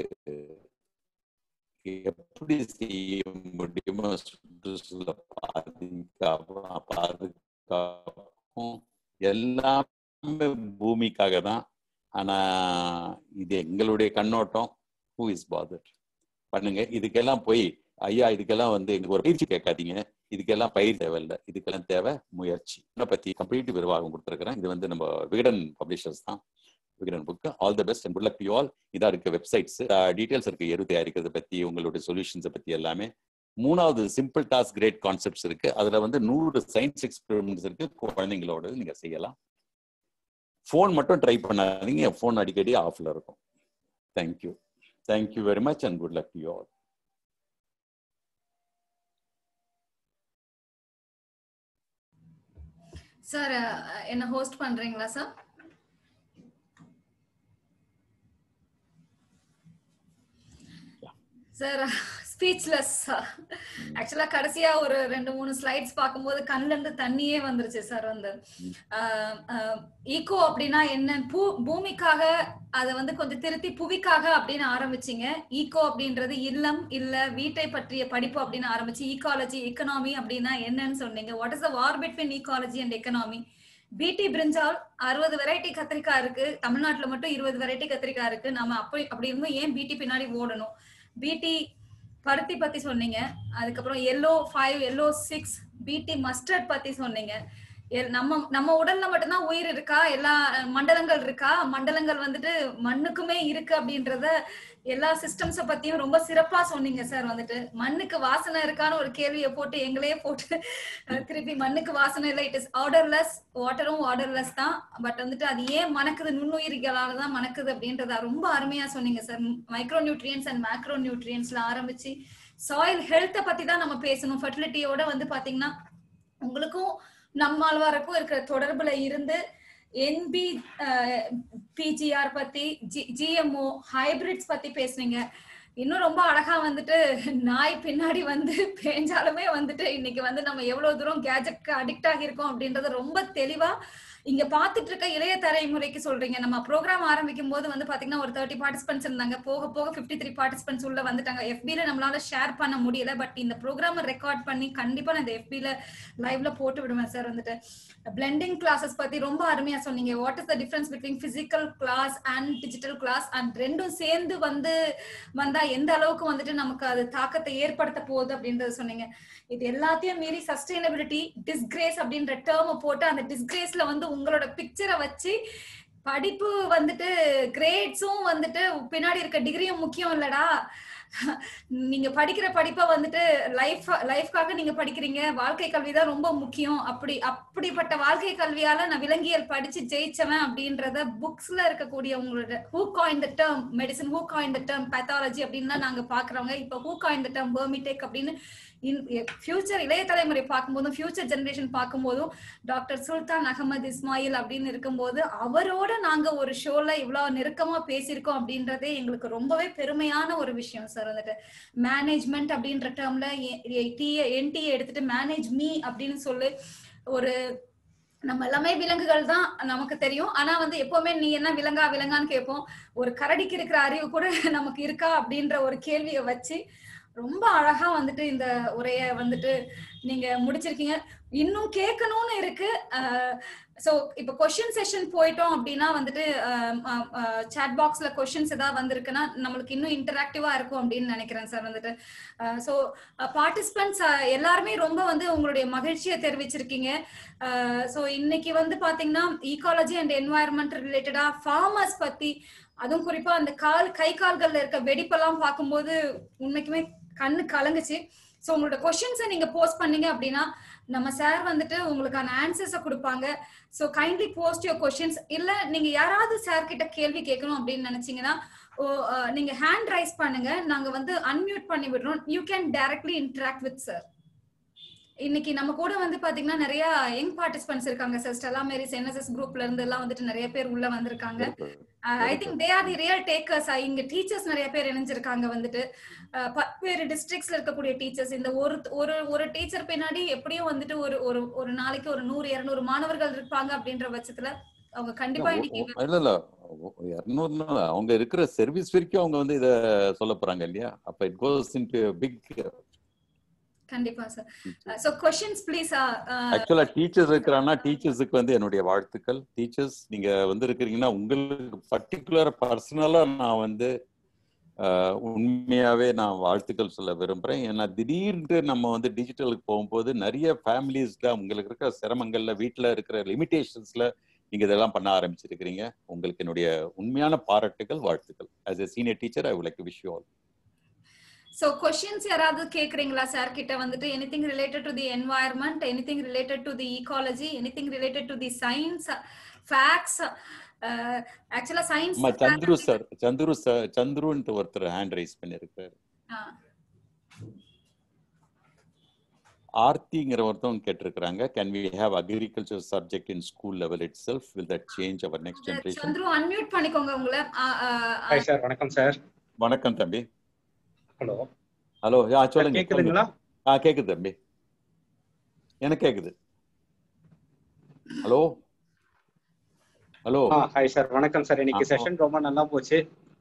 எப்படி செய்ய முடியுமோ சுற்றுச்சூழலை பாதுகாப்பா பாதுகாப்பும் எல்லாமே பூமிக்காக தான் ஆனா இது எங்களுடைய கண்ணோட்டம் ஹூ இஸ் பாதர் பண்ணுங்க இதுக்கெல்லாம் போய் ஐயா இதுக்கெல்லாம் வந்து எங்களுக்கு ஒரு பயிற்சி கேட்காதீங்க இதுக்கெல்லாம் பயிர் தேவையில்லை இதுக்கெல்லாம் தேவை முயற்சி இதை பத்தி கம்ப்ளீட் விரிவாகம் கொடுத்துருக்கிறேன் இது வந்து நம்ம விகடன் பப்ளிஷர்ஸ் தான் Vikatan book all the best and good luck to all இதா இருக்க வெப்சைட்ஸ் டீடைல்ஸ் இருக்கு எரு தயாரிக்கிறத பத்தி உங்களுடைய சொல்யூஷன்ஸை பத்தி எல்லாமே மூணாவது சிம்பிள் டாஸ்க் கிரேட் கான்செப்ட்ஸ் இருக்கு அதுல வந்து நூறு சயின்ஸ் எக்ஸ்பெரிமெண்ட்ஸ் இருக்கு குழந்தைங்களோட நீங்க செய்யலாம் ஃபோன் மட்டும் ட்ரை பண்ணாதீங்க ஃபோன் அடிக்கடி ஆஃப்ல இருக்கும் thank you thank you very much and good luck to all sir என்ன ஹோஸ்ட் பண்றீங்களா சார் சார் ஸ்பீச்லெஸ் ஆக்சுவலா கடைசியா ஒரு ரெண்டு மூணு ஸ்லைட்ஸ் பார்க்கும்போது கண்ணுல இருந்து தண்ணியே வந்துருச்சு சார் வந்து ஈகோ அப்படின்னா என்ன பூ பூமிக்காக அதை வந்து கொஞ்சம் திருத்தி புவிக்காக அப்படின்னு ஆரம்பிச்சீங்க ஈகோ அப்படின்றது இல்லம் இல்ல வீட்டை பற்றிய படிப்பு அப்படின்னு ஆரம்பிச்சு ஈகாலஜி எக்கனாமி அப்படின்னா என்னன்னு சொன்னீங்க what is the war between ecology and economy BT brinjal அறுபது வெரைட்டி கத்திரிக்காய் இருக்கு தமிழ்நாட்டுல மட்டும் இருபது வெரைட்டி கத்திரிக்காய் இருக்கு நம்ம அப்படி அப்படி இருந்தும் ஏன் பிடி பின்னாடி ஓடணும் பிடி பருத்தி பத்தி சொன்னீங்க அதுக்கப்புறம் yellow five yellow six BT mustard பத்தி சொன்னீங்க நம்ம நம்ம உடல்ல மட்டும்தான் உயிர் இருக்கா எல்லா மண்டலங்கள் இருக்கா மண்டலங்கள் வந்துட்டு மண்ணுக்குமே இருக்கு அப்படின்றத எல்லா சிஸ்டம்ஸ பத்தியும் ரொம்ப சிறப்பா சொன்னீங்க சார் வந்துட்டு மண்ணுக்கு வாசனை இருக்கான்னு ஒரு கேள்வியை போட்டு எங்களையே போட்டு திருப்பி மண்ணுக்கு வாசனை இல்லை இட் இஸ் ஆர்டர்லெஸ் வாட்டரும் வாட்டர்லெஸ் தான் பட் வந்துட்டு அது ஏன் மணக்குது நுண்ணுயிரிகளால தான் மணக்குது அப்படின்றத ரொம்ப அருமையா சொன்னீங்க sir micro nutrients and macro நியூட்ரியன்ஸ்ல ஆரம்பிச்சு சாயில் ஹெல்த்தை பத்தி தான் நம்ம பேசணும் ஃபர்டிலிட்டியோட வந்து பாத்தீங்கன்னா உங்களுக்கும் நம்மாழ்வாருக்கும் இருக்கிற தொடர்புல இருந்து என்பி பிஜிஆர் பத்தி ஜிஎம்ஓ ஹைபிரிட்ஸ் பத்தி பேசுனீங்க இன்னும் ரொம்ப அழகா வந்துட்டு நாய் பின்னாடி வந்து பேஞ்சாலுமே வந்துட்டு இன்னைக்கு வந்து நம்ம எவ்வளவு தூரம் கேஜெட்க்கு அடிக்ட் ஆகியிருக்கோம் அப்படின்றத ரொம்ப தெளிவா இங்க பாத்துட்டு இருக்க இளைய தலைமுறைக்கு சொல்றீங்க நம்ம ப்ரோக்ராம் ஆரம்பிக்கும் போது வந்து பாத்தீங்கன்னா ஒரு தேர்ட்டி பார்ட்டிசிபென்ட்ஸ் இருந்தாங்க போக போக பிப்டி த்ரீ பார்ட்டிசிபென்ட்ஸ் உள்ள வந்துட்டாங்க எஃபில நம்மளால ஷேர் பண்ண முடியல பட் இந்த ப்ரோக்ராம் ரெக்கார்ட் பண்ணி கண்டிப்பா நான் இந்த எஃபில லைவ்ல போட்டு விடுவேன் சார் வந்துட்டு பிளெண்டிங் கிளாஸஸ் பத்தி ரொம்ப அருமையா சொன்னீங்க what is the difference between physical class and digital class and ரெண்டும் சேர்ந்து வந்து வந்தா எந்த அளவுக்கு வந்துட்டு நமக்கு அது தாக்கத்தை ஏற்படுத்த போகுது அப்படின்றத சொன்னீங்க இது எல்லாத்தையும் மீறி சஸ்டைனபிலிட்டி டிஸ்கிரேஸ் அப்படின்ற டேர்ம் போட்டு அந்த டிஸ்கிரேஸ்ல வந்து உங்களோட பிக்சரை வச்சு படிப்பு வந்துட்டு கிரேட்ஸும் வந்துட்டு பின்னாடி இருக்க டிகிரியும் முக்கியம் இல்லடா நீங்க படிக்கிற படிப்பை வந்துட்டு லைஃப் லைஃப்காக நீங்க படிக்கிறீங்க வாழ்க்கை கல்வி தான் ரொம்ப முக்கியம் அப்படி அப்படிப்பட்ட வாழ்க்கை கல்வியால நான் விலங்கியல் படிச்சு ஜெயிச்சவன் அப்படின்றத புக்ஸ்ல இருக்கக்கூடிய உங்களோட who coined the term medicine who coined the term pathology அப்படின்னு நாங்க பாக்குறவங்க இப்ப who coined the term vermitech அப்படின்னு ஃபியூச்சர் இளைய தலைமுறை பார்க்கும்போதும் ஃபியூச்சர் ஜெனரேஷன் பார்க்கும்போதும் டாக்டர் சுல்தான் அகமது இஸ்மாயில் அப்படின்னு இருக்கும்போது அவரோட நாங்க ஒரு ஷோல இவ்வளவு நெருக்கமா பேசியிருக்கோம் அப்படின்றதே எங்களுக்கு ரொம்பவே பெருமையான ஒரு விஷயம் சார் வந்துட்டு மேனேஜ்மெண்ட் அப்படின்ற டேர்ம்ல டிஏ என்டிஏ எடுத்துட்டு மேனேஜ் மீ அப்படின்னு சொல்லி ஒரு நம்ம எல்லாமே விலங்குகள் தான் நமக்கு தெரியும் ஆனா வந்து எப்பவுமே நீ என்ன விலங்கா விலங்கான்னு கேட்போம் ஒரு கரடிக்கு இருக்கிற அறிவு கூட நமக்கு இருக்கா அப்படின்ற ஒரு கேள்வியை வச்சு ரொம்ப அழகா வந்துட்டு இந்த உரைய வந்துட்டு நீங்க முடிச்சிருக்கீங்க இன்னும் கேட்கணும்னு இருக்கு ஸோ இப்போ கொஷின் செஷன் போயிட்டோம் அப்படின்னா வந்துட்டு சாட் பாக்ஸ்ல கொஷின்ஸ் ஏதாவது வந்திருக்குன்னா நம்மளுக்கு இன்னும் இன்டராக்டிவா இருக்கும் அப்படின்னு நினைக்கிறேன் சார் வந்துட்டு ஸோ பார்ட்டிசிபென்ட்ஸ் எல்லாருமே ரொம்ப வந்து உங்களுடைய மகிழ்ச்சியை தெரிவிச்சிருக்கீங்க ஸோ இன்னைக்கு வந்து பாத்தீங்கன்னா ஈகாலஜி அண்ட் என்வாயர்மெண்ட் ரிலேட்டடா ஃபார்மர்ஸ் பத்தி அதுவும் குறிப்பா அந்த கால் கை கால்கள்ல இருக்க வெடிப்பெல்லாம் பார்க்கும்போது உண்மைக்குமே கண்ணு கலங்குச்சு ஸோ உங்களோட கொஷின்ஸை நீங்க போஸ்ட் பண்ணீங்க அப்படின்னா நம்ம சார் வந்துட்டு உங்களுக்கான ஆன்சர்ஸை கொடுப்பாங்க so kindly post your questions இல்ல நீங்க யாராவது சார் கிட்ட கேள்வி கேட்கணும் அப்படின்னு நினைச்சீங்கன்னா நீங்க ஹேண்ட் ரைஸ் பண்ணுங்க நாங்க வந்து அன்மியூட் பண்ணி விடுறோம் you can directly interact with sir இன்னைக்கு நம்ம கூட வந்து பாத்தீங்கன்னா நிறைய யங் பார்ட்டிசிபென்ட்ஸ் இருக்காங்க சார் ஸ்டெலா மேரிஸ் என்எஸ்எஸ் குரூப்ல இருந்து எல்லாம் வந்துட்டு நிறைய பேர் உள்ள வந்திருக்காங்க I think they are the real takers இங்க டீச்சர்ஸ் நிறைய பேர் இணைஞ்சிருக்காங்க வந்துட்டு பல்வேறு டிஸ்ட்ரிக்ட்ஸ்ல இருக்கக்கூடிய டீச்சர்ஸ் இந்த ஒரு ஒரு ஒரு டீச்சர் பின்னாடி எப்படியும் வந்துட்டு ஒரு ஒரு ஒரு நாளைக்கு ஒரு நூறு இருநூறு மாணவர்கள் இருப்பாங்க அப்படின்ற பட்சத்துல அவங்க கண்டிப்பா இன்னைக்கு இல்ல இல்ல இருநூறு அவங்க இருக்கிற சர்வீஸ் வரைக்கும் அவங்க வந்து இத சொல்ல போறாங்க இல்லையா அப்ப இட் கோஸ் இன் பிக் கண்டிப்பா சார் சோ क्वेश्चंस ப்ளீஸ் ஆக்சுவலா டீச்சர்ஸ் இருக்கிறாங்கன்னா டீச்சர்ஸுக்கு வந்து என்னுடைய வாழ்த்துக்கள் டீச்சர்ஸ் நீங்க வந்து இருக்கிறீங்கன்னா உங்களுக்கு பர்டிகுலர் பர்சனலா நான் வந்து உண்மையாவே நான் வாழ்த்துக்கள் சொல்ல விரும்புறேன் ஏன்னா திடீர்னு நம்ம வந்து டிஜிட்டலுக்கு போகும்போது நிறைய ஃபேமிலிஸ்ல உங்களுக்கு இருக்கிற சிரமங்கள்ல வீட்டுல இருக்கிற லிமிடேஷன்ஸ்ல நீங்க இதெல்லாம் பண்ண ஆரம்பிச்சிருக்கிறீங்க உங்களுக்கு என்னுடைய உண்மையான பாராட்டுகள் வாழ்த்துக்கள் as a senior teacher I like wish you all so questions யாராவது கேக்குறீங்களா சார் கிட்ட வந்துட்டு anything related to the environment anything related to the ecology anything related to the science facts ஆக்சுவலா science Chandru sir Chandru sir சந்துருன்ட்டு ஒருத்தர் hand raise பண்ணிருக்காரு ஆர்த்திங்கிற ஒருத்தவங்க கேட்டிருக்காங்க can we have agriculture subject in school level itself will that change our next generation Chandru unmute பண்ணிக்கோங்க உங்களை hi sir வணக்கம் சார் வணக்கம் தம்பி ஹலோ ஹலோ யா சொல்லுங்க கேக்குதுங்களா ஆ கேக்குது தம்பி எனக்கு கேக்குது ஹலோ ஹலோ ஹாய் சார் வணக்கம் சார் இன்னைக்கு செஷன் ரொம்ப நல்லா போச்சு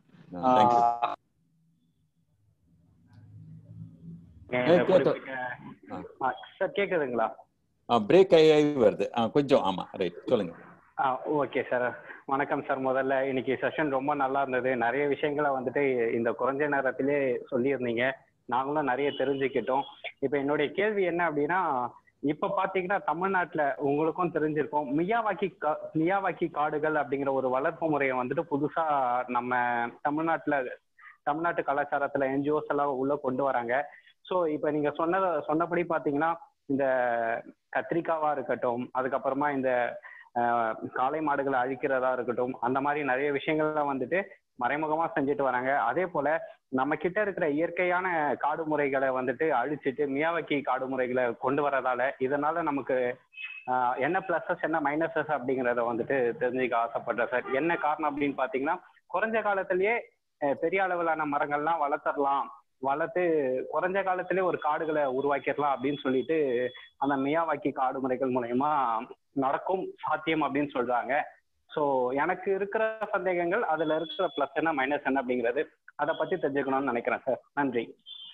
சார் கேக்குதுங்களா பிரேக் ஆகி வருது கொஞ்சம் ஆமா ரைட் சொல்லுங்க ஓகே சார் வணக்கம் சார் முதல்ல இன்னைக்கு செஷன் ரொம்ப நல்லா இருந்தது நிறைய விஷயங்களை வந்துட்டு இந்த குறைஞ்ச நேரத்திலே சொல்லியிருந்தீங்க நாங்களும் நிறைய தெரிஞ்சுக்கிட்டோம் இப்போ என்னுடைய கேள்வி என்ன அப்படின்னா இப்ப பாத்தீங்கன்னா தமிழ்நாட்டுல உங்களுக்கும் தெரிஞ்சிருக்கும் மியாவாக்கி மியாவாக்கி காடுகள் அப்படிங்கிற ஒரு வளர்ப்பு முறையை வந்துட்டு புதுசா நம்ம தமிழ்நாட்டுல தமிழ்நாட்டு கலாச்சாரத்துல என்ஜிஓஸ் எல்லாம் உள்ள கொண்டு வராங்க ஸோ இப்ப நீங்க சொன்னத சொன்னபடி பாத்தீங்கன்னா இந்த கத்திரிக்காவா இருக்கட்டும் அதுக்கப்புறமா இந்த காளை மாடுகளை அழிக்கிறதா இருக்கட்டும் அந்த மாதிரி நிறைய விஷயங்கள்ல வந்துட்டு மறைமுகமா செஞ்சுட்டு வராங்க அதே போல நம்ம கிட்ட இருக்கிற இயற்கையான காடு முறைகளை வந்துட்டு அழிச்சிட்டு மியாவக்கி காடு முறைகளை கொண்டு வரதால இதனால நமக்கு என்ன பிளஸஸ் என்ன மைனஸஸ் அப்படிங்கிறத வந்துட்டு தெரிஞ்சுக்க ஆசைப்படுறேன் சார் என்ன காரணம் அப்படின்னு பாத்தீங்கன்னா குறைஞ்ச காலத்திலேயே பெரிய அளவிலான மரங்கள்லாம் வளர்த்தரலாம் வளர்த்து குறைஞ்ச காலத்திலே ஒரு காடுகளை உருவாக்கிடலாம் அப்படின்னு சொல்லிட்டு அந்த மியாவாக்கி காடு முறைகள் மூலயமா நடக்கும் சாத்தியம் அப்படின்னு சொல்றாங்க ஸோ எனக்கு இருக்கிற சந்தேகங்கள் அதுல இருக்கிற பிளஸ் என்ன மைனஸ் என்ன அப்படிங்கிறது அதை பத்தி தெரிஞ்சுக்கணும்னு நினைக்கிறேன் சார் நன்றி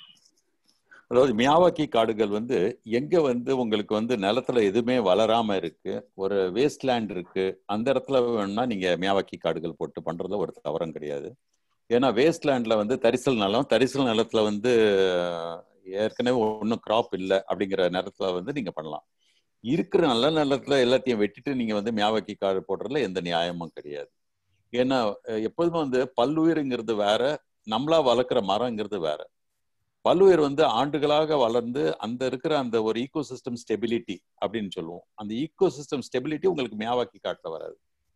அதாவது மியாவாக்கி காடுகள் வந்து எங்க வந்து உங்களுக்கு வந்து நிலத்துல எதுவுமே வளராம இருக்கு ஒரு வேஸ்ட் லேண்ட் இருக்கு அந்த இடத்துல வேணும்னா நீங்க மியாவாக்கி காடுகள் போட்டு பண்றதுல ஒரு தவறம் கிடையாது ஏன்னா வேஸ்ட் லேண்ட்ல வந்து தரிசல் நிலம் தரிசல் நிலத்துல வந்து ஏற்கனவே ஒன்றும் கிராப் இல்லை அப்படிங்கிற நேரத்துல வந்து நீங்க பண்ணலாம் இருக்கிற நல்ல நிலத்துல எல்லாத்தையும் வெட்டிட்டு நீங்க வந்து மியாவாக்கி காடு போடுறதுல எந்த நியாயமும் கிடையாது ஏன்னா எப்போதுமே வந்து பல்லுயிர்ங்கிறது வேற நம்மளா வளர்க்குற மரங்கிறது வேற பல்லுயிர் வந்து ஆண்டுகளாக வளர்ந்து அந்த இருக்கிற அந்த ஒரு ஈகோ சிஸ்டம் ஸ்டெபிலிட்டி அப்படின்னு சொல்லுவோம் அந்த ஈகோ சிஸ்டம் ஸ்டெபிலிட்டி உங்களுக்கு மியாவாக்கி காட்டுல வராது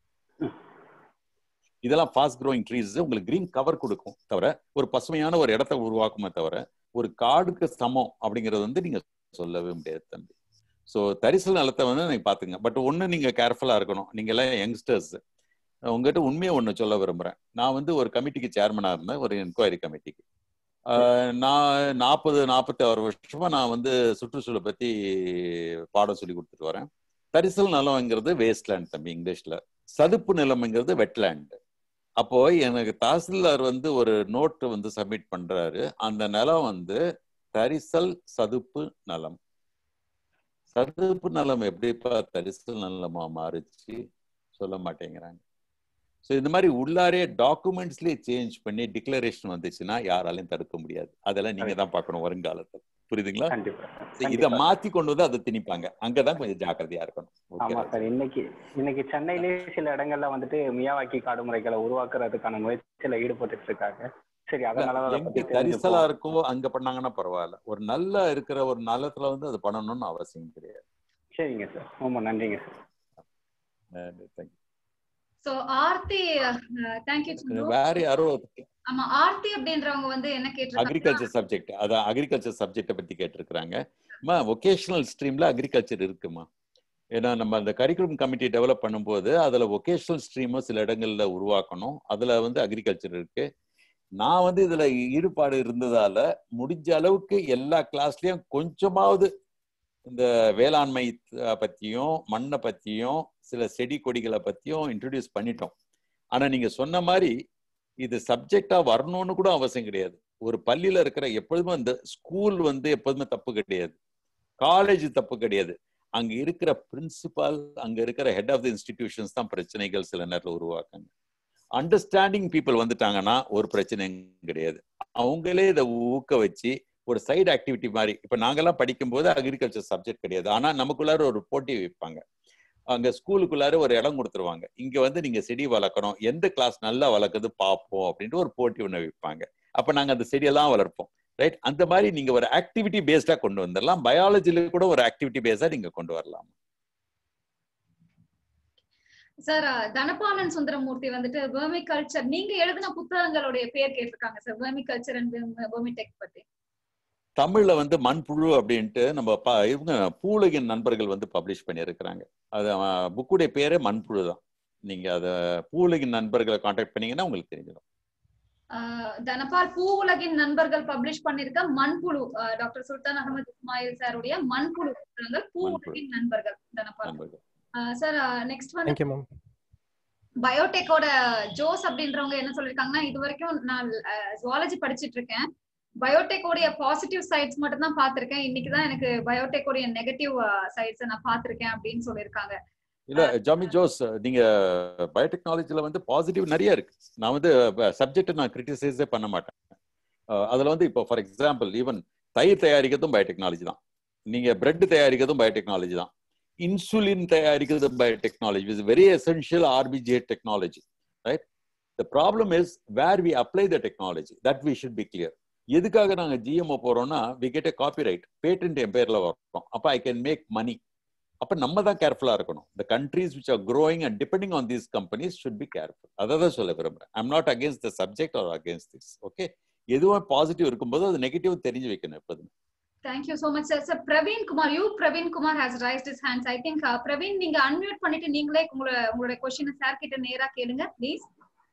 இதெல்லாம் ஃபாஸ்ட் க்ரோயிங் ட்ரீஸ் உங்களுக்கு கிரீன் கவர் கொடுக்கும் தவிர ஒரு பசுமையான ஒரு இடத்த உருவாக்குமே தவிர ஒரு காடுக்கு சமம் அப்படிங்கறது வந்து நீங்க சொல்லவே முடியாது தம்பி ஸோ தரிசல் நிலத்தை வந்து நீங்க பாத்துங்க பட் ஒண்ணு நீங்க கேர்ஃபுல்லா இருக்கணும் நீங்க எல்லாம் யங்ஸ்டர்ஸ் உங்ககிட்ட உண்மையை ஒண்ணு சொல்ல விரும்புறேன் நான் வந்து ஒரு கமிட்டிக்கு சேர்மனா இருந்தேன் ஒரு என்கொயரி கமிட்டிக்கு நான் நாற்பது நாற்பத்தி ஆறு வருஷமா நான் வந்து சுற்றுச்சூழலை பத்தி பாடம் சொல்லி கொடுத்துட்டு வரேன் தரிசல் நிலம்ங்கிறது வேஸ்ட் லேண்ட் தம்பி இங்கிலீஷ்ல சதுப்பு நிலம்ங்கிறது வெட்லேண்ட் அப்போ எனக்கு தாசில்தார் வந்து ஒரு நோட்டு வந்து சப்மிட் பண்றாரு அந்த நிலம் வந்து தரிசல் சதுப்பு நலம் சதுப்பு நிலம் எப்படிப்பா தரிசல் நிலமா மாறுச்சு சொல்ல மாட்டேங்கிறாங்க ஸோ இந்த மாதிரி உள்ளாரே டாக்குமெண்ட்ஸ்லயே சேஞ்ச் பண்ணி டிக்ளரேஷன் வந்துச்சுன்னா யாராலையும் தடுக்க முடியாது அதெல்லாம் நீங்க தான் பார்க்கணும் வருங்காலத்தில் புரியுதுங்களா கண்டிப்பா So இத மாத்தி கொண்டு வந்து அதை திணிப்பாங்க அங்கதான் கொஞ்சம் ஜாக்கிரதையா இருக்கணும் Okay. ஆமா சார் இன்னைக்கு இன்னைக்கு சென்னையிலேயே சில இடங்கள்ல வந்துட்டு மியாவாக்கி காடு முறைகளை உருவாக்குறதுக்கான முயற்சியில ஈடுபட்டுட்டு இருக்காங்க சரி அதனால அதை எங்க பத்தி தரிசலா தெரிஞ்சுப்போம். இருக்கோ அங்க பண்ணாங்கன்னா பரவாயில்ல ஒரு நல்ல இருக்கிற ஒரு நிலத்துல வந்து அது பண்ணணும்னு அவசியம் கிடையாது சரிங்க சார் ரொம்ப நன்றிங்க சார் அஹ் thank you. So Aarthi thank you வேற யாரோ ஆமா ஆர்த்தி அப்படின்றவங்க வந்து என்ன கேட்டிருக்காங்க அக்ரிகல்ச்சர் சப்ஜெக்ட் அதான் அக்ரிகல்ச்சர் சப்ஜெக்ட பத்தி கேட்டிருக்கிறாங்க அம்மா ஒகேஷனல் ஸ்ட்ரீம்ல அக்ரிகல்ச்சர் இருக்குமா ஏன்னா நம்ம அந்த கரிக்குலம் கமிட்டி டெவலப் பண்ணும்போது அதுல ஒகேஷனல் ஸ்ட்ரீமும் சில இடங்கள்ல உருவாக்கணும் அதுல வந்து அக்ரிகல்ச்சர் இருக்கு நான் வந்து இதுல ஈடுபாடு இருந்ததால முடிஞ்ச அளவுக்கு எல்லா கிளாஸ்லயும் கொஞ்சமாவது இந்த வேளாண்மை அஹ், பத்தியும் மண்ணை பத்தியும் சில செடி கொடிகளை பத்தியும் இன்ட்ரடியூஸ் பண்ணிட்டோம் ஆனா நீங்க சொன்ன மாதிரி இது சப்ஜெக்டா வரணும்னு கூட அவசியம் கிடையாது ஒரு பள்ளியில இருக்கிற எப்பொழுதுமே இந்த ஸ்கூல் வந்து எப்போதுமே தப்பு கிடையாது காலேஜ் தப்பு கிடையாது அங்க இருக்கிற பிரின்சிபால் அங்க இருக்கிற ஹெட் ஆஃப் தி இன்ஸ்டிடியூஷன்ஸ் தான் பிரச்சனைகள் சில நேரத்தில் உருவாக்குங்க அண்டர்ஸ்டாண்டிங் பீப்புள் வந்துட்டாங்கன்னா ஒரு பிரச்சனையும் கிடையாது அவங்களே இதை ஊக்க வச்சு ஒரு சைடு ஆக்டிவிட்டி மாதிரி இப்ப நாங்கெல்லாம் படிக்கும்போது அக்ரிகல்ச்சர் சப்ஜெக்ட் கிடையாது ஆனா நமக்குள்ளார ஒரு போட்டி வைப்பாங்க அங்க ஸ்கூலுக்குள்ளார ஒரு இடம் கொடுத்துருவாங்க இங்க வந்து நீங்க செடி வளர்க்கணும் எந்த கிளாஸ் நல்லா வளர்க்குது பார்ப்போம் அப்படின்ட்டு ஒரு போட்டி ஒண்ணு வைப்பாங்க அப்ப நாங்க அந்த செடியெல்லாம் வளர்ப்போம் ரைட் அந்த மாதிரி நீங்க ஒரு ஆக்டிவிட்டி பேஸ்டா கொண்டு வந்துடலாம் பயாலஜில கூட ஒரு ஆக்டிவிட்டி பேஸா நீங்க கொண்டு வரலாம் சார் தனபாலன் சுந்தரமூர்த்தி வந்துட்டு வேர்மி கல்ச்சர் நீங்க எழுதின புத்தகங்களுடைய பேர் கேட்டிருக்காங்க sir vermiculture and vermitech பத்தி தமிழ்ல வந்து மண்புழு அப்படின்ட்டு நம்ம ப- இவங்க பூலகின் நண்பர்கள் வந்து பப்ளிஷ் பண்ணியிருக்கிறாங்க அது புக்குடைய பேரே மண்புழு தான் நீங்க அத பூலகின் நண்பர்களை காண்டாக்ட் பண்ணீங்கன்னா உங்களுக்கு தெரிஞ்சிடும் ஆஹ் தனபால் பூ உலகின் நண்பர்கள் பப்ளிஷ் பண்ணிருக்க மண்புழு ஆஹ் டாக்டர் சுல்தான் அகமது இஸ்மாயில் சாருடைய மண்புழு புத்தகங்கள் பூ மண்புழு. உலகின் நண்பர்கள் தனபால் நண்பர்கள் சார் நெக்ஸ்ட் வந்து தேங்க்யூ மேம் பயோடெக்கோட ஜோஸ் அப்படின்றவங்க என்ன சொல்லிருக்காங்கன்னா இது வரைக்கும் நான் ஜுவாலஜி படிச்சிட்டு இருக்கேன் பயோடெக்கோடைய பாசிட்டிவ் சைட்ஸ் மட்டும் தான் பார்த்திருக்கேன் இன்னைக்கு தான் எனக்கு பயோடெக்கோடைய நெகட்டிவ் சைட்ஸ் நான் பார்த்திருக்கேன் அப்படின்னு சொல்லியிருக்காங்க இல்ல ஜாமி ஜோஸ் நீங்க பயோடெக்னாலஜில வந்து பாசிட்டிவ் நிறைய இருக்கு நான் வந்து சப்ஜெக்ட் நான் கிரிட்டிசைஸே பண்ண மாட்டேன் அஹ் அதுல வந்து இப்போ ஃபார் எக்ஸாம்பிள் ஈவன் தயிர் தயாரிக்கிறதும் பயோடெக்னாலஜி தான் நீங்க பிரெட் தயாரிக்கிறதும் பயோடெக்னாலஜி தான் இன்சுலின் தயாரிக்கிறதும் பயோடெக்னாலஜி இஸ் வெரி எசென்ஷியல் ஆர்பிஜே technology right the problem is where we apply the technology that we should be clear எதுக்காக நாங்க ஜிஎம்ஓ போறோம்னா we get a copyright patent என் பேர்ல வரோம் அப்ப ஐ கேன் மேக் மணி அப்ப நம்ம தான் கேர்ஃபுல்லா இருக்கணும் the countries which are growing and depending on these companies should be careful அதை தான் சொல்ல விரும்புறேன் I'm not against the subject or against this okay எதுவும் பாசிட்டிவ் இருக்கும்போது அது நெகட்டிவ் தெரிஞ்சு வைக்கணும் எப்போதுமே thank you so much sir sir Praveen Kumar you Praveen Kumar has raised is hands I think Praveen நீங்க அன்மியூட் பண்ணிட்டு நீங்களே உங்களோட உங்களோட கொஸ்டின் சார் கிட்ட நேரா கேளுங்க ப்ளீஸ்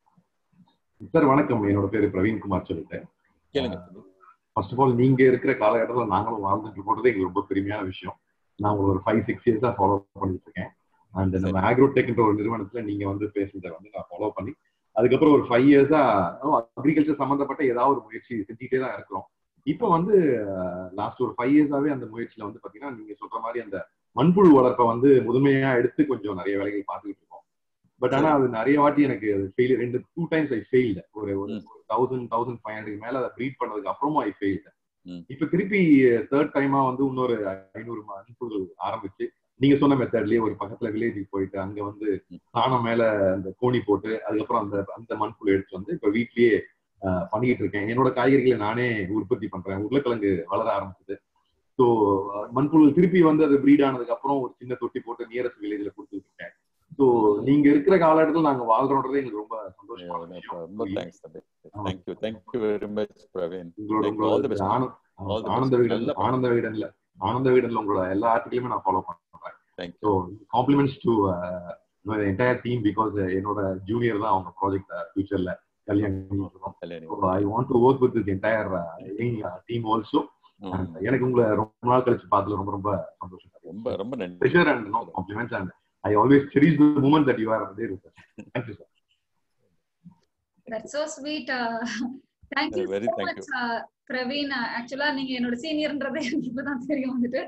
சார் வணக்கம் என்னோட பேரு பிரவீன்குமார் சொல்லிட்டேன் கேளுங்க ஃபர்ஸ்ட் ஆஃப் ஆல் நீங்க இருக்கிற காலகட்டத்தில் நாங்களும் வாழ்ந்துட்டு போறது எங்களுக்கு ரொம்ப பெருமையான விஷயம் நான் உங்களை ஒரு ஃபைவ் சிக்ஸ் இயர்ஸா ஃபாலோ பண்ணிட்டு இருக்கேன் அண்ட் நம்ம ஆக்ரோடெக்ன்ற ஒரு நிறுவனத்துல நீங்க வந்து பேசுறத வந்து நான் ஃபாலோ பண்ணி அதுக்கப்புறம் ஒரு ஃபைவ் இயர்ஸா அக்ரிகல்ச்சர் சம்பந்தப்பட்ட ஏதாவது ஒரு முயற்சி செஞ்சுட்டே தான் இருக்கிறோம் இப்போ வந்து லாஸ்ட் ஒரு ஃபைவ் இயர்ஸாவே அந்த முயற்சியில வந்து பாத்தீங்கன்னா நீங்க சொல்ற மாதிரி அந்த மண்புழு வளர்ப்பை வந்து முதன்மையா எடுத்து கொஞ்சம் நிறைய வேலைகள் பார்த்துக்கிட்டு இருக்கோம் பட் ஆனா அது நிறைய வாட்டி எனக்கு அது ஃபெயில் ரெண்டு டூ டைம்ஸ் ஐ ஃபெயில்டு ஒரு ஒரு ம். தௌசண்ட் தௌசண்ட் ஃபைவ் ஹண்ட்ரட் மேல அதை ப்ரீட் பண்ணதுக்கு அப்புறமா ஐ ஃபெயில்டு ம். இப்ப திருப்பி தேர்ட் டைமா வந்து இன்னொரு ஐநூறு மண்புழு ஆரம்பிச்சு நீங்க சொன்ன மெத்தட்லயே ஒரு பக்கத்துல வில்லேஜுக்கு போயிட்டு அங்க வந்து ம். சாணம் மேல அந்த கோணி போட்டு அதுக்கப்புறம் அந்த அந்த மண்புழு எடுத்து வந்து இப்ப வீட்லயே அஹ், பண்ணிட்டு இருக்கேன் என்னோட காய்கறிகளை நானே உற்பத்தி பண்றேன் உருளைக்கிழங்கு வளர ஆரம்பிச்சது ஸோ மண்புழு திருப்பி வந்து அது ப்ரீட் ஆனதுக்கு அப்புறம் ஒரு சின்ன தொட்டி போட்டு நியரஸ்ட் வில்லேஜ்ல கொடுத்துட்டு இருக்கேன் ஸோ நீங்க இருக்கிற காலகட்டத்தில் நாங்க வாழ்றோன்றதே எங்களுக்கு ரொம்ப சந்தோஷமான விஷயம் ரொம்ப thanks thank you thank you very much Praveen உங்களோட Thank you. All the உங்களோட best. Anand All the best. ஆனந்த விகடன் நல்ல ஆனந்த விகடன்ல ஆனந்த விகடன்ல உங்களோட எல்லா ஆர்டிகலுமே நான் ஃபாலோ பண்றேன் Thank so compliments to entire team because என்னோட ஜூனியர் தான் அவங்க ப்ராஜெக்ட் ஃபியூச்சர்ல கல்யாணம் I want to work with this entire team also எனக்கு உங்களை ரொம்ப நாள் கழிச்சு பார்த்ததுல ரொம்ப ரொம்ப சந்தோஷம் ரொம்ப ரொம்ப நன்றி pressure and no compliments and I always cherish the moment that you are there with thank you sir That's so sweet. Uh, thank you Very so thank much you. uh, Praveen ஆக்சுவலா நீங்க என்னோட சீனியர்ன்றது எனக்கு இப்பதான் தெரியும் வந்துட்டு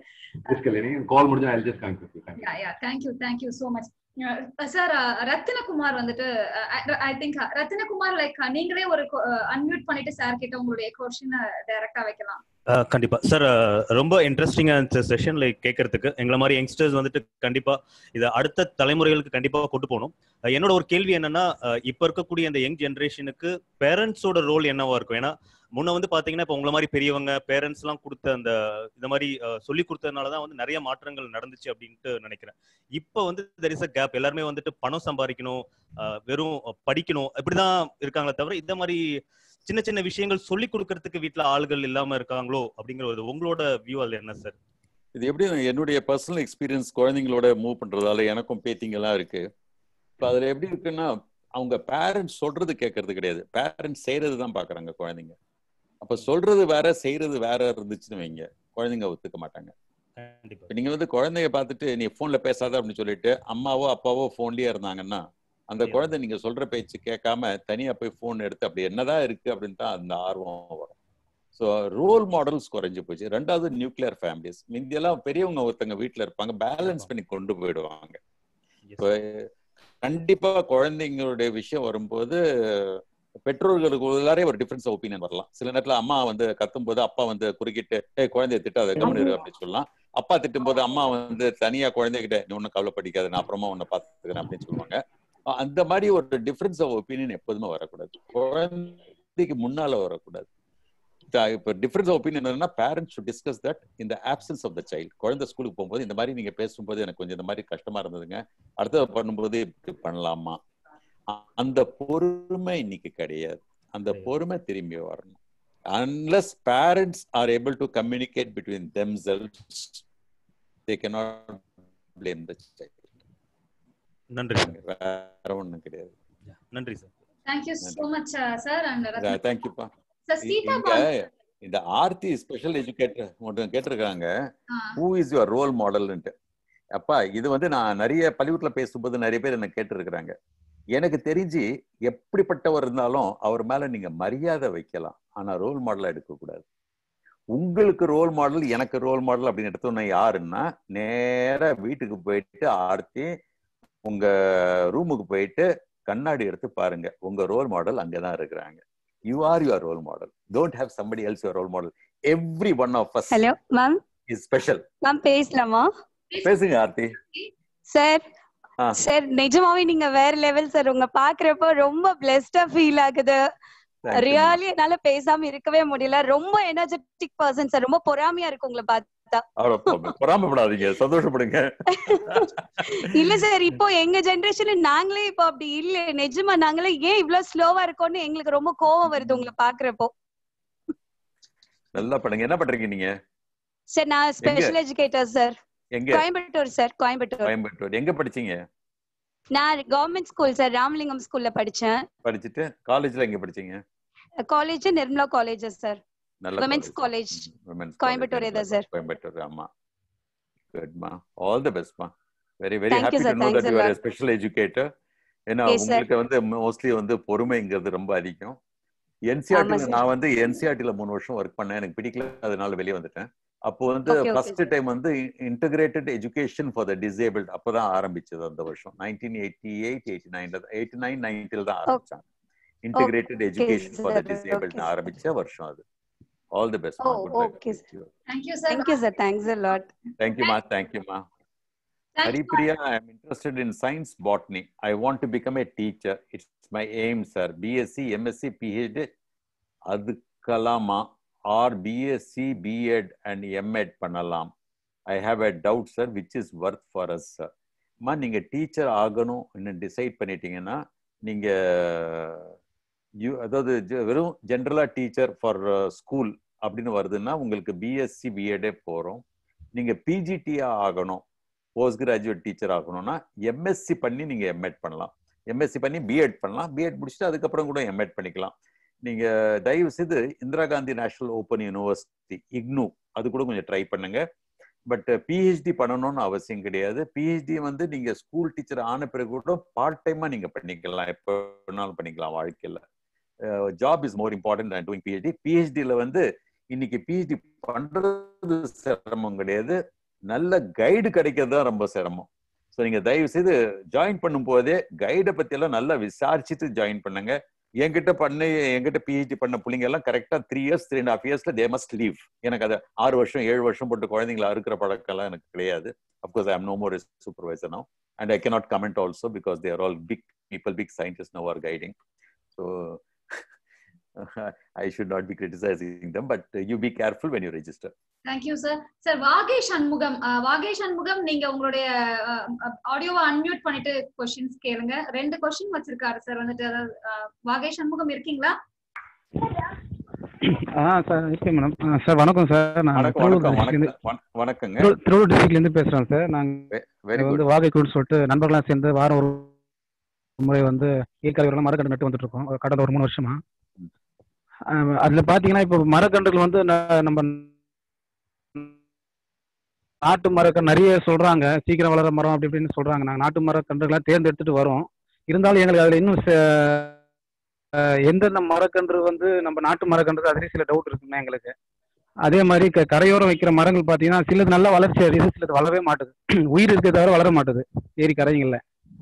கால் முடிஞ்சா I just connect with ya ya thank you thank you so much sir Rathinakumar வந்துட்டு I think Rathinakumar like நீங்களே ஒரு அன்மியூட் பண்ணிட்டு சார் கிட்ட உங்களுடைய கொஸ்டின் டைரக்டா வைக்கலாம் அஹ் கண்டிப்பா சார் ரொம்ப இன்ட்ரெஸ்டிங்கா இருந்துச்சு செஷன் லைக் கேட்கறதுக்கு எங்களை மாதிரி யங்ஸ்டர்ஸ் வந்துட்டு கண்டிப்பா இதை அடுத்த தலைமுறைகளுக்கு கண்டிப்பா கொண்டு போகணும் அஹ் என்னோட ஒரு கேள்வி என்னன்னா அஹ் இப்ப இருக்கக்கூடிய அந்த யங் ஜென்ரேஷனுக்கு பேரண்ட்ஸோட ரோல் என்னவா இருக்கும் ஏன்னா முன்ன வந்து பாத்தீங்கன்னா இப்ப உங்களை மாதிரி பெரியவங்க பேரண்ட்ஸ் எல்லாம் கொடுத்த அந்த இந்த மாதிரி அஹ், சொல்லி கொடுத்ததுனாலதான் வந்து நிறைய மாற்றங்கள் நடந்துச்சு அப்படின்ட்டு நினைக்கிறேன் இப்ப வந்து தெர் இஸ் அ கேப் எல்லாருமே வந்துட்டு பணம் சம்பாதிக்கணும் அஹ், வெறும் படிக்கணும் இப்படிதான் இருக்காங்களே தவிர இந்த மாதிரி சின்ன சின்ன விஷயங்கள் சொல்லி கொடுக்கறதுக்கு வீட்ல ஆளுகள் இல்லாம இருக்காங்களோ அப்படிங்கிற ஒரு உங்களோட வியூ அதுல என்ன சார் இது எப்படி என்னுடைய பர்சனல் எக்ஸ்பீரியன்ஸ் குழந்தைங்களோட மூவ் பண்றதால எனக்கும் பேத்திங்க எல்லாம் இருக்கு இப்போ அதுல எப்படி இருக்குன்னா அவங்க பேரண்ட்ஸ் சொல்றது கேட்கறது கிடையாது பேரண்ட்ஸ் செய்யறது தான் பாக்குறாங்க குழந்தைங்க அப்ப சொல்றது வேற செய்யறது வேற இருந்துச்சுன்னு வைங்க குழந்தைங்க ஒத்துக்க மாட்டாங்க கண்டிப்பா இப்ப நீங்க வந்து குழந்தைய பார்த்துட்டு நீ போன்ல பேசாத அப்படின்னு சொல்லிட்டு அம்மாவோ அப்பாவோ போன்லயே இருந்தாங்கன்னா அந்த Yeah. குழந்தை நீங்க சொல்ற பேச்சு கேட்காம தனியா போய் போன் எடுத்து அப்படி என்னதான் இருக்கு அப்படின்னு தான் அந்த ஆர்வம் வரும் ஸோ ரோல் மாடல்ஸ் குறைஞ்சு போச்சு ரெண்டாவது நியூக்ளியர் ஃபேமிலிஸ் முந்தியெல்லாம் பெரியவங்க ஒருத்தங்க வீட்டுல இருப்பாங்க பேலன்ஸ் பண்ணி கொண்டு போயிடுவாங்க Yes. இப்போ கண்டிப்பா குழந்தைங்களுடைய விஷயம் வரும்போது பெற்றோர்களுக்கு எல்லாரையும் ஒரு டிஃபரன்ஸ் ஒப்பீனியன் வரலாம் சில நேரத்துல அம்மா வந்து கத்தும் போது அப்பா வந்து குறுக்கிட்டு ஏய் குழந்தைய திட்டாத கவனிரு அப்படின்னு சொல்லலாம் அப்பா திட்டும் போது அம்மா வந்து தனியா குழந்தைகிட்ட நீ ஒன்னும் கவலைப்படிக்காத நான் அப்புறமா உன்னை பாத்துக்கிறேன் அப்படின்னு சொல்லுவாங்க அஹ் அந்த மாதிரி ஒரு டிஃபரன்ஸ் ஆஃப் ஒப்பீனியன் எப்போதுமே வரக்கூடாது குழந்தைக்கு முன்னால வரக்கூடாது த- இப்ப டிஃபரன்ஸ் ஆஃப் ஒப்பீனியன் என்னன்னா பேரண்ட்ஸ் டு டிஸ்கஸ் தட் இந்த ஆப்சன்ஸ் ஆஃப் த சைல்டு குழந்தை ஸ்கூலுக்கு போகும்போது இந்த மாதிரி நீங்க பேசும்போது எனக்கு கொஞ்சம் இந்த மாதிரி கஷ்டமா இருந்ததுங்க அடுத்தது பண்ணும்போது இப்படி பண்ணலாமா அ- அந்த பொறுமை இன்னைக்கு கிடையாது அந்த கிடையாது. பொறுமை திரும்பி வரணும் unless parents are able to communicate between themselves they cannot blame the child நன்றி சார் வேற ஒண்ணும் கிடையாது நன்றி sir thank you so much sir and தேங்க்யூப்பா சார் சீதா இங்க இந்த ஆர்த்தி ஸ்பெஷல் எஜுகேட்டர் ஒருத்தன் கேட்டிருக்காங்க ஆ. ஹூ இஸ் யுவர் ரோல் மாடல்ன்ட்டு அப்பா இது வந்து நான் நிறைய பள்ளிக்கூட்டில் பேசும்போது நிறைய பேர் என்ன கேட்டிருக்கிறாங்க எனக்கு தெரிஞ்சு எப்படிப்பட்டவர் இருந்தாலும் அவர் மேல நீங்க மரியாதை வைக்கலாம் ஆனா ரோல் மாடலா எடுக்க கூடாது உங்களுக்கு ரோல் மாடல் எனக்கு ரோல் மாடல் அப்படின்னு எடுத்தோன்னா யாருன்னா நேரா வீட்டுக்கு போயிட்டு ஆர்த்தி உங்க ரூமுக்கு போயிட்டு கண்ணாடி எடுத்து பாருங்க உங்க ரோல் மாடல் அங்கதான் இருக்கிறாங்க you are your role model don't have somebody else your role model every one of us hello ma'am is special ma'am பேசலாமா பேசுங்க ஆர்த்தி சார் ஆ. சார் நிஜமாவே நீங்க வேற லெவல் சார் உங்க பாக்குறப்போ ரொம்ப பிளெஸ்டா ஃபீல் ஆகுது Thank you, ma'am. ரியலி என்னால பேசாம இருக்கவே முடியல ரொம்ப எனர்ஜெட்டிக் பர்சன் சார் ரொம்ப பொறாமையா இருக்கு உங்களை பார்த்தா அவ்வளவு பொறாமப்படாதீங்க சந்தோஷப்படுங்க இல்ல சார் இப்போ எங்க ஜெனரேஷன்ல நாங்களே இப்போ அப்படி இல்ல நிஜமா நாங்களே ஏன் இவ்ளோ ஸ்லோவா இருக்கோம்னு எங்களுக்கு ரொம்ப கோவம் வருது உங்களை பாக்குறப்போ நல்லா பண்ணுங்க என்ன பண்றீங்க நீங்க சார் நான் ஸ்பெஷல் எஜுகேட்டர் சார் எங்க கோயம்புத்தூர் சார் கோயம்புத்தூர் கோயம்புத்தூர் எங்க படிச்சீங்க நான் கவர்மெண்ட் ஸ்கூல் சார் ராமலிங்கம் ஸ்கூல்ல படிச்சேன் படிச்சுட்டு காலேஜ்ல எங்க படிச்சீங்க காலேஜ் நிர்மலா காலேஜ் சார் நல்ல Women's college. கோயம்புத்தூர் தான் sir. கோயம்புத்தூர் ஆமா குட்மா ஆல் தி பெஸ்ட்மா very very Thank you, happy sir. To no Thanks that a you are lot. Special educator ஏன்னா Yes, sir. உங்களுக்கு வந்து மோஸ்ட்லி வந்து பொறுமைங்கிறது ரொம்ப அதிகம் ஆமா, என்சிஆர்டில sir. நான் வந்து என்சிஆர்டில மூணு வருஷம் ஒர்க் பண்ணேன் எனக்கு பிடிக்கல அதனால வெளியே வந்துட்டேன் அப்போ வந்து Okay, okay, first sir. Time வந்து integrated education for the disabled அப்பதான் ஆரம்பிச்சது அந்த வருஷம் நைன்டீன் எயிட்டி எயிட் எயிட்டி நைன்ல எயிட்டி நைன் நைன்டில் தான் ஆரம்பிச்சாங்க integrated education for the sir. Disabled Okay, sir. ஆரம்பிச்ச வருஷம் அது all the best Oh, okay, thank you sir thank you sir thanks a lot தேங்க்யூமா தேங்க்யூமா Haripriya, I am interested in science botany. I want to become a teacher. It's my aim, sir. BSc, MSc, PhD, அதுக்கலாமா or BSc BEd and MEd பண்ணலாம் I have a doubt sir which is worth for us sir அம்மா நீங்க teacher ஆகணும் இன்னும் decide பண்ணிட்டீங்கன்னா நீங்க you அதாவது ஜ- வெறும் ஜென்ரலா டீச்சர் ஃபார் ஸ்கூல் அப்படின்னு வருதுன்னா உங்களுக்கு பிஎஸ்சி பிஎடே போறோம் நீங்க பிஜிடியா ஆகணும் போஸ்ட் கிராஜுவேட் டீச்சர் ஆகணும்னா எம்எஸ்சி பண்ணி நீங்க எம்எட் பண்ணலாம் எம்எஸ்சி பண்ணி பிஎட் பண்ணலாம் பிஎட் முடிச்சுட்டு அதுக்கப்புறம் கூட எம்எட் பண்ணிக்கலாம் நீங்க தயவு செய்து Indira Gandhi national open university IGNOU அது கூட கொஞ்சம் ட்ரை பண்ணுங்க பட் பிஹெச்டி பண்ணணும்னு அவசியம் கிடையாது பிஹெச்டி வந்து நீங்க ஸ்கூல் டீச்சர் ஆன பிறகு கூட பார்ட் டைமா நீங்க பண்ணிக்கலாம் எப்போ வேணாலும் பண்ணிக்கலாம் வாழ்க்கையில job is more important doing PhD பிஹெச்டியில் வந்து இன்னைக்கு பிஹெச்டி பண்றது சிரமம் கிடையாது நல்ல கைடு கிடைக்கிறது தான் ரொம்ப சிரமம் ஸோ நீங்க தயவு செய்து ஜாயின் பண்ணும் போதே கைடை பத்தி எல்லாம் நல்லா விசாரிச்சுட்டு ஜாயின் பண்ணுங்க என்கிட்ட பண்ண என்கிட்ட பிஹெச்டி பண்ண பிள்ளைங்க எல்லாம் கரெக்டா three years three and half இயர்ஸ்ல தே மஸ்ட் லீவ் எனக்கு அது ஆறு வருஷம் ஏழு வருஷம் போட்டு குழந்தைங்களா இருக்கிற பழக்கம் எல்லாம் எனக்கு கிடையாது of course I am no more supervisor no and I cannot comment also because they are all big people big scientist no are guiding so I should not be criticizing them, but uh, you be careful when you register. Thank you sir sir Vagesh Anmugam அஹ், வாகேஷ் அன்முகம் நீங்க உங்களுடைய ஆடியோவை unmute பண்ணிட்டு questions கேளுங்க ரெண்டு question வச்சிருக்காரு sir வந்துட்டு அதாவது அஹ், வாகேஷ் அன்முகம் இருக்கீங்களா ஆ சார் இருக்கேன் மேடம் சார் வணக்கம் சார் நான் வணக்கம் திருவள்ளூர் வணக்கம் டிஸ்ட்ரிக்ட்லேருந்து வணக்கம் வண- வணக்கங்க திரு- திருவள்ளூர் டிஸ்ட்ரிக்ட்லேருந்து பேசுகிறேன் சார் நாங்கள் வெரி வந்து குட் வாகை குழுன்னு சொல்லிட்டு நண்பர்களாம் சேர்ந்து வாரம் ஒரு முறை வந்து இயற்கை மரக்கன்று நட்டு வந்துட்டு இருக்கோம் கடந்த ஒரு மூணு வருஷமா ஆஹ் அதுல பாத்தீங்கன்னா இப்போ மரக்கன்றுகள் வந்து ந- நம்ம நாட்டு மரக்கன்று நிறைய சொல்றாங்க சீக்கிரம் வளர மரம் அப்படி இப்படின்னு சொல்றாங்க நாங்க நாட்டு மரக்கன்றுகளா தேர்ந்தெடுத்துட்டு வரோம் இருந்தாலும் எங்களுக்கு அதுல இன்னும் ச- ஆஹ் எந்தெந்த மரக்கன்று வந்து நம்ம நாட்டு மரக்கன்று அதுலேயும் சில டவுட் இருக்குங்க எங்களுக்கு அதே மாதிரி க- கரையோரம் வைக்கிற மரங்கள் பாத்தீங்கன்னா சிலது நல்லா வளர்ச்சி அடையுது சிலது வளரவே மாட்டுது உயிர் இருக்கே தவிர வளர மாட்டுது ஏரி கரைங்கள்ல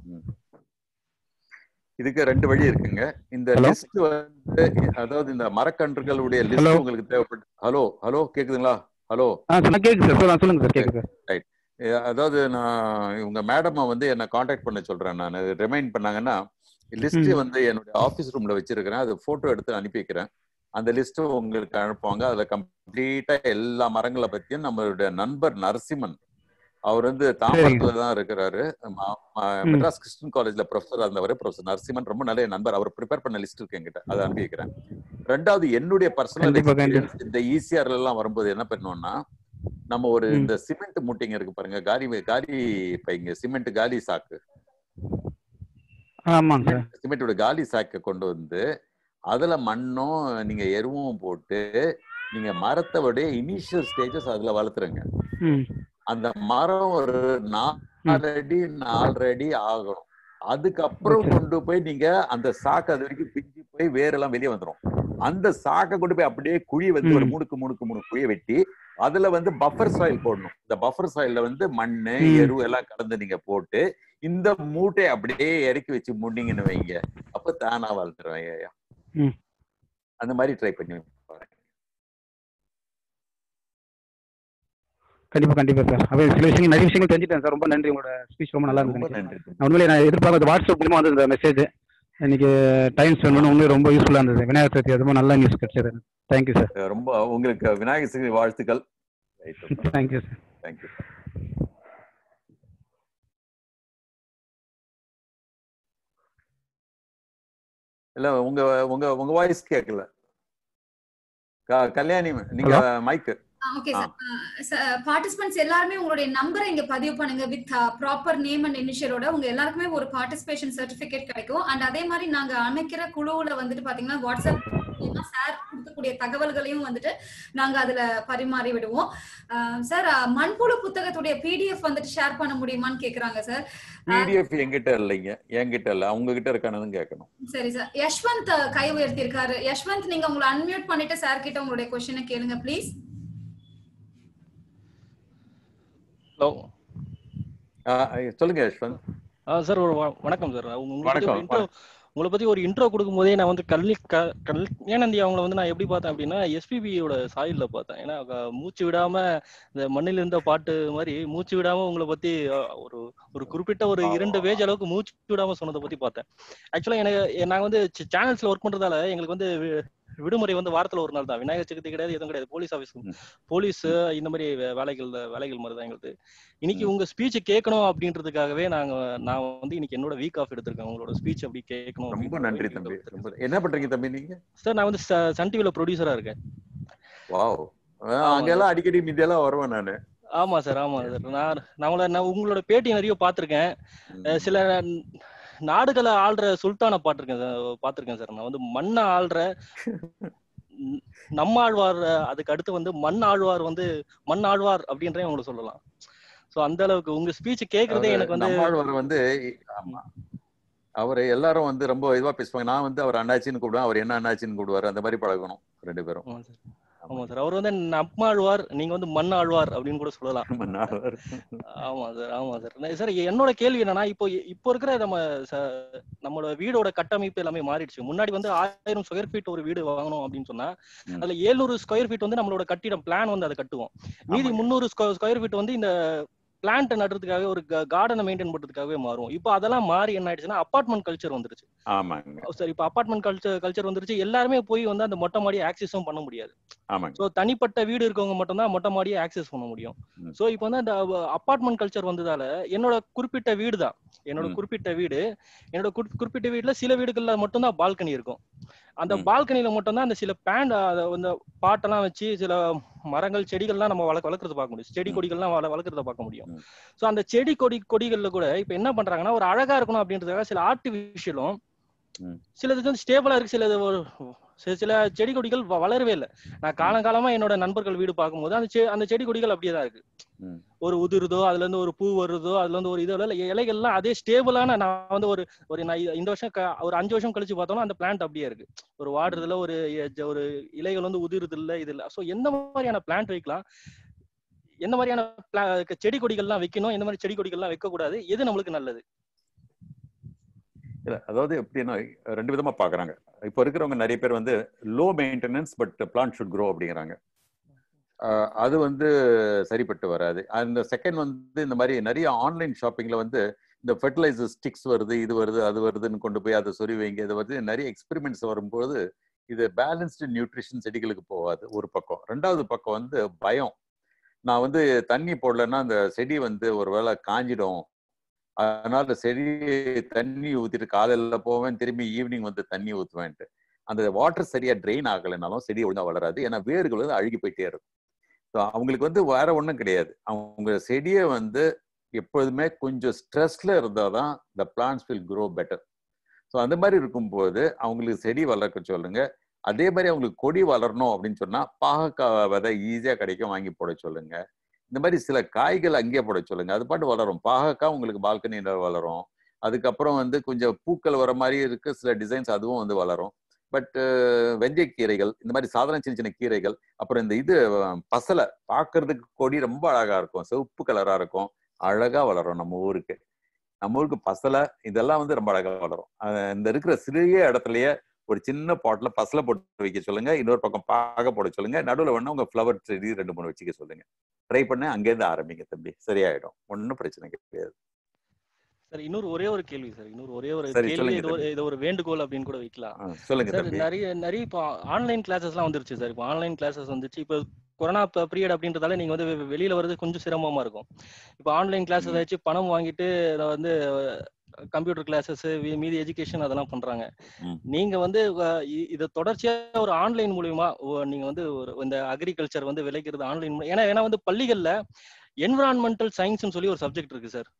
இதுக்கு ரெண்டு வழி இருக்குங்க இந்த Hello? லிஸ்ட் வந்து அதாவது இந்த மரக்கன்றுகளுடைய Hello? லிஸ்ட் உங்களுக்கு தேவைப்பட்டு ஹலோ ஹலோ கேக்குதுங்களா ஹலோ ஆ சொன்னா கேக்குது சார் சொல்லுங்க சொல்லுங்க சார் கேக்குது சார் அதாவது நான் இவங்க மேடமை வந்து என்ன காண்டாக்ட் பண்ண சொல்றேன் நான் ரிமைண்ட் பண்ணாங்கன்னா லிஸ்ட் ம். வந்து என்னுடைய ஆபீஸ் ரூம்ல வச்சிருக்கிறேன் அது போட்டோ எடுத்து அனுப்பி வைக்கிறேன் அந்த லிஸ்ட் உங்களுக்கு அனுப்புவாங்க அதுல கம்ப்ளீட்டா எல்லா மரங்களை பத்தியும் நம்மளுடைய நண்பர் நரசிம்மன் அவர் வந்து தாம்பரத்துல தான் இருக்கிறாரு ம- ம- ம். மெட்ராஸ் கிறிஸ்டின் காலேஜ்ல ப்ரொஃபஸர் இருந்தவர் ப்ரொஃபசர் நரசிம்மன் ரொம்ப நல்ல நண்பர் அவர் ப்ரிப்பேர் பண்ண லிஸ்ட் இருக்கு என்கிட்ட அதை அனுப்பி வைக்கிறேன் ரெண்டாவது என்னுடைய பர்சனல் கண்டிப்பா, எக்ஸ்பீரியன்ஸ் இந்த ஈசிஆர்ல எல்லாம் வரும்போது என்ன பண்ணோம்னா நம்ம ஒரு ம். இந்த சிமெண்ட் மூட்டைங்க இருக்கு பாருங்க காலி காலி பைங்க சிமெண்ட் காலி சாக்கு ஆமாங்க சார் சிமெண்டோட காலி சாக்கை கொண்டு வந்து அதுல மண்ணும் நீங்க எருவும் போட்டு நீங்க மரத்தோடைய இனிஷியல் ஸ்டேஜஸ் அதுல வளர்த்துருங்க ம் அந்த மரம் ஒரு நாலு அடி நாலரை அடி ஆகணும் அதுக்கப்புறம் Okay. கொண்டு போய் நீங்க அந்த சாக்கு அது வரைக்கும் பிஞ்சு போய் வேரெல்லாம் வெளியே வந்துரும் அந்த சாக்கை கொண்டு போய் அப்படியே குழி வந்து ஒரு ம். மூணுக்கு மூணுக்கு மூணு குழியை வெட்டி அதுல வந்து பஃபர் சாயில் போடணும் இந்த பஃபர் சாயில்ல வந்து மண்ணு ம். எரு எல்லாம் கலந்து நீங்க போட்டு இந்த மூட்டை அப்படியே இறக்கி வச்சு முண்டிங்கன்னு வைங்க அப்ப தானா வளர்த்துருவேன் ஐயா ம். அந்த மாதிரி ட்ரை பண்ணி பாருங்க. கண்டிப்பா கண்டிப்பா சார் அப்ப சில விஷயங்கள் நிறைய விஷயங்கள் தெரிஞ்சுட்டேன் சார் ரொம்ப நன்றி உங்களோட ஸ்பீச் ரொம்ப நல்லா ரொம்ப இருந்தது நன்றி நான் உண்மையிலே நான் எதிர்பார்க்காத வாட்ஸ்அப் மூலியமா வந்து இந்த மெசேஜ் இன்னைக்கு டைம் ஸ்பெண்ட் பண்ண உண்மையிலே ரொம்ப யூஸ்ஃபுல்லா இருந்தது விநாயகர் சதுர்த்தி அது ரொம்ப நல்ல நியூஸ் கிடைச்சது தேங்க்யூ சார் ரொம்ப உங்களுக்கு விநாயகர் சதுர்த்தி வாழ்த்துக்கள் தேங்க்யூ சார் தேங்க்யூ இல்ல உங்க உங்க உங்க வாய்ஸ் கேட்கல க- கல்யாணி நீங்க மைக் ஓகே சார் பார்ட்டிசிபென்ட்ஸ் எல்லாருமே உங்களுடைய நம்பரை இங்க பதிவு பண்ணுங்க வித் ப்ராப்பர் நேம் அண்ட் இனிஷியலோட உங்க எல்லாருக்குமே ஒரு பார்ட்டிசிபேஷன் சர்டிபிகேட் கிடைக்கும் அண்ட் அதே மாதிரி நாங்க அமைக்கிற குழுவுல வந்துட்டு பாத்தீங்கன்னா வாட்ஸ்அப் சார் கொடுக்கக்கூடிய தகவல்களையும் வந்துட்டு நாங்க அதுல பரிமாறி விடுவோம் சார் மண்புழு புத்தகத்துடைய பிடிஎஃப் வந்துட்டு ஷேர் பண்ண முடியுமான்னு கேக்குறாங்க சார் பிடிஎஃப் என்கிட்ட இல்லைங்க என்கிட்ட இல்ல அவங்க கிட்ட இருக்கானதும் கேட்கணும் சரி சார் யஷ்வந்த் கை உயர்த்தி இருக்காரு யஷ்வந்த் நீங்க உங்களை அன்மியூட் பண்ணிட்டு சார் கிட்ட உங்களுடைய கொஸ்டினை கேளுங்க ப்ளீஸ் ஹலோ சொல்லுங்க யஷ்வந்த் ஆ சார் ஒரு வ- வணக்கம் சார் உங்களை பத்தி வணக்கம், ஒரு intro உங்களை பத்தி ஒரு இன்ட்ரோ கொடுக்கும் போதே நான் வந்து கல்வி க- கல்யாணந்தி அவங்கள வந்து நான் எப்படி பார்த்தேன் அப்படின்னா எஸ்பிபியோட சாயில்ல பார்த்தேன் ஏன்னா அவங்க மூச்சு விடாம இந்த மண்ணில் இருந்த பாட்டு மாதிரி மூச்சு விடாம உங்களை பத்தி அ, ஒரு ஒரு குறிப்பிட்ட ஒரு ஆமா. இரண்டு பேஜ் அளவுக்கு மூச்சு விடாம சொன்னதை பத்தி பார்த்தேன் ஆக்சுவலா எனக்கு எ- நாங்க வந்து சேனல்ஸ்ல ஒர்க் பண்றதால எங்களுக்கு வந்து வி- விடுமுறை வந்து வாரத்துல ஒரு நாள் தான் விநாயகர் சதுர்த்தி கிடையாது எதுவும் கிடையாது போலீஸ் ஆஃபீஸ் ம். போலீஸ் இந்த மாதிரி வே- வேலைகள் வேலைகள் மாதிரி தான் எங்களுக்கு இன்னைக்கு ம். உங்க ஸ்பீச் கேட்கணும் அப்படின்றதுக்காகவே நாங்க நான் வந்து இன்னைக்கு என்னோட வீக் ஆஃப் எடுத்திருக்கேன் உங்களோட ஸ்பீச் அப்படி கேட்கணும் ரொம்ப நன்றி தம்பி ரொம்ப என்ன பண்றீங்க தம்பி நீங்க சார் நான் வந்து ச- சன் டிவில ப்ரொடியூசரா இருக்கேன் வாவ் அங்கெல்லாம் அடிக்கடி மீதியெல்லாம் வருவேன் நானு ஆமா சார் ஆமா சார் நான் நான் உங்களை- நான் உங்களோட பேட்டி நிறைய பார்த்திருக்கேன் அஹ் சில நாடுகளை ஆள்ற சுல்தானை பாத்திருக்கேன் சார் பார்த்திருக்கேன் சார் நான் வந்து மண்ணை ஆள்ற ந- நம்மாழ்வார் அதுக்கு அடுத்து வந்து மண் ஆழ்வார் வந்து மண் ஆழ்வார் அப்படின்றே உங்களை சொல்லலாம் சோ அந்த அளவுக்கு உங்க ஸ்பீச் கேக்குறதே அவரு எனக்கு வந்து நம்மாழ்வார் வந்து ஆமா அவரை எல்லாரும் வந்து ரொம்ப இதுவா பேசுவாங்க நான் வந்து அவர் அண்ணாச்சின்னு கூப்பிடுவேன் அவர் என்ன அண்ணாச்சின்னு கூப்பிடுவாரு அந்த மாதிரி பழகணும் ரெண்டு பேரும் ஆமா சார். ஆமா சார் அவர் வந்து நம்மாழ்வார் நீங்க வந்து மண் ஆழ்வார் அப்படின்னு கூட சொல்லலாம் மன்னார் ஆமா சார் ஆமா சார் சார் என்னோட கேள்வி என்னன்னா இப்போ இப்போ இருக்கிற நம்ம ச- நம்மளோட வீடோட கட்டமைப்பு எல்லாமே மாறிடுச்சு முன்னாடி வந்து ஆயிரம் ஸ்கொயர் ஃபீட் ஒரு வீடு வாங்கணும் அப்படின்னு சொன்னா ம். அதுல 700 ஸ்கொயர் ஃபீட் வந்து நம்மளோட கட்டிடம் பிளான் வந்து அதை கட்டுவோம் மீதி ஆமாங்க. முந்நூறு ஸ்கொயர் ஃபீட் வந்து இந்த பிளான்ட் நடுறதுக்காக ஒரு கார்டனை மெயின்டைன் பண்றதுக்காகவே மாறும் இப்போ அதெல்லாம் மாறி என்ன ஆயிடுச்சுன்னா அபார்ட்மெண்ட் கல்ச்சர் வந்துருச்சு ஆமாங்க சார் இப்போ அபார்ட்மெண்ட் கல்ச்சர் கல்ச்சர் வந்துருச்சு எல்லாருமே போய் வந்து அந்த மொட்டை மாடி ஆக்சஸும் பண்ண முடியாது ஆமாங்க ஸோ தனிப்பட்ட வீடு இருக்கவங்க மட்டும்தான் மொட்டை மாடியை ஆக்சஸ் பண்ண முடியும் ம். ஸோ இப்போ வந்து அந்த அபார்ட்மெண்ட் கல்ச்சர் வந்ததால என்னோட குறிப்பிட்ட வீடு தான் என்னோட ம். குறிப்பிட்ட வீடு என்னோட குறி- குறிப்பிட்ட வீடுல சில வீடுகள்ல மட்டும்தான் பால்கனி இருக்கும் அந்த ம். பால்கனில மட்டும்தான் அந்த சில பேண்ட் அந்த பாட்டெல்லாம் வச்சு சில மரங்கள் செடிகள்லாம் நம்ம வளர்க்க வளர்க்கறத பார்க்க முடியும் செடி ம். கொடிகள்லாம் வள வளர்க்கறத பார்க்க முடியும் ம். ஸோ அந்த செடி கொடி கொடிகள்ல கூட இப்போ என்ன பண்றாங்கன்னா ஒரு அழகா இருக்கணும் அப்படின்றதுக்காக சில ஆர்டிஃபிஷியலும் ம். சிலது வந்து ஸ்டேபிளா இருக்கு சிலது ஒரு சில சில செடி கொடிகள் வ- வளரவே இல்லை நான் காலங்காலமா என்னோட நண்பர்கள் வீடு பார்க்கும்போது அந்த செ அந்த செடி கொடிகள் அப்படியே தான் இருக்கு ம். ஒரு உதிருதோ அதுல இருந்து ஒரு பூ வருதோ அதுல இருந்து ஒரு இது இல்ல, இலைகள்லாம் அதே ஸ்டேபிளான நான் வந்து ஒரு ஒரு நான் இ- இந்த வருஷம் க- ஒரு அஞ்சு வருஷம் கழிச்சு பார்த்தோம்னா அந்த பிளான்ட் அப்படியே இருக்கு ஒரு வாடுறதுல ஒரு எ- ஒரு இலைகள் வந்து உதிருது இல்ல இது இல்ல சோ எந்த மாதிரியான பிளான்ட் வைக்கலாம் எந்த மாதிரியான pla- செடி கொடிகள்லாம் வைக்கணும் எந்த மாதிரி செடி கொடிகள்லாம் வைக்க கூடாது எது நம்மளுக்கு நல்லது இல்ல அதாவது எப்படின்னா ரெண்டு விதமா பாக்குறாங்க இப்போ இருக்கிறவங்க நிறைய பேர் வந்து low maintenance but plant should grow அப்படிங்கிறாங்க ஆஹ் அது வந்து சரிப்பட்டு வராது அந்த செகண்ட் வந்து இந்த மாதிரி நிறைய ஆன்லைன் ஷாப்பிங்ல வந்து இந்த ஃபெர்டிலைசர் ஸ்டிக்ஸ் வருது இது வருது அது வருதுன்னு கொண்டு போய் அதை சொறி வைங்க இது வருது நிறைய எக்ஸ்பெரிமெண்ட்ஸ் வரும்போது இது பேலன்ஸ்டு நியூட்ரிஷன் செடிகளுக்கு போகாது ஒரு பக்கம் ரெண்டாவது பக்கம் வந்து பயம் நான் வந்து தண்ணி போடலைன்னா அந்த செடி வந்து ஒருவேளை காஞ்சிடும் அதனால செடி தண்ணி ஊத்திட்டு காலையில போவேன் திரும்பி ஈவினிங் வந்து தண்ணி ஊத்துவேன்ட்டு அந்த வாட்டர் சரியா ட்ரெயின் ஆகலைனாலும் செடி ஒழுங்கா வளராது ஏன்னா வேர்கள் வந்து அழுகி போயிட்டே இருக்கும் ஸோ அவங்களுக்கு வந்து வேற ஒன்றும் கிடையாது அவங்க செடியை வந்து எப்பொழுதுமே கொஞ்சம் ஸ்ட்ரெஸ்ல இருந்தால் தான் the plans will grow better so அந்த மாதிரி இருக்கும்போது அவங்களுக்கு செடி வளர்க்க சொல்லுங்க அதே மாதிரி அவங்களுக்கு கொடி வளரணும் அப்படின்னு சொன்னா பாகக்காய் விதை ஈஸியா கிடைக்கும் வாங்கி போட சொல்லுங்க இந்த மாதிரி சில காய்கள் அங்கேயே போட சொல்லுங்க அது பாட்டு வளரும் பாகக்காய் உங்களுக்கு பால்கனியில வளரும் அதுக்கப்புறம் வந்து கொஞ்சம் பூக்கள் வர மாதிரி இருக்கு சில டிசைன்ஸ் அதுவும் வந்து வளரும் பட் வெஞ்சை கீரைகள் இந்த மாதிரி சாதாரண சின்ன சின்ன கீரைகள் அப்புறம் இந்த இது அஹ், பசலை பார்க்கிறதுக்கு கொடி ரொம்ப அழகா இருக்கும் சிவப்பு கலரா இருக்கும் அழகா வளரும் நம்ம ஊருக்கு நம்ம ஊருக்கு பசலை இதெல்லாம் வந்து ரொம்ப அழகா வளரும் அஹ், இந்த இருக்கிற சிறிய இடத்துலயே ஒரு சின்ன பாட்ல பசலை போட்டு வைக்க சொல்லுங்க இன்னொரு பக்கம் பாக போட சொல்லுங்க நடுவில் வேணா உங்க ஃப்ளவர் செடி ரெண்டு மூணு வச்சுக்க சொல்லுங்க ட்ரை பண்ண அங்கேருந்து ஆரம்பிங்க தம்பி சரியாயிடும் ஒன்றும் பிரச்சனை கிடையாது சார் இன்னொரு ஒரே ஒரு கேள்வி சார் இன்னொரு ஒரே ஒரு சரி, கேள்வி சொல்லுங்க இது ஒரு இது ஒரு வேண்டுகோள் அப்படின்னு கூட வைக்கலாம் ஆ, சொல்லுங்க சார் தம்பி நிறைய நிறைய இப்போ ஆன்லைன் கிளாஸஸ்லாம் வந்துருச்சு சார் இப்போ ஆன்லைன் கிளாஸஸ் வந்துச்சு இப்போ கொரோனா பீரியட் அப்படின்றதால நீங்க வந்து வெ- வெளியில வர்றது கொஞ்சம் சிரமமா இருக்கும் இப்போ ஆன்லைன் கிளாஸஸ் ம். வச்சு பணம் வாங்கிட்டு அதை வந்து கம்ப்யூட்டர் கிளாஸஸ் மீதி எஜுகேஷன் அதெல்லாம் பண்றாங்க ம். நீங்க வந்து அஹ், இ- இதை தொடர்ச்சியா ஒரு ஆன்லைன் மூலியமா ஒ- நீங்க வந்து ஒரு இந்த அக்ரிகல்ச்சர் வந்து விளைக்கிறது ஆன்லைன் ஏன்னா ஏன்னா வந்து பள்ளிகள்ல என்விரான்மெண்டல் சயின்ஸ்னு சொல்லி ஒரு சப்ஜெக்ட் இருக்கு சார்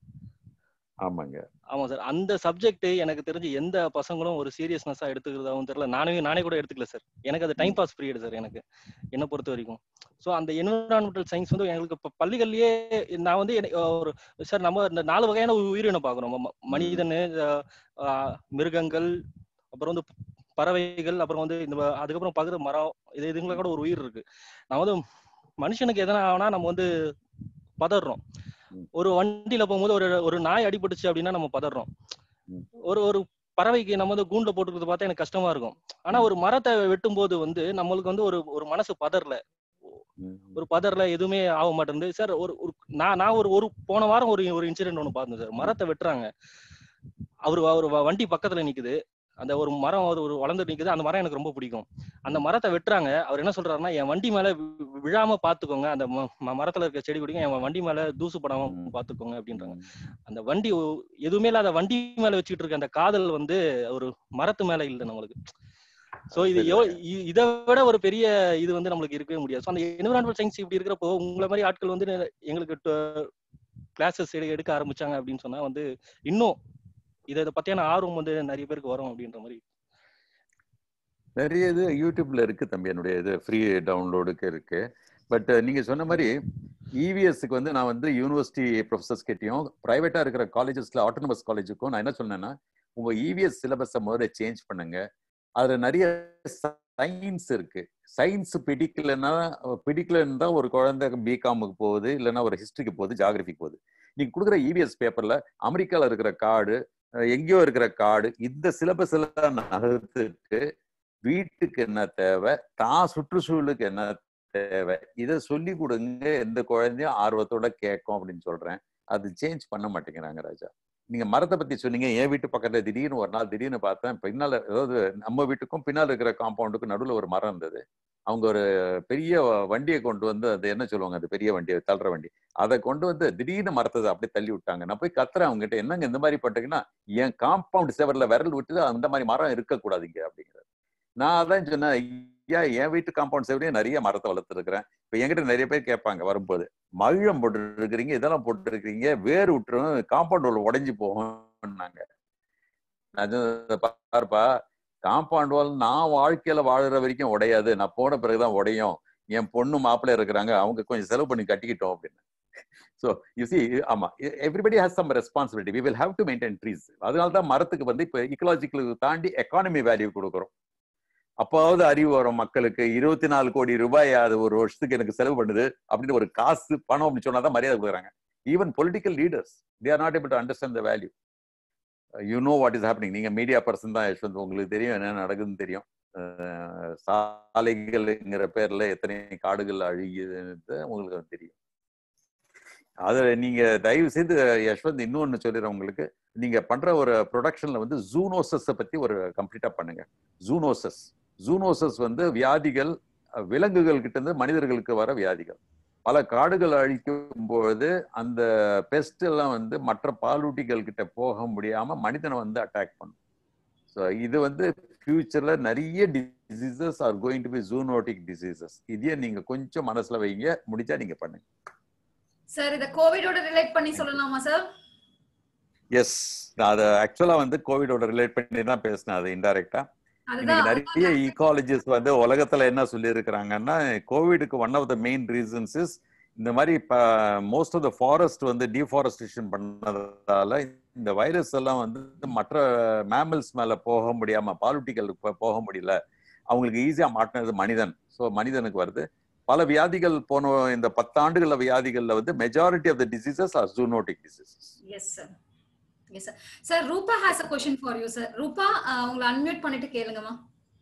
ஆமாங்க ஆமா சார் அந்த சப்ஜெக்ட் எனக்கு தெரிஞ்சு எந்த பசங்களும் ஒரு சீரியஸ்னஸா எடுத்துக்கிறதாவும் தெரியல நானே நானே கூட எடுத்துக்கல சார் எனக்கு அது டைம் பாஸ் பீரியட் சார் எனக்கு என்ன பொறுத்த வரைக்கும் ஸோ அந்த என்விரான்மெண்டல் சயின்ஸ் வந்து எங்களுக்கு இப்போ பள்ளிகள்லயே நான் வந்து எனக்கு ஒரு சார் நம்ம இந்த நாலு வகையான உயிரினம் பார்க்குறோம் ம- மனிதன் அஹ், ஆஹ், மிருகங்கள் அப்புறம் வந்து பறவைகள் அப்புறம் வந்து இந்த ம- அதுக்கப்புறம் பகுத மரம் இது இதுங்கள கூட ஒரு உயிர் இருக்கு நான் வந்து மனுஷனுக்கு எதனா ஆனா நம்ம வந்து பதறோம் ம். ஒரு வண்டியில போகும்போது ஒரு ஒரு நாய் அடிபட்டுச்சு அப்படின்னா நம்ம பதறோம் ம். ஒரு ஒரு பறவைக்கு நம்ம வந்து கூண்டுல போட்டுக்கிறது பார்த்தா எனக்கு கஷ்டமா இருக்கும் ஆனா ஒரு மரத்தை வெட்டும் போது வந்து நம்மளுக்கு வந்து ஒரு ஒரு மனசு பதறல ம். ஒரு பதறல எதுவுமே ஆக மாட்டேங்குது சார் ஒரு ஒரு நான் நான் ஒரு ஒரு போன வாரம் ஒரு ஒரு இன்சிடென்ட் ஒன்று பார்த்தேன் சார் மரத்தை வெட்டுறாங்க அவர் ஒரு வ- வண்டி பக்கத்துல நிக்குது அந்த ஒரு மரம் ஒரு ஒரு வளர்ந்து நிக்குது அந்த மரம் எனக்கு ரொம்ப பிடிக்கும் அந்த மரத்தை வெட்டுறாங்க அவர் என்ன சொல்றாருன்னா என் வண்டி மேல வி- வி- விழாம பாத்துக்கோங்க அந்த ம- ம- மரத்துல இருக்க செடி கொடிங்க என் வண்டி மேல தூசு படாம ம். பாத்துக்கோங்க அப்படின்றாங்க அந்த வண்டி ஒ- எதுவுமே இல்லாத வண்டி மேல வச்சுட்டு இருக்க அந்த காதல் வந்து ஒரு மரத்து மேல இல்ல நம்மளுக்கு சோ இது சரி. எவ்வ- இ- இதை விட ஒரு பெரிய இது வந்து நம்மளுக்கு இருக்கவே முடியாது ஸோ அந்த என்விரான்மெண்டல் சயின்ஸ் இப்படி இருக்கிறப்போ உங்களை மாதிரி ஆட்கள் வந்து நெ- எங்களுக்கு கிளாஸஸ் எடுக்க ஆரம்பிச்சாங்க அப்படின்னு சொன்னா வந்து இன்னும் இதை இதை பத்தியான ஆர்வம் வந்து நிறைய பேருக்கு வரும் அப்படின்ற மாதிரி நிறைய இது யூடியூப்ல இருக்கு தம்பி என்னுடைய இது ஃப்ரீ டவுன்லோடுக்கு இருக்கு பட் நீங்க சொன்ன மாதிரி இவிஎஸ்க்கு வந்து நான் வந்து யூனிவர்சிட்டி ப்ரொஃபசர்ஸ் கிட்டயும் பிரைவேட்டா இருக்கிற காலேஜஸ்ல ஆட்டோனமஸ் காலேஜுக்கும் நான் என்ன சொன்னேன்னா உங்க இவிஎஸ் சிலபஸை முதல்ல சேஞ்ச் பண்ணுங்க அதுல நிறைய சயின்ஸ் இருக்கு சயின்ஸ் பிடிக்கலன்னா பிடிக்கலன்னு தான் ஒரு குழந்தை பிகாமுக்கு போகுது இல்லைன்னா ஒரு ஹிஸ்டரிக்கு போகுது ஜாகிரபிக்கு போகுது நீங்க கொடுக்குற இவிஎஸ் பேப்பர்ல அமெரிக்கால இருக்கிற காடு அஹ் எங்கேயோ இருக்கிற காடு இந்த சிலபஸ் எல்லாம் நகர்த்துட்டு வீட்டுக்கு என்ன தேவை தான் சுற்றுச்சூழலுக்கு என்ன தேவை இதை சொல்லி கொடுங்க எந்த குழந்தையும் ஆர்வத்தோட கேட்கும் அப்படின்னு சொல்றேன் அது சேஞ்ச் பண்ண மாட்டேங்கிறாங்க ராஜா நீங்க மரத்தை பத்தி சொன்னீங்க என் வீட்டு பக்கத்துல திடீர்னு ஒரு நாள் திடீர்னு பார்த்தேன் பின்னால அதாவது நம்ம வீட்டுக்கும் பின்னால் இருக்கிற காம்பவுண்டுக்கும் நடுவுல ஒரு மரம் இருந்தது அவங்க ஒரு பெரிய வண்டியை கொண்டு வந்து அது என்ன சொல்லுவாங்க அது பெரிய வண்டி தள்ளுற வண்டி அதை கொண்டு வந்து திடீர்னு மரத்தை அப்படியே தள்ளி விட்டாங்க நான் போய் கத்துறேன் அவங்க கிட்ட என்னங்க இந்த மாதிரி பண்றீங்கன்னா என் காம்பவுண்ட் செவர்ல விரல் விட்டு அந்த மாதிரி மரம் இருக்கக்கூடாதுங்க அப்படிங்கிறது நான் அதான் சொன்னேன் ஐயா என் வீட்டு காம்பவுண்ட் செவரையும் நிறைய மரத்தை வளர்த்துருக்கிறேன் இப்ப என்கிட்ட நிறைய பேர் கேட்பாங்க வரும்போது மகிழம் போட்டு இருக்கிறீங்க இதெல்லாம் போட்டு இருக்கிறீங்க வேர் விட்டுரும் காம்பவுண்ட் வால் உடைஞ்சு போகும்னாங்க நான் சொன்னேன், பாருப்பா காம்பவுண்ட் வால் நான் வாழ்க்கையில வாழுற வரைக்கும் உடையாது நான் போன பிறகுதான் உடையும் என் பொண்ணு மாப்பிள்ளை இருக்கிறாங்க அவங்க கொஞ்சம் செலவு பண்ணி கட்டிக்கிட்டோம் அப்படின்னு ஸோ யூ சி ஆமா everybody has some responsibility we will have to maintain trees அதனால தான் மரத்துக்கு வந்து இப்போ இக்கலாஜிக்கலுக்கு தாண்டி எக்கானமி வேல்யூ கொடுக்குறோம் அப்பாவது அறிவு வரும் மக்களுக்கு இருபத்தி நாலு கோடி ரூபாய் அது ஒரு வருஷத்துக்கு எனக்கு செலவு பண்ணுது அப்படின்னு ஒரு காசு பணம் அப்படின்னு சொன்னாதான் மரியாதை கொடுக்குறாங்க even political leaders they are not able to understand the value you know what is happening நீங்க மீடியா பர்சன் தான் யஷ்வந்த் உங்களுக்கு தெரியும் என்ன நடக்குதுன்னு தெரியும் அஹ் சாலைகள்ங்கிற பேர்ல எத்தனை காடுகள் அழுகியது உங்களுக்கு தெரியும் அதுல நீங்க தயவு செய்து யஷ்வந்த் இன்னொன்னு சொல்லிடுறேன் உங்களுக்கு நீங்க பண்ற ஒரு ப்ரொடக்ஷன்ல வந்து ஜூனோசஸ் பத்தி ஒரு கம்ப்ளீட்டா பண்ணுங்க ஜூனோசஸ் ஜூனோசஸ் வந்து வியாதிகள் அஹ், விலங்குகள் கிட்ட இருந்து மனிதர்களுக்கு வர வியாதிகள் பல காடுகள் அழிக்கும் பொழுது அந்த பெஸ்ட் எல்லாம் வந்து மற்ற பாலூட்டிகள் கிட்ட போக முடியாம மனிதனை வந்து அட்டாக் பண்ணும் ஸோ இது வந்து ஃபியூச்சர்ல நிறைய diseases are going to be zoonotic diseases இதையே நீங்க கொஞ்சம் மனசுல வைங்க முடிஞ்சா நீங்க பண்ணுங்க சார் இத கோவிடோட ரிலேட் பண்ணி சொல்லலாமா சார் எஸ் நான் அதை ஆக்சுவலா வந்து கோவிடோட ரிலேட் பண்ணி தான் பேசினேன் அது இன்டைரக்டா இன்னைக்கு அதுதான் நிறைய ஈகாலஜிஸ்ட் வந்து உலகத்துல என்ன சொல்லியிருக்கிறாங்கன்னா கோவிடுக்கு one of the main reasons is இந்த மாதிரி இப்ப மோஸ்ட் ஆஃப் த ஃபாரஸ்ட் வந்து டீஃபாரஸ்டேஷன் பண்ணதால இந்த வைரஸ் எல்லாம் வந்து மற்ற மேமல்ஸ் மேல போக முடியாம பாலூட்டிகளுக்கு போக முடியல அவங்களுக்கு ஈஸியா மாட்டினது மனிதன் ஸோ மனிதனுக்கு வருது பல வியாதிகள் போன இந்த பத்தாண்டுகள வியாதிகள்ல வந்து majority of the diseases are zoonotic diseases yes sir yes sir sir Rupa has a question for you sir Rupa அஹ், உங்களை அன்மியூட் பண்ணிட்டு கேளுங்கம்மா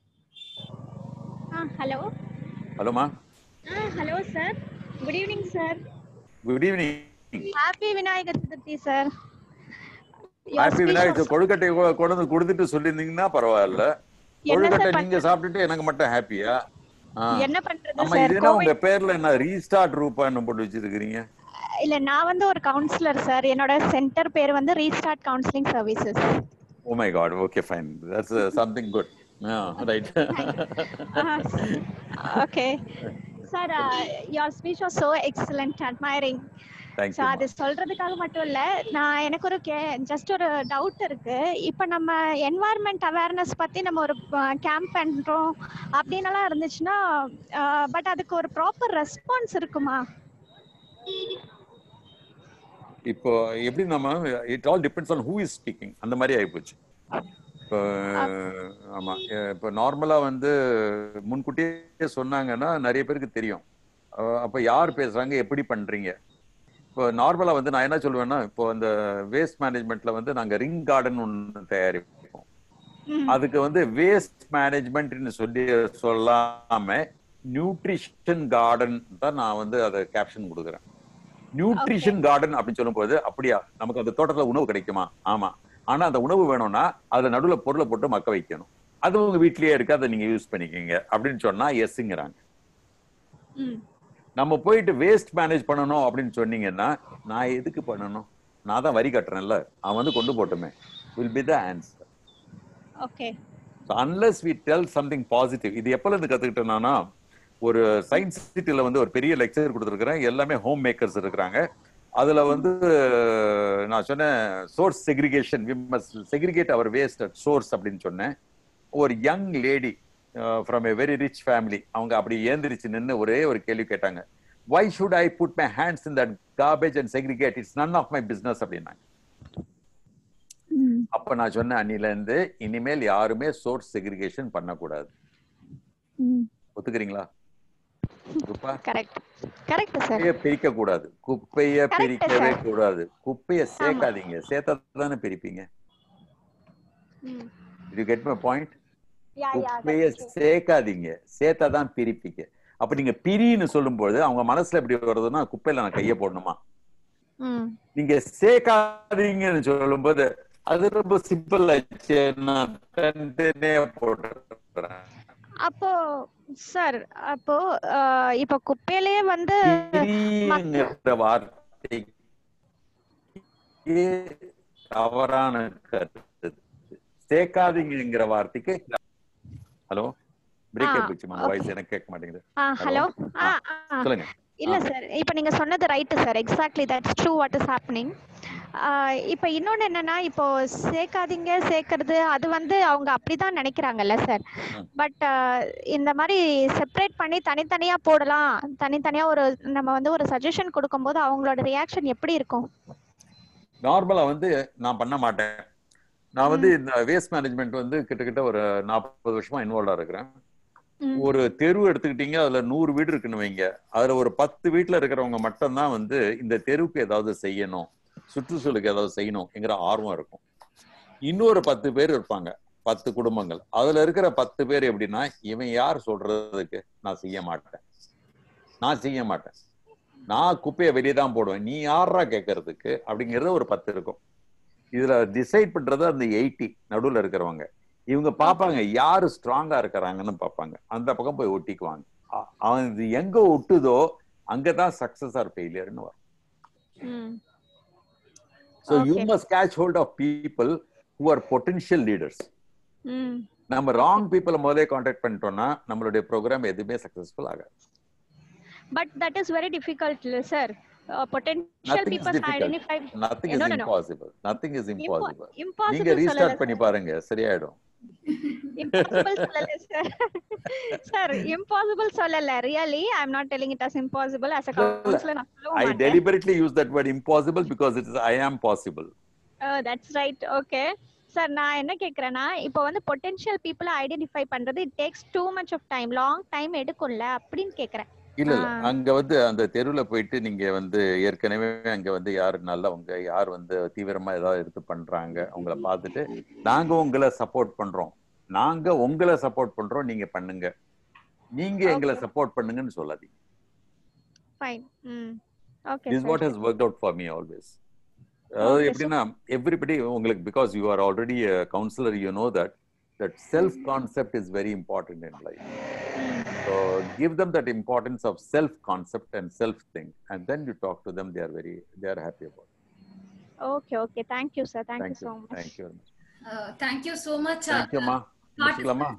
ஹலோ ஹலோமா hello sir good evening sir good evening happy Vinayagar Chathurthi sir happy Vinayagar கொழுக்கட்டை கொ- கொண்டு வந்து கொடுத்துட்டு சொல்லியிருந்தீங்கன்னா பரவாயில்ல என்ன கொழுக்கட்டை சார் நீங்க சாப்பிட்டுட்டு எனக்கு மட்டும் ஹாப்பியா என்ன பண்றது ஆமா சார் இது என்ன உங்க பேர்ல என்ன ரீஸ்டார்ட் ரூபான்னு போட்டு வச்சிருக்கீங்க இல்ல நான் வந்து ஒரு கவுன்சிலர் சார் என்னோட சென்டர் பேர் வந்து restart counselling services oh my god okay fine that's something good right okay sir your speech was so excellent admiring Thank ஸோ you, அது சொல்றதுக்காக மட்டும் இல்ல நான் எனக்கு ஒரு கே ஜஸ்ட் ஒரு டவுட் இருக்கு இப்போ நம்ம என்வாயர்மெண்ட் அவேர்னஸ் பத்தி நம்ம ஒரு கேம்ப் பண்றோம் அப்படின்னலாம் இருந்துச்சுன்னா பட் அதுக்கு ஒரு ப்ராப்பர் ரெஸ்பான்ஸ் இருக்குமா இப்போ எப்படி நம்ம it all depends on who is speaking அந்த மாதிரி ஆயிப்போச்சு இப்போ ஆமா அஹ் இப்போ நார்மலா வந்து முன்கூட்டியே சொன்னாங்கன்னா நிறைய பேருக்கு தெரியும் அஹ் அப்ப யார் பேசுறாங்க எப்படி பண்றீங்க இப்போ நார்மலா வந்து நான் என்ன சொல்லுவேன்னா இப்போ அந்த வேஸ்ட் மேனேஜ்மெண்ட்ல வந்து நாங்க ரிங் கார்டன் ஒன்று தயாரிப்போம் அதுக்கு வந்து வேஸ்ட் மேனேஜ்மெண்ட்னு சொல்லி சொல்லாம நியூட்ரிஷன் கார்டன் தான் நான் வந்து அதை கேப்ஷன் கொடுக்குறேன் நியூட்ரிஷன் கார்டன் அப்படின்னு சொல்லும்போது அப்படியா நமக்கு அந்த தோட்டத்துல உணவு கிடைக்குமா ஆமா ஆனா அந்த உணவு வேணும்னா அதுல நடுவுல பொருளை போட்டு மக்க வைக்கணும் அது உங்க வீட்லயே இருக்கு அதை நீங்க யூஸ் பண்ணிக்கங்க அப்படின்னு சொன்னா எஸ்ங்கிறாங்க நம்ம போயிட்டு வேஸ்ட் மேனேஜ் பண்ணணும் அப்படின்னு சொன்னீங்கன்னா நான் எதுக்கு பண்ணணும் நான் தான் வரி கட்டுறேன்ல அவன் வந்து கொண்டு போட்டுமே will be the answer okay unless we tell something positive இது எப்பல இருந்து கத்துக்கிட்டேன்னா ஒரு சயின்ஸ் சிட்டில வந்து ஒரு பெரிய லெக்சர் கொடுத்துருக்கிறேன் எல்லாமே ஹோம் மேக்கர்ஸ் இருக்கிறாங்க அதுல வந்து நான் சொன்னேன் source segregation we must segregate our waste at source அப்படின்னு சொன்னேன் ஒரு young lady from a very rich family அவங்க அப்படி ஏந்திரிச்சு நின்று ஒரே ஒரு கேள்வி கேட்டாங்க why should I put my hands in that garbage and segregate it's none of my business அப்படின்னாங்க அப்ப நான் சொன்னேன் அன்னில இருந்து இனிமேல் யாருமே சோர்ஸ் செக்ரிகேஷன் பண்ணக்கூடாது ம் ஒத்துக்கிறீங்களா குப்பா கரெக்ட் கரெக்ட் சார் குப்பைய பிரிக்க கூடாது குப்பைய Correct, பிரிக்கவே sir. கூடாது குப்பைய சேர்க்காதீங்க சேர்த்தா தானே பிரிப்பீங்க ம் you get my point yeah yeah குப்பைய சேர்க்காதீங்க சேர்த்தா தான் பிரிப்பீங்க அப்ப நீங்க பிரின்னு சொல்லும்போது அவங்க மனசுல எப்படி வருதுன்னா குப்பையில நான் கைய போடணுமா ம் நீங்க சேர்க்காதீங்கன்னு சொல்லும்போது அது ரொம்ப சிம்பிள் ஆச்சு நான் தனித்தனியா போட்டுறேன் அப்போ சார் அப்போ ஆஹ், இப்போ குப்பையிலேயே வந்து பிரிங்கிற வார்த்தை தவறான கருத்து சேர்க்காதீங்கிற வார்த்தைக்கு ஹலோ பிரேக் ஆ, ஆயிடுச்சுமா okay. வாய்ஸ் எனக்கு கேட்க மாட்டேங்குது ஆ ஹலோ ஆ ஆ சொல்லுங்க இல்ல ஆ. சார் இப்போ நீங்க சொன்னது right sir exactly that's true what is happening இப்போ இன்னொன்னு என்னன்னா இப்போ சேர்க்காதீங்க சேர்க்கறது அது வந்து அவங்க அப்படிதான் நினைக்கிறாங்கல்ல சார் பட் இந்த மாதிரி செப்பரேட் பண்ணி தனித்தனியா போடலாம் தனித்தனியா ஒரு நம்ம வந்து ஒரு சஜஷன் கொடுக்கும்போது அவங்களோட ரியாக்ஷன் எப்படி இருக்கும் நார்மலா வந்து நான் பண்ண மாட்டேன் நான் வந்து இந்த வேஸ்ட் மேனேஜ்மெண்ட் வந்து கிட்டத்தட்ட ஒரு நாற்பது வருஷமா இன்வால்வா இருக்கிறேன் ம். ஒரு தெரு எடுத்துக்கிட்டீங்க அதுல நூறு வீடு இருக்குன்னு வைங்க அதுல ஒரு பத்து வீட்டுல இருக்கிறவங்க மட்டும்தான் வந்து இந்த தெருவுக்கு ஏதாவது செய்யணும் சுற்றுச்சூழலுக்கு ஏதாவது செய்யணும்ங்கிற ஆர்வம் இருக்கும் இன்னொரு பத்து பேர் இருப்பாங்க பத்து குடும்பங்கள் அதுல இருக்கிற பத்து பேர் எப்படின்னா இவன் யார் சொல்றதுக்கு நான் செய்ய மாட்டேன் நான் செய்ய மாட்டேன் நான் குப்பையை வெளியே தான் போடுவேன் நீ யாரா கேட்கறதுக்கு அப்படிங்கறது ஒரு பத்து இருக்கும் இதுல டிசைட் பண்றது அந்த எயிட்டி நடுவுல இருக்கிறவங்க இவங்க பார்ப்பாங்க யாரு ஸ்ட்ராங்கா இருக்கிறாங்கன்னு பார்ப்பாங்க அந்த பக்கம் போய் ஒட்டிக்குவாங்க அ- அவன் இது எங்க ஒட்டுதோ அங்கதான் சக்சஸ் ஆர் ஃபெயிலியர்னு வரும் ம் so you Okay. Must catch hold of people who are potential leaders ம் நம்ம ராங் பீப்புளை முதலே கான்டாக்ட் பண்ணிட்டோம்னா நம்மளுடைய ப்ரோக்ராம் எதுவுமே சக்சஸ்ஃபுல் ஆகாது but that is very difficult sir potential nothing is peoples identify difficult nothing is No, no, no. Impossible nothing is impossible நீங்க impossible restart சொல்லல பண்ணி பாருங்க சரியாயிடும் impossible சொல்லல சார் சார் impossible சொல்லல really I am not telling it as impossible as a counselor நான் சொல்லவும் I மாட்டேன் deliberately use that word impossible because it is I am possible. That's right okay sir நான் என்ன கேக்குறேன்னா இப்போ வந்து பொட்டன்ஷியல் பீப்புளை ஐடென்டிஃபை பண்றது it takes too much of time long time எடுக்கும்ல அப்படின்னு கேக்குறேன் இல்ல இல்ல ஆ. அங்க வந்து அந்த தெருவுல போயிட்டு நீங்க வந்து ஏற்கனவே அங்க வந்து யார் நல்லவங்க யார் வந்து தீவிரமா ஏதாவது எடுத்து பண்றாங்க அவங்கள பார்த்துட்டு நாங்க உங்களை சப்போர்ட் பண்றோம் நாங்க உங்களை சப்போர்ட் பண்றோம் நீங்க பண்ணுங்க நீங்க எங்களை சப்போர்ட் பண்ணுங்கன்னு சொல்லாதீங்க ஃபைன் ம் okay this what has work out for me always அதாவது Okay, sir. எப்படின்னா எவ்ரிபடி உங்களுக்கு because you are already counsellor you know that that self concept is very important in life So give them that importance of self concept and self think, and then you talk to them. They are very, they are happy about. It. Okay okay thank you sir thank you Thank so you, much thank you very much. Thank you so much Thank you, ma. முடிச்சுக்கலாமா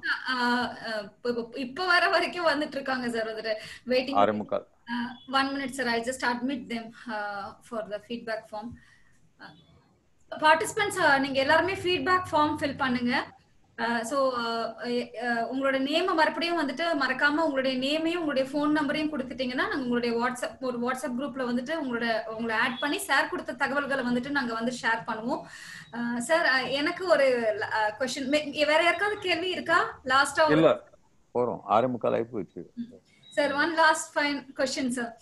இப்ப வர வரைக்கும் வந்துட்டு இருக்காங்க sir வந்துட்டு waiting ஆறு முக்கால் one minute sir I just admit them for the feedback form participants நீங்க எல்லாருமே ஃபீட்பேக் ஃபார்ம் ஃபில் பண்ணுங்க ஸோ உங்களோட நேமை மறுபடியும் வந்துட்டு மறக்காம உங்களுடைய நேமையும் உங்களுடைய ஃபோன் நம்பரையும் கொடுத்துட்டீங்கன்னா நாங்க உங்களுடைய வாட்ஸ்அப் ஒரு வாட்ஸ்அப் குரூப்ல வந்துட்டு உங்களோட உங்களை ஆட் பண்ணி சார் கொடுத்த தகவல்களை வந்துட்டு நாங்க வந்து ஷேர் பண்ணுவோம் சார் எனக்கு ஒரு கொஸ்டின் வேற யாருக்காவது கேள்வி இருக்கா லாஸ்டா இல்ல போறோம் ஆறு முக்கால் ஆகி போச்சு sir one last fine question sir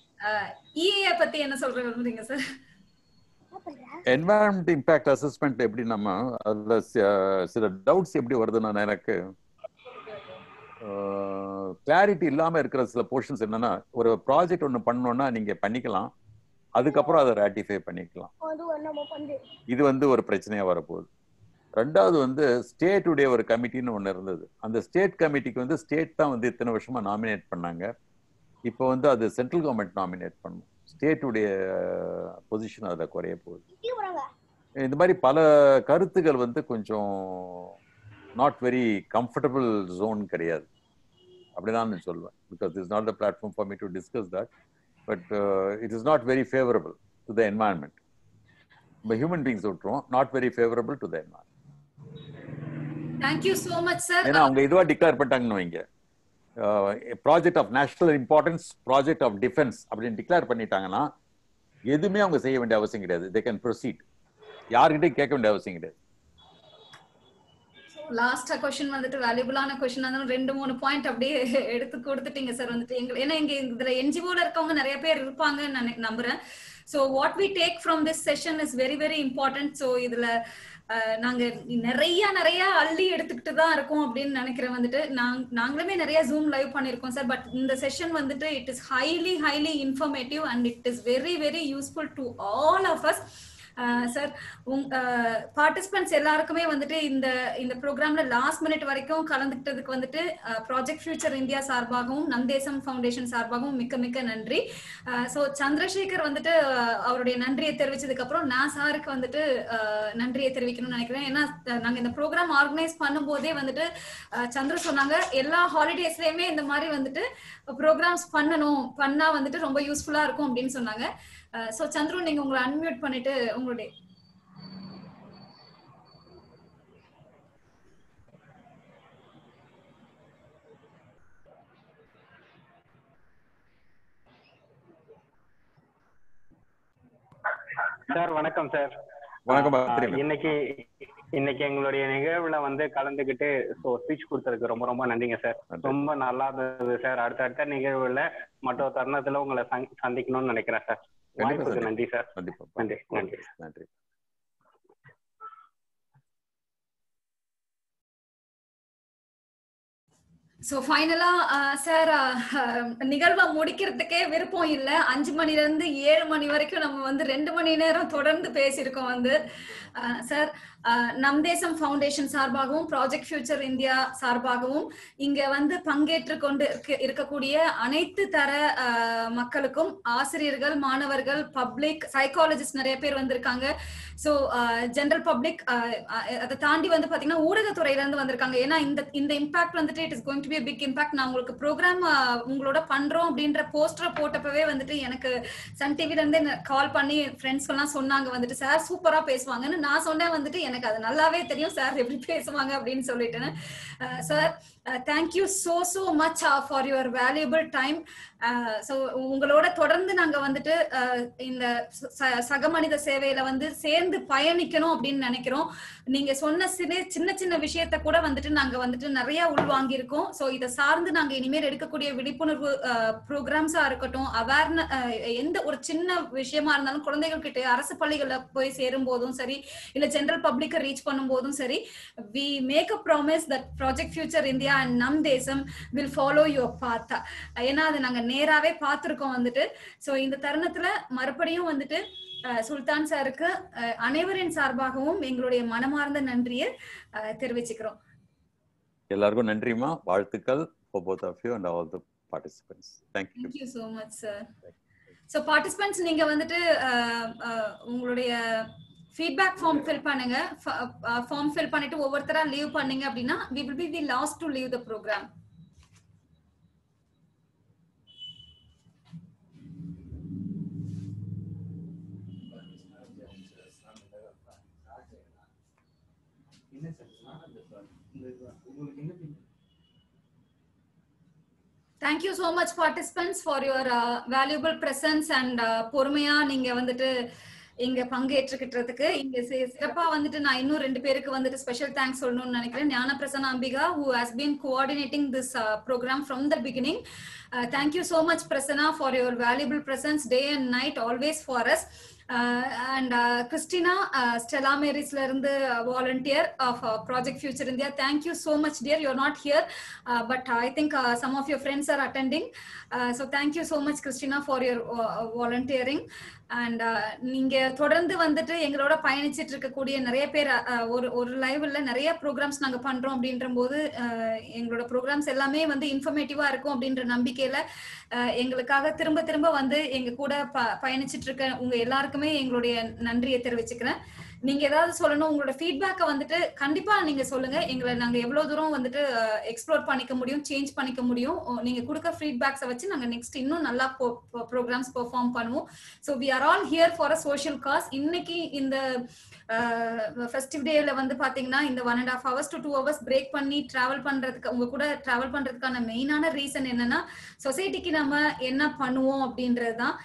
இஏ பத்தி என்ன சொல்ற விரும்புறீங்க சார் என்வாயன்மெண்ட் இம்பாக்ட் அசஸ்மெண்ட் எப்படி நம்ம அதுல சி- சில டவுட்ஸ் எப்படி வருதுன்னா எனக்கு கிளாரிட்டி இல்லாம இருக்கிற சில போர்ஷன்ஸ் என்னன்னா ஒரு ப்ராஜெக்ட் ஒண்ணு பண்ணோம்னா நீங்க பண்ணிக்கலாம் அதுக்கப்புறம் அதை ராட்டிஃபை பண்ணிக்கலாம் இது வந்து ஒரு பிரச்சனையா வரப்போகுது ரெண்டாவது வந்து ஸ்டேட்டுடைய ஒரு கமிட்டின்னு ஒன்று இருந்தது அந்த ஸ்டேட் கமிட்டிக்கு வந்து ஸ்டேட் தான் வந்து இத்தனை வருஷமா நாமினேட் பண்ணாங்க இப்போ வந்து அது சென்ட்ரல் கவர்மெண்ட் நாமினேட் பண்ணும் ஸ்டேட்டுடைய பொசிஷன் அதில் குறைய போகுது இந்த மாதிரி பல கருத்துகள் வந்து கொஞ்சம் நாட் வெரி கம்ஃபர்டபுள் ஜோன் கிடையாது அப்படிதான் நான் சொல்லுவேன் because is not the platform for me to discuss that but it is not very favourable to the environment நம்ம ஹியூமன் பீங்ஸ் விட்டுருவோம் not very favourable to the environment thank you so much sir ஏன்னா அவங்க இதுவா declare பண்ணிட்டாங்கன்னு வைங்க project of national importance project of defence அப்படின்னு declare பண்ணிட்டாங்கன்னா எதுவுமே அவங்க செய்ய வேண்டிய அவசியம் கிடையாது தே கேன் ப்ரொசீட் யார்கிட்டையும் கேட்க வேண்டிய அவசியம் கிடையாது லாஸ்டா கொஸ்டின் வந்துட்டு வேல்யூபிளான கொஸ்டின் இருந்தாலும் ரெண்டு மூணு பாயிண்ட் அப்படியே எடுத்து கொடுத்துட்டீங்க சார் வந்துட்டு எங்க ஏன்னா இங்க இதுல என்ஜிஓல இருக்கவங்க நிறைய பேர் இருப்பாங்கன்னு நான் நம்புறேன் so what we take from this session is very very important so இதுல அஹ், நாங்க நிறைய நிறைய அள்ளி எடுத்துக்கிட்டு தான் இருக்கோம் அப்படின்னு நினைக்கிறேன் வந்துட்டு நாங் நாங்களுமே நிறைய ஜூம் லைவ் பண்ணியிருக்கோம் சார் பட் இந்த செஷன் வந்துட்டு it is highly highly informative and it is very very useful to all of us sir உங் பார்ட்டிசிபென்ட்ஸ் எல்லாருக்குமே வந்துட்டு இந்த இந்த ப்ரோக்ராம்ல லாஸ்ட் மினிட் வரைக்கும் கலந்துக்கிட்டதுக்கு வந்துட்டு ப்ராஜெக்ட் ஃபியூச்சர் இந்தியா சார்பாகவும் நம் தேசம் ஃபவுண்டேஷன் சார்பாகவும் மிக்க மிக்க நன்றி ஸோ சந்திரசேகர் வந்துட்டு அஹ், அவருடைய நன்றியை தெரிவிச்சதுக்கு அப்புறம் நான் சாருக்கு வந்துட்டு அஹ், நன்றியை தெரிவிக்கணும்னு நினைக்கிறேன் ஏன்னா அஹ், நாங்க இந்த ப்ரோக்ராம் ஆர்கனைஸ் பண்ணும்போதே வந்துட்டு அஹ், சந்திர சொன்னாங்க எல்லா ஹாலிடேஸ்லயுமே இந்த மாதிரி வந்துட்டு ப்ரோக்ராம்ஸ் பண்ணணும் பண்ணா வந்துட்டு ரொம்ப யூஸ்ஃபுல்லா இருக்கும் அப்படின்னு சொன்னாங்க ஸோ சந்துரு நீங்க உங்களை அன்மியூட் பண்ணிட்டு உங்களுடைய சார் வணக்கம் சார் வணக்கம் ஆ, பத்ரி மேம். இன்னைக்கு இன்னைக்கு எங்களுடைய நிகழ்வுல வந்து கலந்துக்கிட்டு ஸோ ஸ்பீச் கொடுத்ததுக்கு ரொம்ப ரொம்ப நன்றிங்க சார் ரொம்ப நல்லா இருந்தது சார் அடுத்தடுத்த நிகழ்வுல மற்ற தருணத்துல உங்களை சந்- சந்திக்கணும்னு நினைக்கிறேன் சார் கண்டிப்பா வாய்ப்புக்கு சார். நன்றி சார் கண்டிப்பா நன்றி நன்றி நன்றி ஸோ ஃபைனலா சார் நிகழ்வை முடிக்கிறதுக்கே விருப்பம் இல்லை அஞ்சு மணில இருந்து ஏழு மணி வரைக்கும் நம்ம வந்து ரெண்டு மணி நேரம் தொடர்ந்து பேசியிருக்கோம் வந்து சார் நம் தேசம் ஃபவுண்டேஷன் சார்பாகவும் ப்ராஜெக்ட் ஃபியூச்சர் இந்தியா சார்பாகவும் இங்க வந்து பங்கேற்று கொண்டு இருக்க- இருக்கக்கூடிய அனைத்து தர அஹ், மக்களுக்கும் ஆசிரியர்கள் மாணவர்கள் பப்ளிக் சைக்காலஜிஸ்ட் நிறைய பேர் வந்திருக்காங்க ஸோ ஜென்ரல் பப்ளிக் அதை தாண்டி வந்து பாத்தீங்கன்னா ஊடகத்துறையில இருந்து வந்திருக்காங்க ஏன்னா இந்த இந்த இம்பாக்ட் வந்துட்டு it is going to be big impact நான் உங்களுக்கு ப்ரோக்ராம் உங்களோட பண்றோம் அப்படின்ற போஸ்டரை போட்டப்பவே வந்துட்டு எனக்கு சன் டிவில இருந்து கால் பண்ணி ஃப்ரெண்ட்ஸ் எல்லாம் சொன்னாங்க வந்துட்டு சார் சூப்பரா பேசுவாங்கன்னு நான் சொன்னேன் வந்துட்டு எனக்கு அது நல்லாவே தெரியும் சார் எப்படி பேசுவாங்க அப்படின்னு சொல்லிட்டு sir thank you so so much for your valuable time so உங்களோட தொடர்ந்து நாங்க வந்துட்டு அஹ், இந்த ச- சக மனித சேவையில வந்து சேர்ந்து பயணிக்கணும் அப்படின்னு நினைக்கிறோம் நீங்க சொன்ன சின்ன சின்ன சின்ன விஷயத்த கூட வந்துட்டு நாங்க வந்துட்டு நிறைய உள்வாங்கி இருக்கோம் ஸோ இதை சார்ந்து நாங்க இனிமேல் எடுக்கக்கூடிய விழிப்புணர்வு ப்ரோக்ராம்ஸா இருக்கட்டும் அவேர்ன எந்த ஒரு சின்ன விஷயமா இருந்தாலும் குழந்தைகள் கிட்ட அரசு பள்ளிகள்ல போய் சேரும் போதும் சரி இல்ல ஜெனரல் பப்ளிக்கை ரீச் பண்ணும் போதும் சரி we make a promise that project future India and நம் தேசம் வில் ஃபாலோ யுவர் பாத் ஏன்னா அது நாங்க நேராவே பார்த்திருக்கோம் வந்துட்டு சோ இந்த தருணத்துல மறுபடியும் வந்துட்டு அஹ், சுல்தான் சாருக்கு அஹ், அனைவரின் சார்பாகவும் எங்களுடைய மனமார்ந்த நன்றியை அஹ், தெரிவிச்சுக்கிறோம் எல்லாருக்கும் நன்றிமா வாழ்த்துக்கள் for both of you and all the participants thank you thank you so much sir so participants நீங்க வந்துட்டு அஹ், அஹ், உங்களுடைய ஃபீட்பேக் ஃபார்ம் ஃபில் பண்ணுங்க ஃபார்ம் ஃபில் பண்ணிட்டு ஒவ்வொருத்தரா லீவ் பண்ணீங்க அப்படின்னா we will be the last to leave the programme thank you so much participants for your valuable presence and பொறுமையா நீங்க வந்துட்டு இங்க பங்கேற்றுக்கிட்டதுக்கு இங்க சி- சிறப்பா வந்துட்டு நான் இன்னும் ரெண்டு பேருக்கு வந்துட்டு ஸ்பெஷல் தேங்க்ஸ் சொல்லணும்னு நினைக்கிறேன் Gnana Prasanna Ambika who has been coordinating this programme from the beginning thank you so much Prasanna for your valuable presence day and night always for us and Christina Stella மேரிஸ்ல இருந்து volunteer of project future India thank you so much dear you're not here but I think some of your friends are attending so thank you so much Christina for your volunteering and நீங்க தொடர்ந்து வந்துட்டு எங்களோட பயணிச்சிட்டு இருக்கக்கூடிய நிறைய பேர் uh, ஒரு ஒரு லைவ்ல நிறைய ப்ரோக்ராம்ஸ் நாங்க பண்றோம் அப்படின்ற போது uh, எங்களோட ப்ரோக்ராம்ஸ் எல்லாமே வந்து இன்ஃபர்மேட்டிவா இருக்கும் அப்படின்ற நம்பிக்கையில uh, எங்களுக்காக திரும்ப திரும்ப வந்து எங்க கூட ப- பயணிச்சிட்டு இருக்க உங்க எல்லாருக்குமே எங்களுடைய நன்றியை தெரிவிச்சுக்கிறேன் நீங்க ஏதாவது சொல்லணும் உங்களோட ஃபீட்பேக்கை வந்துட்டு கண்டிப்பா நீங்க சொல்லுங்க எங்களை நாங்க எவ்வளவு தூரம் வந்துட்டு எக்ஸ்ப்ளோர் பண்ணிக்க முடியும் சேஞ்ச் பண்ணிக்க முடியும் உ- நீங்க கொடுக்க ஃபீட்பேக்ஸை வச்சு நாங்க நெக்ஸ்ட் இன்னும் நல்லா ப்ரோக்ராம்ஸ் பெர்ஃபார்ம் பண்ணுவோம் so we are all here for a social cause இன்னைக்கு இந்த ஃபெஸ்டிவ் டேல வந்து பாத்தீங்கன்னா இந்த one and half hours to two hours break பண்ணி டிராவல் பண்றதுக்கு உங்க கூட டிராவல் பண்றதுக்கான மெயினான ரீசன் என்னன்னா சொசைட்டிக்கு நம்ம என்ன பண்ணுவோம் அப்படின்றது தான்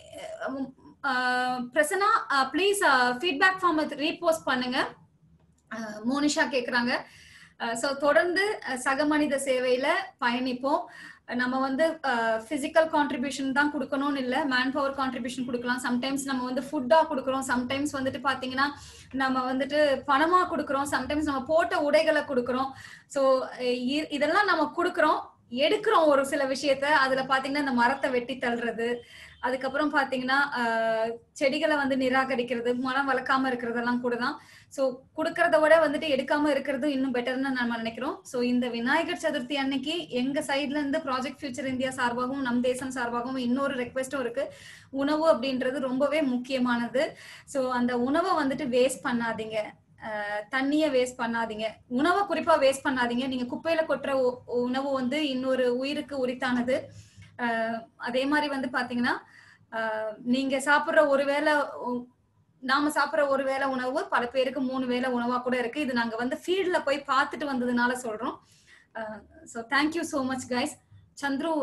Prasanna please feedback form repost பண்ணுங்க அஹ், மோனிஷா கேக்குறாங்க ஸோ தொடர்ந்து அஹ், சக மனித சேவையில பயணிப்போம் நம்ம வந்து பிசிக்கல் கான்ட்ரிபியூஷன் தான் கொடுக்கணும்னு இல்லை மேன் பவர் கான்ட்ரிபியூஷன் கொடுக்கலாம் சம்டைம்ஸ் நம்ம வந்து ஃபுட்டா கொடுக்குறோம் சம்டைம்ஸ் வந்துட்டு பாத்தீங்கன்னா நம்ம வந்துட்டு பணமா கொடுக்குறோம் சம்டைம்ஸ் நம்ம போட்ட உடைகளை கொடுக்குறோம் ஸோ இதெல்லாம் நம்ம கொடுக்குறோம் எடுக்கிறோம் ஒரு சில விஷயத்த அதுல பாத்தீங்கன்னா இந்த மரத்தை வெட்டி தள்ளுறது அதுக்கப்புறம் பாத்தீங்கன்னா ஆஹ், செடிகளை வந்து நிராகரிக்கிறது மரம் வளர்க்காம இருக்கிறதெல்லாம் கூட தான் ஸோ கொடுக்கறத விட வந்துட்டு எடுக்காம இருக்கிறது இன்னும் பெட்டர்னு நம்ம நினைக்கிறோம் ஸோ இந்த விநாயகர் சதுர்த்தி அன்னைக்கு எங்க சைட்ல இருந்து ப்ராஜெக்ட் ஃபியூச்சர் இந்தியா சார்பாகவும் நம் தேசம் சார்பாகவும் இன்னொரு ரெக்வெஸ்டும் இருக்கு உணவு அப்படின்றது ரொம்பவே முக்கியமானது ஸோ அந்த உணவை வந்துட்டு வேஸ்ட் பண்ணாதீங்க அஹ் தண்ணிய வேஸ்ட் பண்ணாதீங்க உணவை குறிப்பா வேஸ்ட் பண்ணாதீங்க நீங்க குப்பையில கொட்டுற உ- உணவு வந்து இன்னொரு உயிருக்கு உரித்தானது அஹ் அதே மாதிரி வந்து பாத்தீங்கன்னா அஹ் நீங்க சாப்பிடுற ஒரு வேளை உ- நாம சாப்பிடுற ஒரு வேளை உணவு பல பேருக்கு மூணு வேளை உணவா கூட இருக்கு இது நாங்க வந்து ஃபீல்ட்ல போய் பார்த்துட்டு வந்ததுனால சொல்றோம் so thank you so much guys Chandru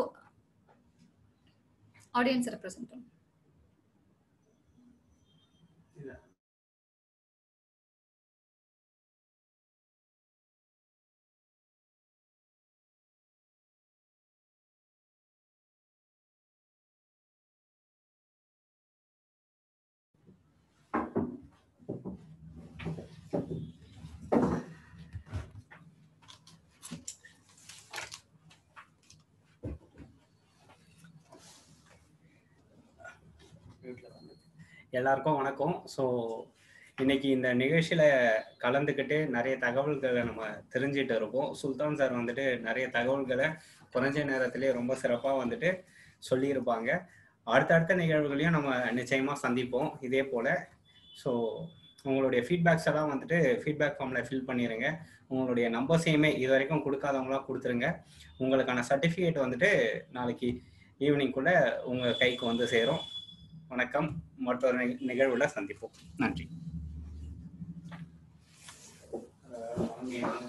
audience represent எல்லாருக்கும் வணக்கம் ஸோ இன்னைக்கு இந்த நிகழ்ச்சியில கலந்துக்கிட்டு நிறைய தகவல்களை நம்ம தெரிஞ்சுட்டு இருக்கோம் சுல்தான் சார் வந்துட்டு நிறைய தகவல்களை குறைஞ்ச நேரத்திலே ரொம்ப சிறப்பாக வந்துட்டு சொல்லியிருப்பாங்க அடுத்தடுத்த நிகழ்வுகளையும் நம்ம நிச்சயமா சந்திப்போம் இதே போல ஸோ உங்களுடைய ஃபீட்பேக்ஸ் எல்லாம் வந்துட்டு ஃபீட்பேக் ஃபார்மில் ஃபில் பண்ணிடுங்க உங்களுடைய நம்பர்ஸையுமே இது வரைக்கும் கொடுக்காதவங்களாம் கொடுத்துருங்க உங்களுக்கான சர்டிஃபிகேட் வந்துட்டு நாளைக்கு ஈவினிங்குள்ள உங்கள் கைக்கு வந்து சேரும் வணக்கம் மற்றொரு நிக- நிகழ்வுல சந்திப்போம் நன்றி